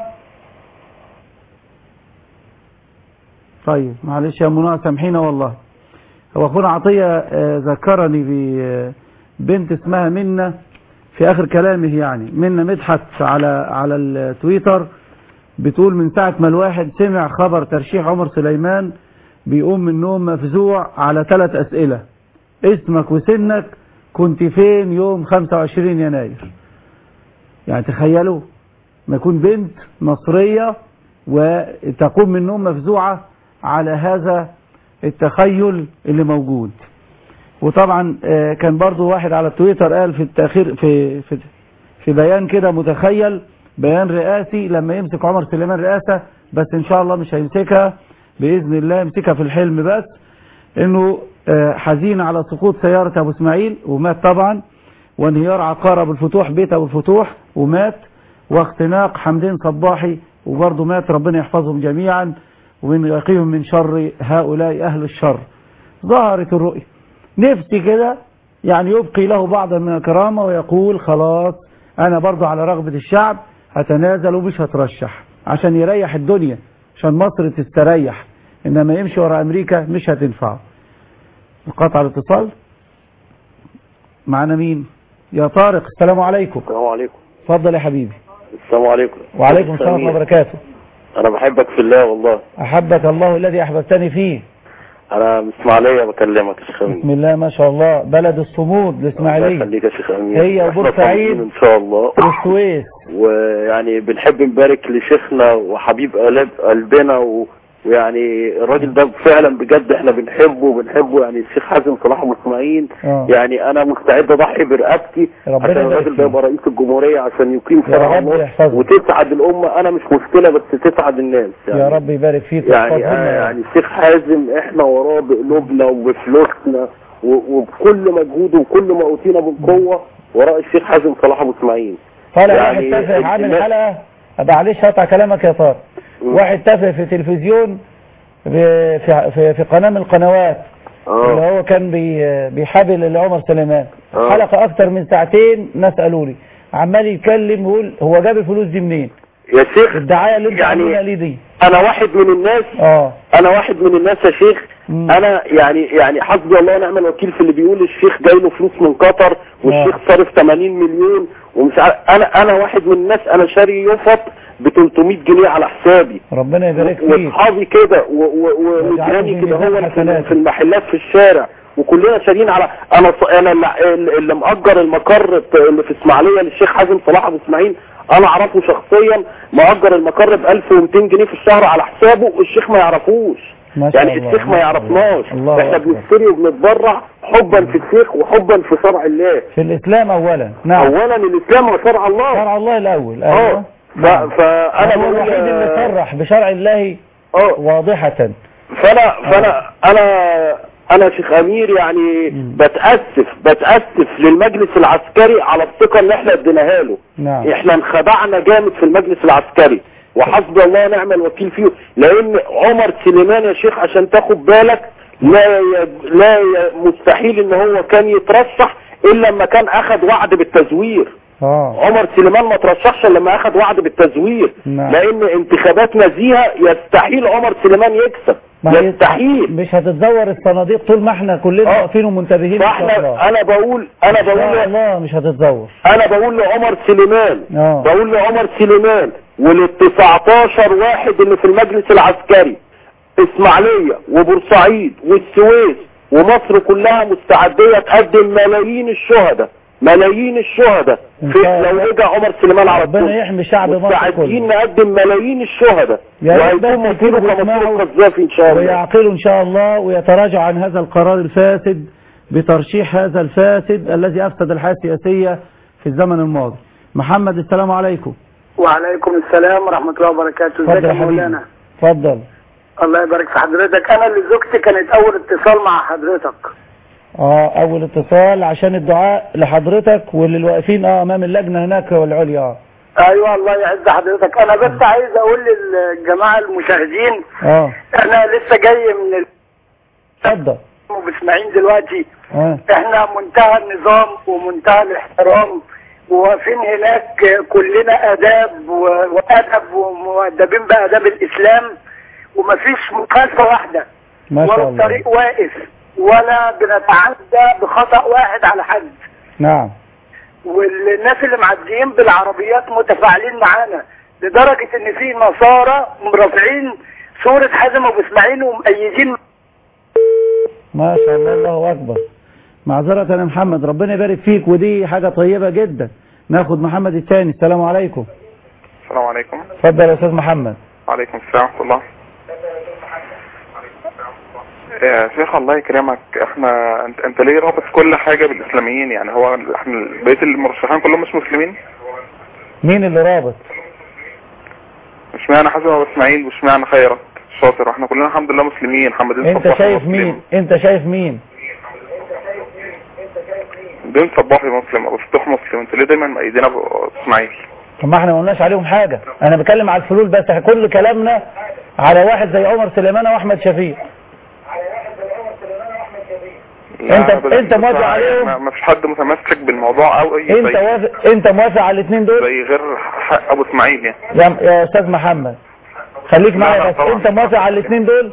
طيب معلش يا ام نهى سامحينا والله هو اخونا عطيه آه، ذكرني ببنت اسمها منة في اخر كلامه يعني منة مدحت على على التويتر بتقول من ساعة ما الواحد سمع خبر ترشيح عمر سليمان بيقوم من النوم مفزوع على ثلاث اسئلة اسمك وسنك كنت فين يوم 25 يناير يعني تخيلوا ما يكون بنت مصرية وتقوم من النوم مفزوعة على هذا التخيل اللي موجود وطبعا آه، كان برضو واحد على التويتر قال في التأخير في في في بيان كده متخيل بيان رئاسي لما يمسك عمر سليمان رئاسة بس ان شاء الله مش هيمسكها بإذن الله يمسكها في الحلم بس انه آه، حزين على سقوط سيارة ابو اسماعيل ومات طبعا وانهيار عقار ابو الفتوح بيت ابو الفتوح ومات واختناق حمدين صباحي وبرضه مات ربنا يحفظهم جميعا ومن يقيهم من شر هؤلاء اهل الشر ظهرت الرؤية نفسي كده يعني يبقي له بعضا من الكرامة ويقول خلاص انا برضه على رغبة الشعب هتنازل ومش هترشح عشان يريح الدنيا عشان مصر تستريح انما يمشي ورا امريكا مش هتنفعه قطع الاتصال معنا مين يا طارق السلام عليكم السلام عليكم اتفضل يا حبيبي السلام عليكم وعليكم السلام ورحمه الله وبركاته انا بحبك في الله والله احبك الله الذي احببتني فيه انا من اسماعيليه بكلمك يا شيخ امين بسم الله ما شاء الله بلد الصمود الله الاسماعيليه يخليك يا شيخ امين هي إحنا وبورسعيد طيبين ان شاء الله والسويس ويعني بنحب نبارك لشيخنا وحبيب قلب قلبنا و... ويعني الراجل ده فعلا بجد احنا بنحبه وبنحبه يعني الشيخ حازم صلاح ابو اسماعيل آه. يعني انا مستعد اضحي برقبتي ربنا عشان يبارك الراجل فيك. ده يبقى رئيس الجمهوريه عشان يقيم يا شرع رب الله يحفظه. وتسعد الامه انا مش مشكله بس تسعد الناس يعني يا رب يبارك فيك يعني ويحفظنا آه يا رب. يعني الشيخ حازم احنا وراه بقلوبنا وبفلوسنا و- وبكل مجهود وكل ما اوتينا من قوه وراء الشيخ حازم صلاح ابو اسماعيل طالع يعني واحد تافه عامل الناس- حلقه معلش هقطع كلامك يا طارق واحد تافه في تلفزيون ب- في في, في قناه من القنوات اللي هو كان بي بيحابل لعمر سليمان آه. حلقه اكتر من ساعتين ناس قالوا لي عمال يتكلم ويقول هو جاب الفلوس دي منين يا شيخ الدعايه اللي انت يعني- عاملها ليه دي انا واحد من الناس اه انا واحد من الناس يا شيخ انا يعني يعني حسبي الله ونعم الوكيل في اللي بيقول الشيخ جاي له فلوس من قطر والشيخ صارف 80 مليون ومش عارف انا انا واحد من الناس انا شاري يفط ب 300 جنيه على حسابي ربنا يبارك فيك واصحابي كده و- و- وجيراني كده هو في في المحلات في الشارع وكلنا شارين على انا ص- انا اللي- اللي مأجر المقر ب- اللي في اسماعيليه للشيخ حازم صلاح ابو اسماعيل انا اعرفه شخصيا مأجر المقر ب 1200 جنيه في الشهر على حسابه والشيخ ما يعرفوش ما شاء يعني الله، الشيخ ما ما شاء يعرفناش الله احنا أكبر. بنشتري وبنتبرع حبا في الشيخ وحبا في شرع الله في الاسلام اولا نعم اولا الاسلام وشرع الله شرع الله الاول اه ايوه ف- فانا هو بقول الوحيد اللي صرح بشرع الله واضحة فانا فانا انا انا شيخ امير يعني بتاسف بتاسف للمجلس العسكري على الثقه اللي احنا اديناها له نعم احنا انخدعنا جامد في المجلس العسكري وحسبي الله ونعم الوكيل فيه لان عمر سليمان يا شيخ عشان تاخد بالك لا ي... لا ي... مستحيل ان هو كان يترشح الا لما كان اخذ وعد بالتزوير اه عمر سليمان ما ترشحش إلا لما اخذ وعد بالتزوير نعم. لان انتخابات نزيهه يستحيل عمر سليمان يكسب ما هي- يستحيل مش هتتزور الصناديق طول ما احنا كلنا واقفين ومنتبهين إن شاء الله. فاحنا انا بقول انا إن شاء بقول الله مش هتتزور انا بقول لعمر سليمان اه بقول لعمر سليمان ولل 19 واحد اللي في المجلس العسكري اسماعيليه وبورسعيد والسويس ومصر كلها مستعديه تقدم ملايين الشهداء ملايين الشهداء في لو رجع عمر سليمان على ربنا يحمي شعب مصر مستعدين كله نقدم ملايين الشهداء يا ريت وهيكون بس مصيره يكونوا كمصير بيسمعوا القذافي ان شاء الله ويعقلوا ان شاء الله ويتراجعوا عن هذا القرار الفاسد بترشيح هذا الفاسد الذي افسد الحياه السياسيه في الزمن الماضي محمد السلام عليكم وعليكم السلام ورحمة الله وبركاته ازيك اتفضل يا يا حبيبي مولانا اتفضل الله يبارك في حضرتك انا اللي زوجتي كانت اول اتصال مع حضرتك اه اول اتصال عشان الدعاء لحضرتك وللواقفين اه امام اللجنه هناك والعليا اه ايوه الله يعز حضرتك انا بس عايز اقول للجماعة المشاهدين اه انا لسه جاي من اتفضل بسماعين دلوقتي اه احنا منتهى النظام ومنتهى الاحترام وواقفين هناك كلنا اداب و- وادب ومؤدبين باداب الاسلام ومفيش مخالفه واحده ما شاء ولا الله الطريق واقف ولا بنتعدى بخطأ واحد على حد نعم والناس اللي معديين بالعربيات متفاعلين معانا لدرجة ان في نصارى مرافعين صورة حازم ابو اسماعيل ومؤيدين ما شاء الله الله اكبر معذرة يا محمد ربنا يبارك فيك ودي حاجة طيبة جدا ناخد محمد الثاني السلام عليكم السلام عليكم اتفضل يا استاذ محمد وعليكم السلام ورحمة الله يا شيخ الله يكرمك احنا انت, انت ليه رابط كل حاجة بالاسلاميين يعني هو احنا بقية المرشحين كلهم مش مسلمين مين اللي رابط مش معنى حسن ابو اسماعيل ومش معنى خيرت شاطر واحنا كلنا الحمد لله مسلمين محمد انت شايف مين انت شايف مين دين صباحي مسلم ابو فتوح مسلم انت ليه دايما مأيدين ابو اسماعيل طب ما احنا ما قلناش عليهم حاجة انا بتكلم على الفلول بس احنا كل كلامنا على واحد زي عمر سليمان واحمد شفيق لا، انت- بس- انت موافق بس عليهم؟ ما ما فيش حد متمسك بالموضوع او اي انت زي, موافق انت موافق على الاثنين دول زي غير حق ابو اسماعيل يعني يا, يا استاذ محمد خليك لا، معايا لا، بس طبعا. انت موافق على الاثنين دول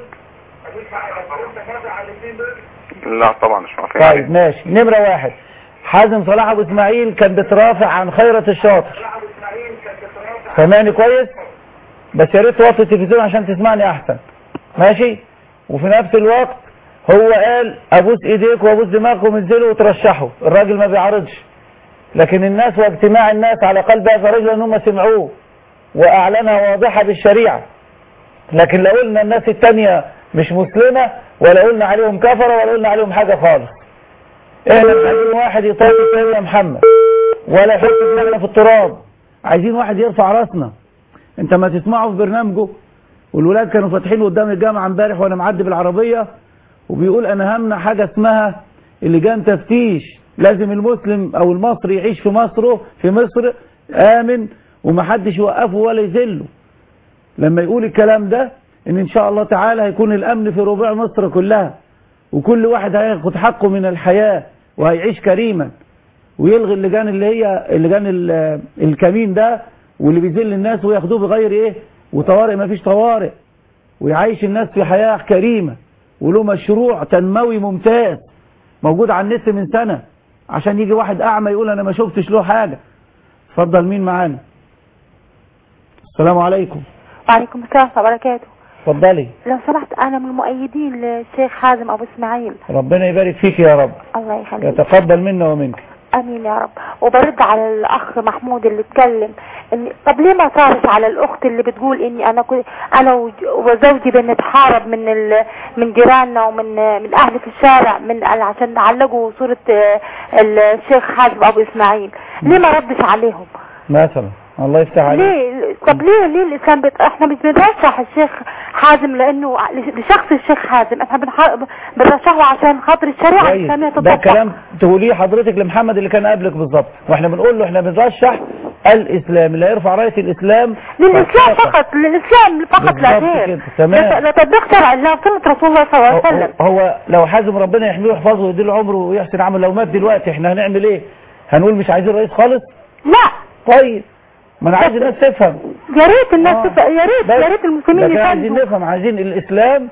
لا طبعا مش موافق طيب ماشي نمرة واحد حازم صلاح ابو اسماعيل كان بترافع عن خيرة الشاطر سامعني كويس بس يا ريت توطي التلفزيون عشان تسمعني احسن ماشي وفي نفس الوقت هو قال ابوس ايديك وابوس دماغكم انزلوا وترشحوا الراجل ما بيعرضش لكن الناس واجتماع الناس على قلب هذا الرجل ان هم سمعوه واعلنها واضحة بالشريعة لكن لو قلنا الناس التانية مش مسلمة ولا قلنا عليهم كفرة ولا قلنا عليهم حاجة خالص احنا مش عايزين واحد يطاطي تاني يا محمد ولا يحط دماغنا في التراب عايزين واحد يرفع راسنا انت ما تسمعه في برنامجه والولاد كانوا فاتحين قدام الجامعة امبارح وانا معدي بالعربية وبيقول انا همنع حاجة اسمها اللجان تفتيش لازم المسلم او المصري يعيش في مصره في مصر امن ومحدش يوقفه ولا يذله لما يقول الكلام ده ان ان شاء الله تعالى هيكون الامن في ربوع مصر كلها وكل واحد هياخد حقه من الحياة وهيعيش كريما ويلغي اللجان اللي هي اللجان ال- الكمين ده واللي بيذل الناس وياخدوه بغير ايه وطوارئ ما فيش طوارئ ويعيش الناس في حياة كريمة وله مشروع تنموي ممتاز موجود على النت من سنة عشان يجي واحد أعمى يقول أنا ما شفتش له حاجة اتفضل مين معانا السلام عليكم وعليكم السلام ورحمة الله وبركاته اتفضلي لو سمحت أنا من المؤيدين للشيخ حازم أبو إسماعيل ربنا يبارك فيك يا رب الله يخليك يتقبل منا ومنك امين يا رب وبرد على الاخ محمود اللي اتكلم ان طب ليه ما صارش على الاخت اللي بتقول اني انا كنت انا وج- وزوجي بنتحارب من ال... من جيراننا ومن من اهل في الشارع من عشان نعلقوا صورة آه، الشيخ حازم ابو اسماعيل ليه ما ردش عليهم مثلا الله يفتح عليك ليه طب ليه ليه الاسلام بت... احنا مش بنرشح الشيخ حازم لانه لشخص الشيخ حازم احنا بنح... بنرشحه عشان خاطر الشريعه كويس الاسلاميه ده تطبق كلام تقوليه حضرتك لمحمد اللي كان قبلك بالظبط واحنا بنقول له احنا بنرشح الاسلام اللي هيرفع رايه الاسلام للاسلام فقط للاسلام فقط لا بالظبط غير كده، تمام. لا تطبيق شرع الله سنه رسول الله صلى الله عليه وسلم هو لو حازم ربنا يحميه ويحفظه ويديله عمره ويحسن عمله لو مات دلوقتي احنا هنعمل ايه هنقول مش عايزين رئيس خالص لا طيب ما انا عايز الناس تفهم يا ريت الناس آه. تف... يا ريت بس يا ريت المسلمين لكن عايزين يفهموا نفهم عايزين الاسلام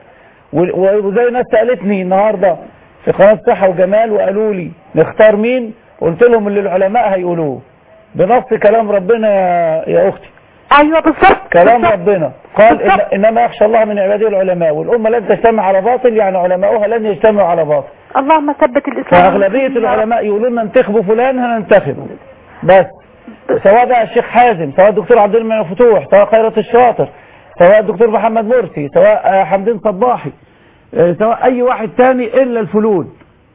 و- وزي ناس سالتني النهارده في قناه صحه وجمال وقالوا لي نختار مين قلت لهم اللي العلماء هيقولوه بنص كلام ربنا يا, يا اختي ايوه بالظبط كلام بالظبط. ربنا قال إن انما يخشى الله من عباده العلماء والامه لن تجتمع على باطل يعني علماؤها لن يجتمعوا على باطل اللهم ثبت الاسلام فاغلبيه العلماء يقولوا لنا انتخبوا فلان هننتخبه بس سواء بقى الشيخ حازم سواء الدكتور عبد المنعم فتوح سواء خيرت الشاطر سواء الدكتور محمد مرسي سواء آه، حمدين صباحي آه، سواء اي واحد تاني الا الفلول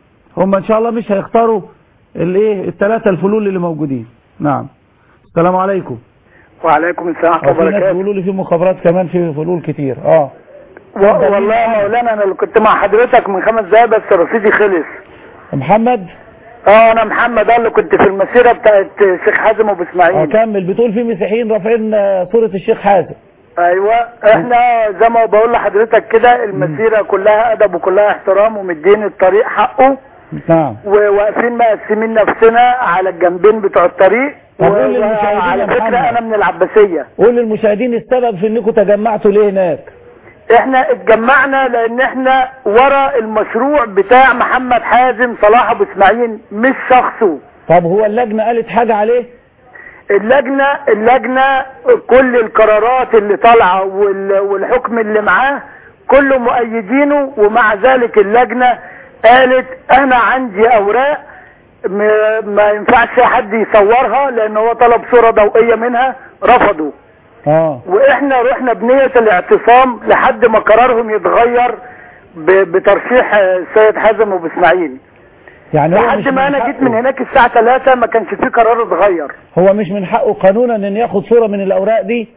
هم ان شاء الله مش هيختاروا الايه الثلاثه الفلول اللي موجودين نعم السلام عليكم وعليكم السلام ورحمه وفي الله ناس وبركاته بيقولوا لي في مخابرات كمان في فلول كتير اه و- والله يا مولانا انا اللي كنت مع حضرتك من خمس دقايق بس رصيدي خلص محمد اه انا محمد اه اللي كنت في المسيره بتاعت الشيخ حازم ابو اسماعيل اكمل بتقول في مسيحيين رافعين آه، صوره الشيخ حازم ايوه احنا زي ما بقول لحضرتك كده المسيره كلها ادب وكلها احترام ومدين الطريق حقه نعم وواقفين مقسمين نفسنا على الجنبين بتوع الطريق طب قول للمشاهدين يا وعلى فكره محمد. انا من العباسيه قول للمشاهدين السبب في انكم تجمعتوا ليه هناك احنا اتجمعنا لان احنا ورا المشروع بتاع محمد حازم صلاح ابو اسماعيل مش شخصه طب هو اللجنة قالت حاجة عليه اللجنة اللجنة كل القرارات اللي طالعة وال- والحكم اللي معاه كله مؤيدينه ومع ذلك اللجنة قالت انا عندي اوراق م- ما ينفعش حد يصورها لان هو طلب صورة ضوئية منها رفضوا اه واحنا رحنا بنية الاعتصام لحد ما قرارهم يتغير ب- بترشيح آه، السيد حازم ابو اسماعيل يعني هو مش لحد ما من انا جيت حقه- من هناك الساعة 3 ما كانش في قرار اتغير هو مش من حقه قانونا ان ياخد صورة من الاوراق دي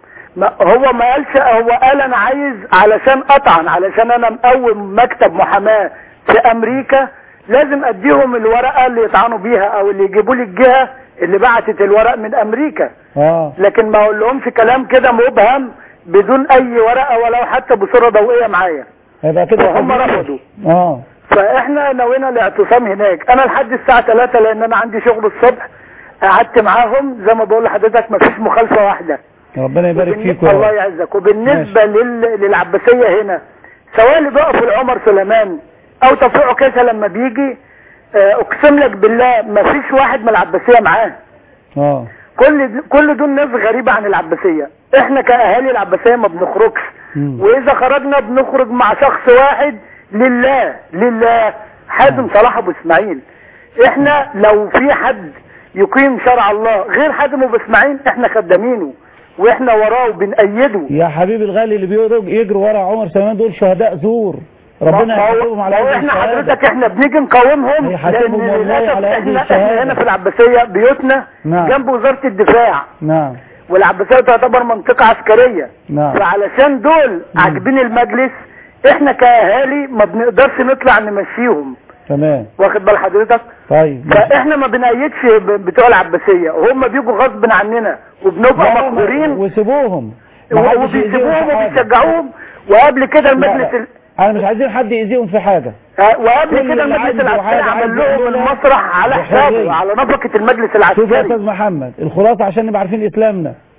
ما هو ما قالش هو قال انا عايز علشان اطعن علشان انا مقوم مكتب محاماة في امريكا لازم اديهم الورقة اللي يطعنوا بيها او اللي يجيبوا لي الجهة اللي بعتت الورق من امريكا اه لكن ما اقول لهمش كلام كده مبهم بدون اي ورقة ولو حتى بصورة ضوئية معايا يبقى كده وهم حد- رفضوا اه فاحنا نوينا الاعتصام هناك انا لحد الساعة 3 لان انا عندي شغل الصبح قعدت معاهم زي ما بقول لحضرتك مفيش مخالفة واحدة ربنا يبارك وبالن- فيكم يا الله رب. يعزك وبالنسبة لل... للعباسية هنا سواء اللي بيقف لعمر سليمان او توفيق عكاشة لما بيجي آه، اقسم لك بالله مفيش واحد من العباسية معاه اه كل د- كل دول ناس غريبة عن العباسية احنا كاهالي العباسية ما بنخرجش واذا خرجنا بنخرج مع شخص واحد لله لله حازم صلاح ابو اسماعيل احنا لو في حد يقيم شرع الله غير حازم ابو اسماعيل احنا خدامينه واحنا وراه وبنأيده يا حبيبي الغالي اللي بيجروا يجروا ورا عمر سليمان دول شهداء زور ربنا ما هو- يحاسبهم على ما هو هذه احنا الشهادة. حضرتك احنا بنيجي نقاومهم هيحاسبهم لان والله للاسف على هذه احنا الشهادة. احنا هنا في العباسية بيوتنا نعم. جنب وزارة الدفاع نعم والعباسية تعتبر منطقة عسكرية نعم فعلشان دول عاجبين المجلس احنا كاهالي ما بنقدرش نطلع نمشيهم تمام واخد بال حضرتك طيب فاحنا ما بنأيدش ب- بتوع العباسية وهم بيجوا غصب عننا وبنبقى لا، مقهورين وسيبوهم ما حدش يأذيهم وبيسيبوهم في حاجة. وبيشجعوهم وقبل كده لا، المجلس لا. ال... انا مش عايزين حد يأذيهم في حاجة آه، وقبل كل كده اللي المجلس عنده العسكري حاجة عمل عايز لهم يعملها المسرح على بحرية. حسابه على نفقة المجلس شوف يا العسكري استاذ محمد الخلاصة عشان نبقى عارفين اسلامنا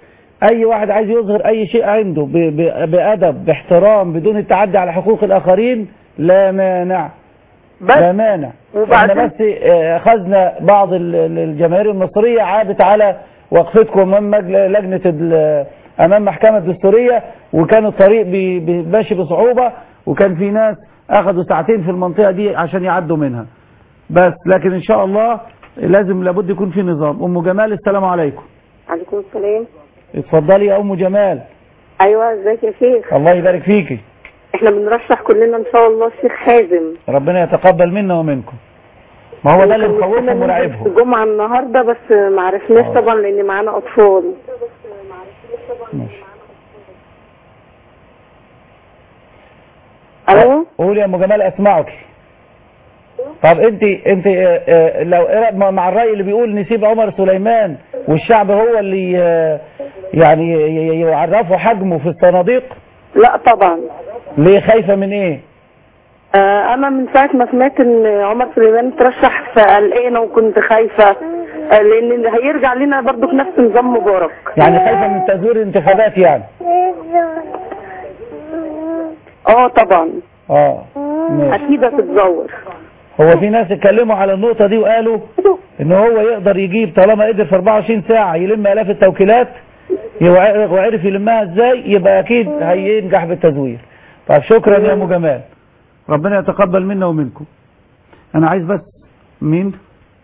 اي واحد عايز يظهر اي شيء عنده ب- ب- بادب باحترام بدون التعدي على حقوق الاخرين لا مانع لا مانع وبعدين- احنا بس آه، اخذنا بعض ال- ال- الجماهير المصريه عابت على وقفتكم امام مجل- لجنه ال- امام محكمه دستوريه وكان الطريق بي- بي- ماشي بصعوبه وكان في ناس اخذوا ساعتين في المنطقه دي عشان يعدوا منها بس لكن ان شاء الله لازم لابد يكون في نظام ام جمال السلام عليكم عليكم السلام اتفضلي يا ام جمال ايوه ازيك يا شيخ الله يبارك فيكي احنا بنرشح كلنا ان شاء الله الشيخ حازم ربنا يتقبل منا ومنكم ما هو ده اللي كان مخوفهم نفسنا ننزل ومرعبهم الجمعه النهارده بس ما عرفناش آه. طبعا لان معانا اطفال ماشي الو قولي يا ام جمال اسمعك طب انت انت اه، اه، لو ايه رأ- مع الراي اللي بيقول نسيب عمر سليمان والشعب هو اللي اه، يعني ي- ي- يعرفوا حجمه في الصناديق لا طبعا ليه خايفه من ايه آه انا من ساعه ما سمعت ان عمر سليمان ترشح فقلقانه وكنت خايفه آه لان هيرجع لنا برضو في نفس نظام مبارك يعني خايفه من تزوير الانتخابات يعني اه طبعا اه ماشي اكيد هتتزور هو في ناس اتكلموا على النقطة دي وقالوا ان هو يقدر يجيب طالما قدر في 24 ساعة يلم الاف التوكيلات يوع- وعرف يلمها ازاي يبقى اكيد هينجح بالتزوير طب شكرا يا ام جمال ربنا يتقبل منا ومنكم انا عايز بس مين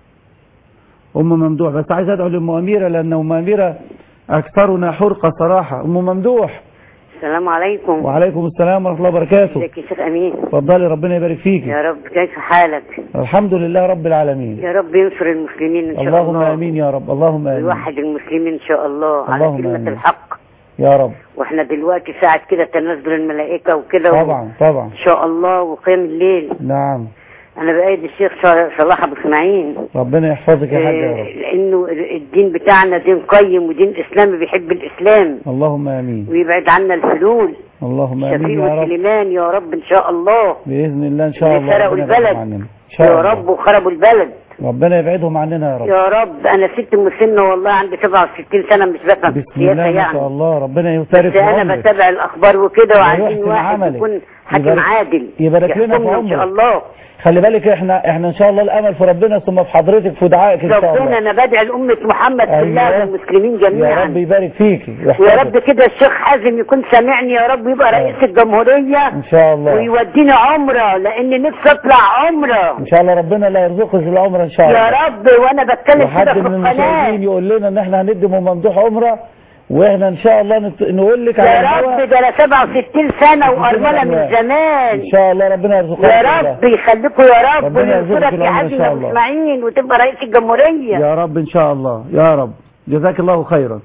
ام ممدوح بس عايز ادعو لام اميرة لان ام اميرة اكثرنا حرقة صراحة ام ممدوح السلام عليكم وعليكم السلام ورحمة الله وبركاته ازيك يا شيخ امين اتفضلي ربنا يبارك فيكي يا رب كيف حالك الحمد لله رب العالمين يا رب ينصر المسلمين ان شاء اللهم الله امين يا رب اللهم امين ويوحد المسلمين ان شاء الله على اللهم كلمة آمين. الحق يا رب واحنا دلوقتي ساعة كده تنزل الملائكة وكده و- طبعا طبعا ان شاء الله وقيام الليل نعم انا بأيد الشيخ ص- صلاح ابو اسماعيل ربنا يحفظك يا حاج يا آه، رب لانه الدين بتاعنا دين قيم ودين اسلامي بيحب الاسلام اللهم امين ويبعد عنا الفلول اللهم امين شفيع يا رب سليمان يا رب ان شاء الله باذن الله ان شاء الله سرقوا ربنا يبعدهم البلد عننا ان شاء يا الله رب وخربوا البلد ربنا يبعدهم عننا يا رب يا رب انا ست مسنة والله عندي 67 سنة مش بفهم في بسم السياسة الله ما يعني شاء الله ربنا بس يبارك في انا عمرك بتابع الاخبار وكده وعايزين ويحسن واحد عملك. يكون حاكم يبارك- عادل يبارك لنا في يحكمنا ان شاء عمرك. الله خلي بالك احنا احنا ان شاء الله الامل في ربنا ثم في حضرتك في دعائك ان شاء ربنا الله انا بدعي لأمة محمد كلها أيوة. والمسلمين يا رب جميعا يبارك فيكي ويا ويحفظك رب كده الشيخ حازم يكون سامعني يا رب يبقى رئيس الجمهورية ان شاء الله ويوديني عمرة لان نفسي اطلع عمرة ان شاء الله ربنا لا يرزقك العمر ان شاء الله يا رب وانا بتكلم كده وحد في من القناة المشاهدين يقول لنا ان احنا هندي ام ممدوح عمره واحنا ان شاء الله نت... نقول لك على يا الهوا رب ده انا 67 سنة وارملة من ان زمان شاء الله ربنا يرزقنا يا رب يخليكم يا رب ربنا يرزقك وينصرك يا العمر حاج إن شاء يا الله. اسماعيل وتبقى رئيس الجمهورية يا رب ان شاء الله يا رب جزاك الله خيرا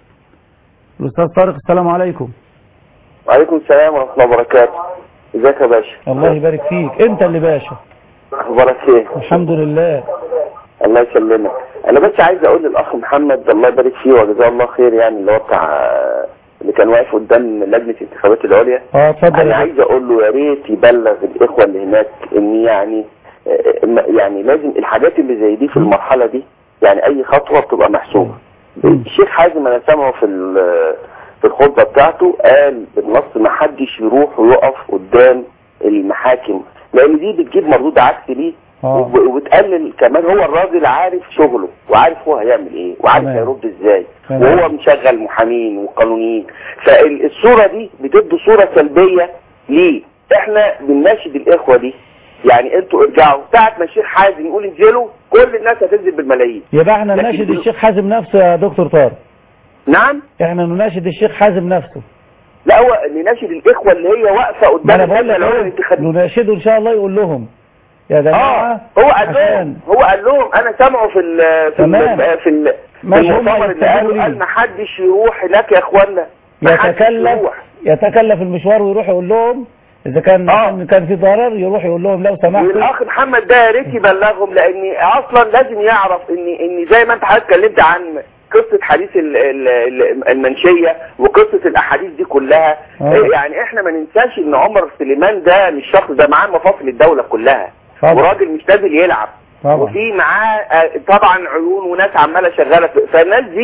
الاستاذ طارق السلام عليكم وعليكم السلام ورحمة الله وبركاته ازيك يا باشا الله يبارك فيك انت اللي باشا اخبارك ايه الحمد لله الله يسلمك انا بس عايز اقول للاخ محمد الله يبارك فيه وجزاه الله خير يعني اللي هو بتاع اللي كان واقف قدام لجنة الانتخابات العليا اه اتفضل انا يا عايز اقول له يا ريت يبلغ الاخوة اللي هناك ان يعني آه، يعني لازم الحاجات اللي زي دي في المرحلة دي يعني اي خطوة بتبقى محسوبة الشيخ حازم انا سامعه في ال- في الخطبة بتاعته قال بالنص ما حدش يروح ويقف قدام المحاكم لان دي بتجيب مردود عكسي ليه وب- وبتقلل كمان هو الراجل عارف شغله وعارف هو هيعمل ايه وعارف تمام. هيرد ازاي تمام. وهو مشغل محامين وقانونيين فالصورة دي بتدي صورة سلبية ليه احنا بنناشد الاخوة دي يعني انتوا ارجعوا ساعة ما الشيخ حازم يقول انزلوا كل الناس هتنزل بالملايين يبقى احنا لكن نناشد دل- الشيخ حازم نفسه يا دكتور طارق نعم احنا نناشد الشيخ حازم نفسه لا هو نناشد الاخوة اللي هي واقفة ما قدام انا بقول لك اللجنة العليا اهو للانتخابات نناشده ان شاء الله يقول لهم يا اه جماعه هو قال عشان- لهم هو قال لهم انا سامعه في ال في تمام. ال في, ال في ماشي، هم المؤتمر اللي يستجيبوا قال ليه. قال ما حدش يروح هناك يا اخوانا ما حدش يتكلف يروح يتكلف المشوار ويروح يقول لهم اذا كان آه. كان في ضرر يروح يقول لهم لو سمحتوا والاخ محمد ده يا ريت يبلغهم لان اصلا لازم يعرف ان ان زي ما انت حضرتك اتكلمت عن قصة حديث ال- ال- ال- المنشية وقصة الاحاديث دي كلها آه. إيه يعني احنا ما ننساش ان عمر سليمان ده مش شخص ده معاه مفاصل الدولة كلها طبعا. وراجل مش نازل يلعب طبعا وفي معاه آه، طبعا عيون وناس عمالة شغالة في- فالناس دي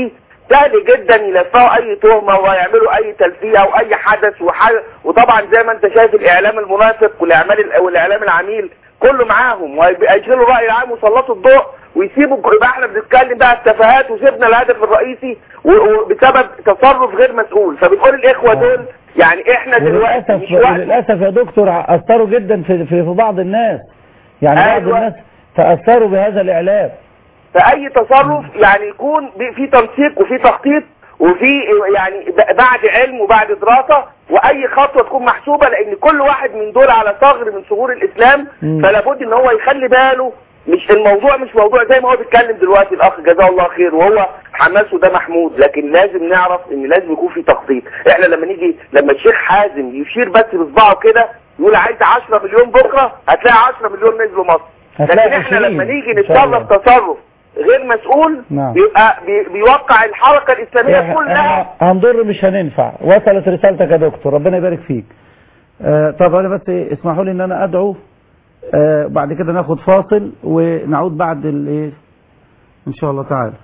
سهل جدا يلفقوا اي تهمه ويعملوا اي تلفيه او اي حدث وحاجه وطبعا زي ما انت شايف الاعلام المنافق والاعلام والاعلام العميل كله معاهم ويشغلوا الراي العام ويسلطوا الضوء ويسيبوا يبقى احنا بنتكلم بقى التفاهات وسيبنا الهدف الرئيسي وبسبب تصرف غير مسؤول فبنقول الاخوه دول يعني احنا دلوقتي وللأسف وللأسف يا دكتور أثروا جدا في في في بعض الناس يعني بعض أيوة. الناس تأثروا بهذا الإعلام فاي تصرف يعني يكون ب- في تنسيق وفي تخطيط وفي يعني ب- بعد علم وبعد دراسة واي خطوة تكون محسوبة لان كل واحد من دول على ثغر من ثغور الاسلام مم. فلا بد ان هو يخلي باله مش الموضوع مش موضوع زي ما هو بيتكلم دلوقتي الاخ جزاه الله خير وهو حماسه ده محمود لكن لازم نعرف ان لازم يكون في تخطيط احنا لما نيجي لما الشيخ حازم يشير بس بصباعه كده يقول عايز 10 مليون بكره هتلاقي 10 مليون نزلوا مصر هتلاقي لكن احنا 20 لما نيجي إن شاء الله. نتصرف تصرف غير مسؤول نعم. بيبقى بي- بيوقع الحركة الإسلامية إحنا- كلها إحنا هنضر مش هننفع وصلت رسالتك يا دكتور ربنا يبارك فيك آه طب انا بس اسمحوا لي ان انا ادعو آه بعد كده ناخد فاصل ونعود بعد الايه ان شاء الله تعالى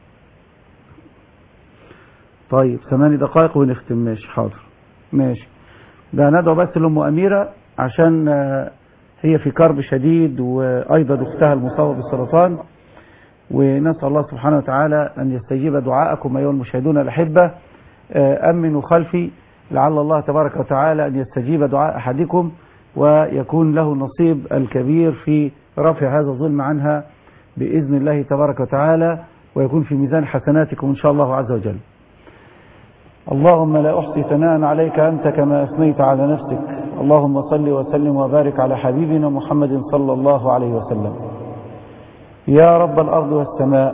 طيب ثماني دقائق ونختم ماشي حاضر ماشي ده ندعو بس لام اميره عشان آه هي في كرب شديد وايضا اختها المصابه بالسرطان ونسأل الله سبحانه وتعالى أن يستجيب دعاءكم أيها المشاهدون الأحبة آه، أمنوا خلفي لعل الله تبارك وتعالى أن يستجيب دعاء أحدكم ويكون له النصيب الكبير في رفع هذا الظلم عنها بإذن الله تبارك وتعالى ويكون في ميزان حسناتكم إن شاء الله عز وجل اللهم لا أحصي ثناء عليك أنت كما أثنيت على نفسك اللهم صل وسلم وبارك على حبيبنا محمد صلى الله عليه وسلم يا رب الأرض والسماء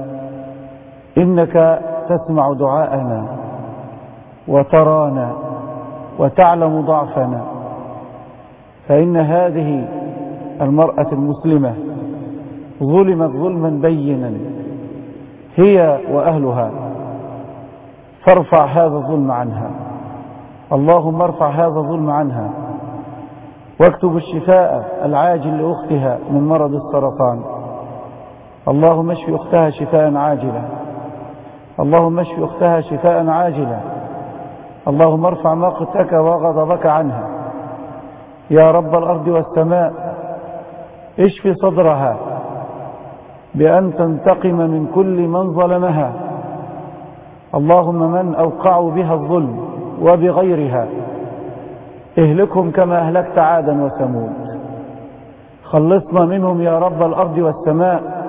إنك تسمع دعاءنا وترانا وتعلم ضعفنا فإن هذه المرأة المسلمة ظلمت ظلما بينا هي وأهلها فارفع هذا الظلم عنها اللهم ارفع هذا الظلم عنها واكتب الشفاء العاجل لأختها من مرض السرطان اللهم اشف أختها شفاء عاجلا اللهم اشف أختها شفاء عاجلا اللهم ارفع مقتك وغضبك عنها يا رب الأرض والسماء اشف صدرها بأن تنتقم من كل من ظلمها اللهم من أوقعوا بها الظلم وبغيرها اهلكهم كما أهلكت عادا وثمود خلصنا منهم يا رب الأرض والسماء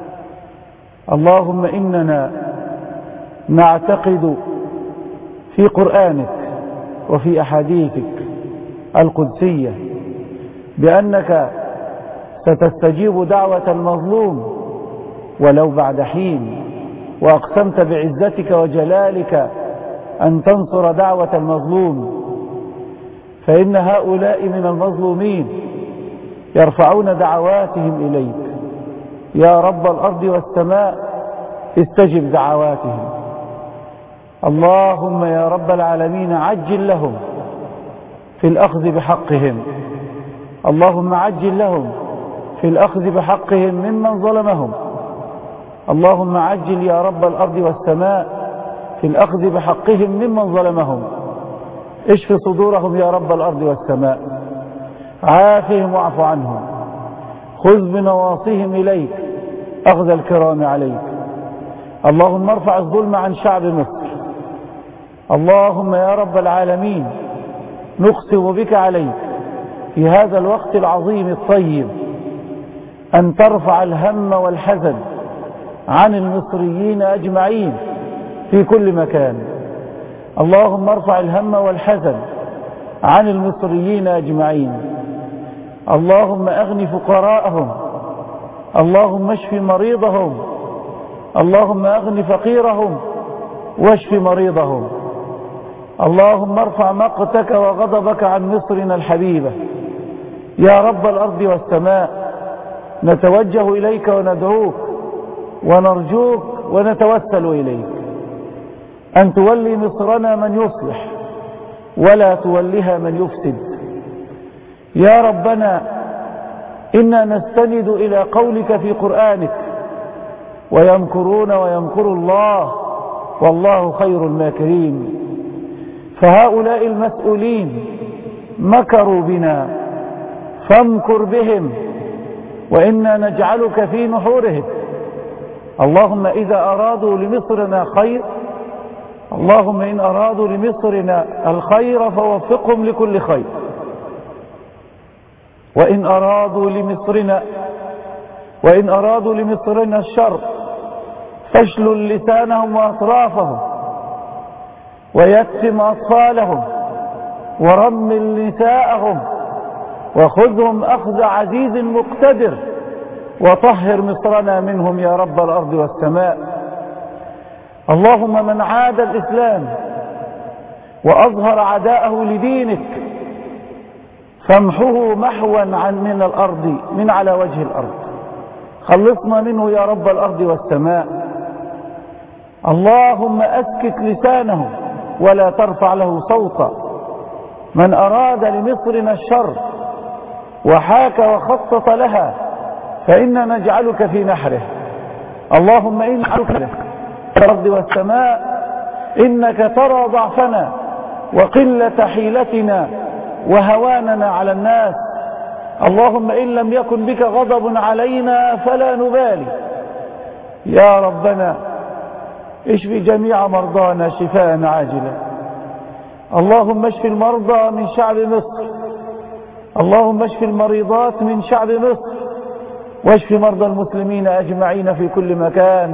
اللهم إننا نعتقد في قرآنك وفي أحاديثك القدسية بأنك ستستجيب دعوة المظلوم ولو بعد حين وأقسمت بعزتك وجلالك أن تنصر دعوة المظلوم فإن هؤلاء من المظلومين يرفعون دعواتهم إليك يا رب الأرض والسماء استجب دعواتهم اللهم يا رب العالمين عجل لهم في الأخذ بحقهم اللهم عجل لهم في الأخذ بحقهم ممن ظلمهم اللهم عجل يا رب الأرض والسماء في الأخذ بحقهم ممن ظلمهم اشف صدورهم يا رب الأرض والسماء عافهم واعف عنهم خذ بنواصيهم إليك أخذ الكرام عليك اللهم ارفع الظلم عن شعب مصر اللهم يا رب العالمين نقسم بك عليك في هذا الوقت العظيم الطيب أن ترفع الهم والحزن عن المصريين أجمعين في كل مكان اللهم ارفع الهم والحزن عن المصريين أجمعين اللهم أغن فقراءهم اللهم اشف مريضهم اللهم أغن فقيرهم واشف مريضهم اللهم ارفع مقتك وغضبك عن مصرنا الحبيبة يا رب الأرض والسماء نتوجه إليك وندعوك ونرجوك ونتوسل إليك أن تولي مصرنا من يصلح ولا تولها من يفسد يا ربنا إنا نستند إلى قولك في قرآنك ويمكرون ويمكر الله والله خير الماكرين فهؤلاء المسؤولين مكروا بنا فامكر بهم وإنا نجعلك في نحورهم اللهم إذا أرادوا لمصرنا خير اللهم إن أرادوا لمصرنا الخير فوفقهم لكل خير وإن أرادوا لمصرنا وإن أرادوا لمصرنا الشر فاشلل لسانهم وأطرافهم ويتم أطفالهم ورمل نساءهم وخذهم أخذ عزيز مقتدر وطهر مصرنا منهم يا رب الأرض والسماء اللهم من عاد الإسلام وأظهر عداءه لدينك فامحه محوا عن من الأرض من على وجه الأرض خلصنا منه يا رب الأرض والسماء اللهم أسكت لسانه ولا ترفع له صوتا من أراد لمصرنا الشر وحاك وخطط لها فإنا نجعلك في نحره اللهم إن نجعلك الأرض والسماء إنك ترى ضعفنا وقلة حيلتنا وهواننا على الناس اللهم إن لم يكن بك غضب علينا فلا نبالي يا ربنا اشفي جميع مرضانا شفاء عاجلا اللهم اشف المرضى من شعب مصر اللهم اشف المريضات من شعب مصر واشف مرضى المسلمين أجمعين في كل مكان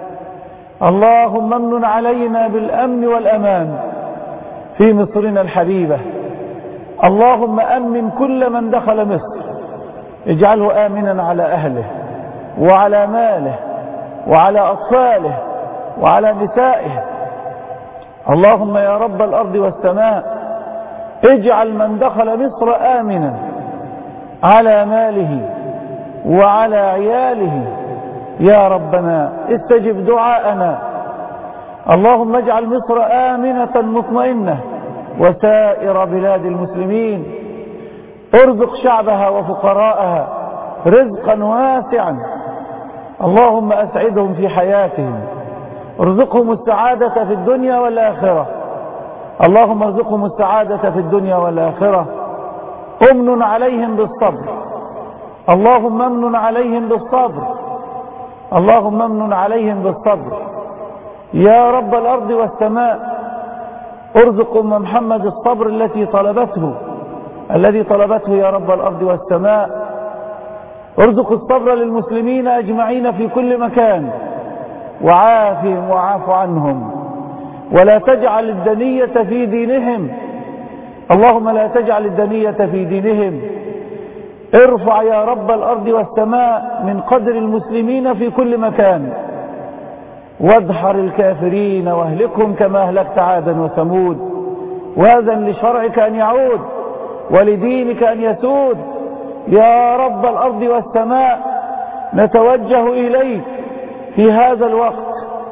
اللهم امن علينا بالأمن والأمان في مصرنا الحبيبة اللهم أمن كل من دخل مصر اجعله آمنا على أهله وعلى ماله وعلى أطفاله وعلى نسائه اللهم يا رب الأرض والسماء اجعل من دخل مصر آمنا على ماله وعلى عياله يا ربنا استجب دعاءنا اللهم اجعل مصر آمنة مطمئنة وسائر بلاد المسلمين ارزق شعبها وفقراءها رزقا واسعا اللهم أسعدهم في حياتهم ارزقهم السعادة في الدنيا والآخرة اللهم ارزقهم السعادة في الدنيا والآخرة امن عليهم بالصبر اللهم امن عليهم بالصبر اللهم امن عليهم بالصبر يا رب الأرض والسماء ارزق أم محمد الصبر التي طلبته الذي طلبته يا رب الأرض والسماء ارزق الصبر للمسلمين أجمعين في كل مكان وعافهم وعاف عنهم ولا تجعل الدنية في دينهم اللهم لا تجعل الدنية في دينهم ارفع يا رب الأرض والسماء من قدر المسلمين في كل مكان وادحر الكافرين واهلكهم كما أهلكت عادا وثمود واذن لشرعك أن يعود ولدينك أن يسود يا رب الأرض والسماء نتوجه إليك في هذا الوقت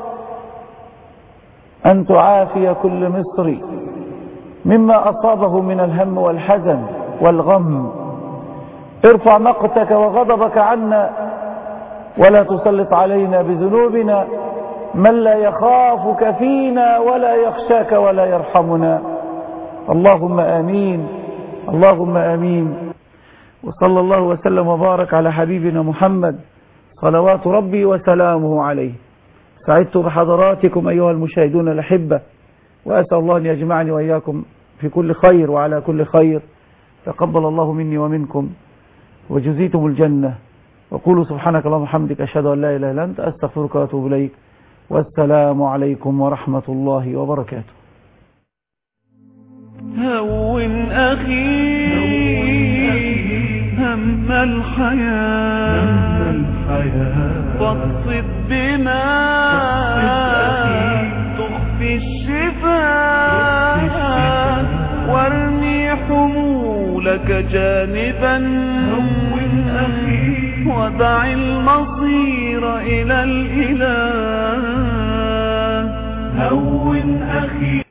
أن تعافي كل مصري مما أصابه من الهم والحزن والغم ارفع مقتك وغضبك عنا ولا تسلط علينا بذنوبنا من لا يخافك فينا ولا يخشاك ولا يرحمنا اللهم آمين اللهم آمين وصلى الله وسلم وبارك على حبيبنا محمد صلوات ربي وسلامه عليه سعدت بحضراتكم أيها المشاهدون الأحبة وأسأل الله أن يجمعني وإياكم في كل خير وعلى كل خير تقبل الله مني ومنكم وجزيتم الجنة وقولوا سبحانك اللهم وبحمدك أشهد أن لا إله إلا أنت أستغفرك وأتوب إليك والسلام عليكم ورحمة الله وبركاته هون أخي هم الحياة فاقصد بما تخفي الشفاء وارمي حمولك جانبا ودع المصير إلى الإله هون أخي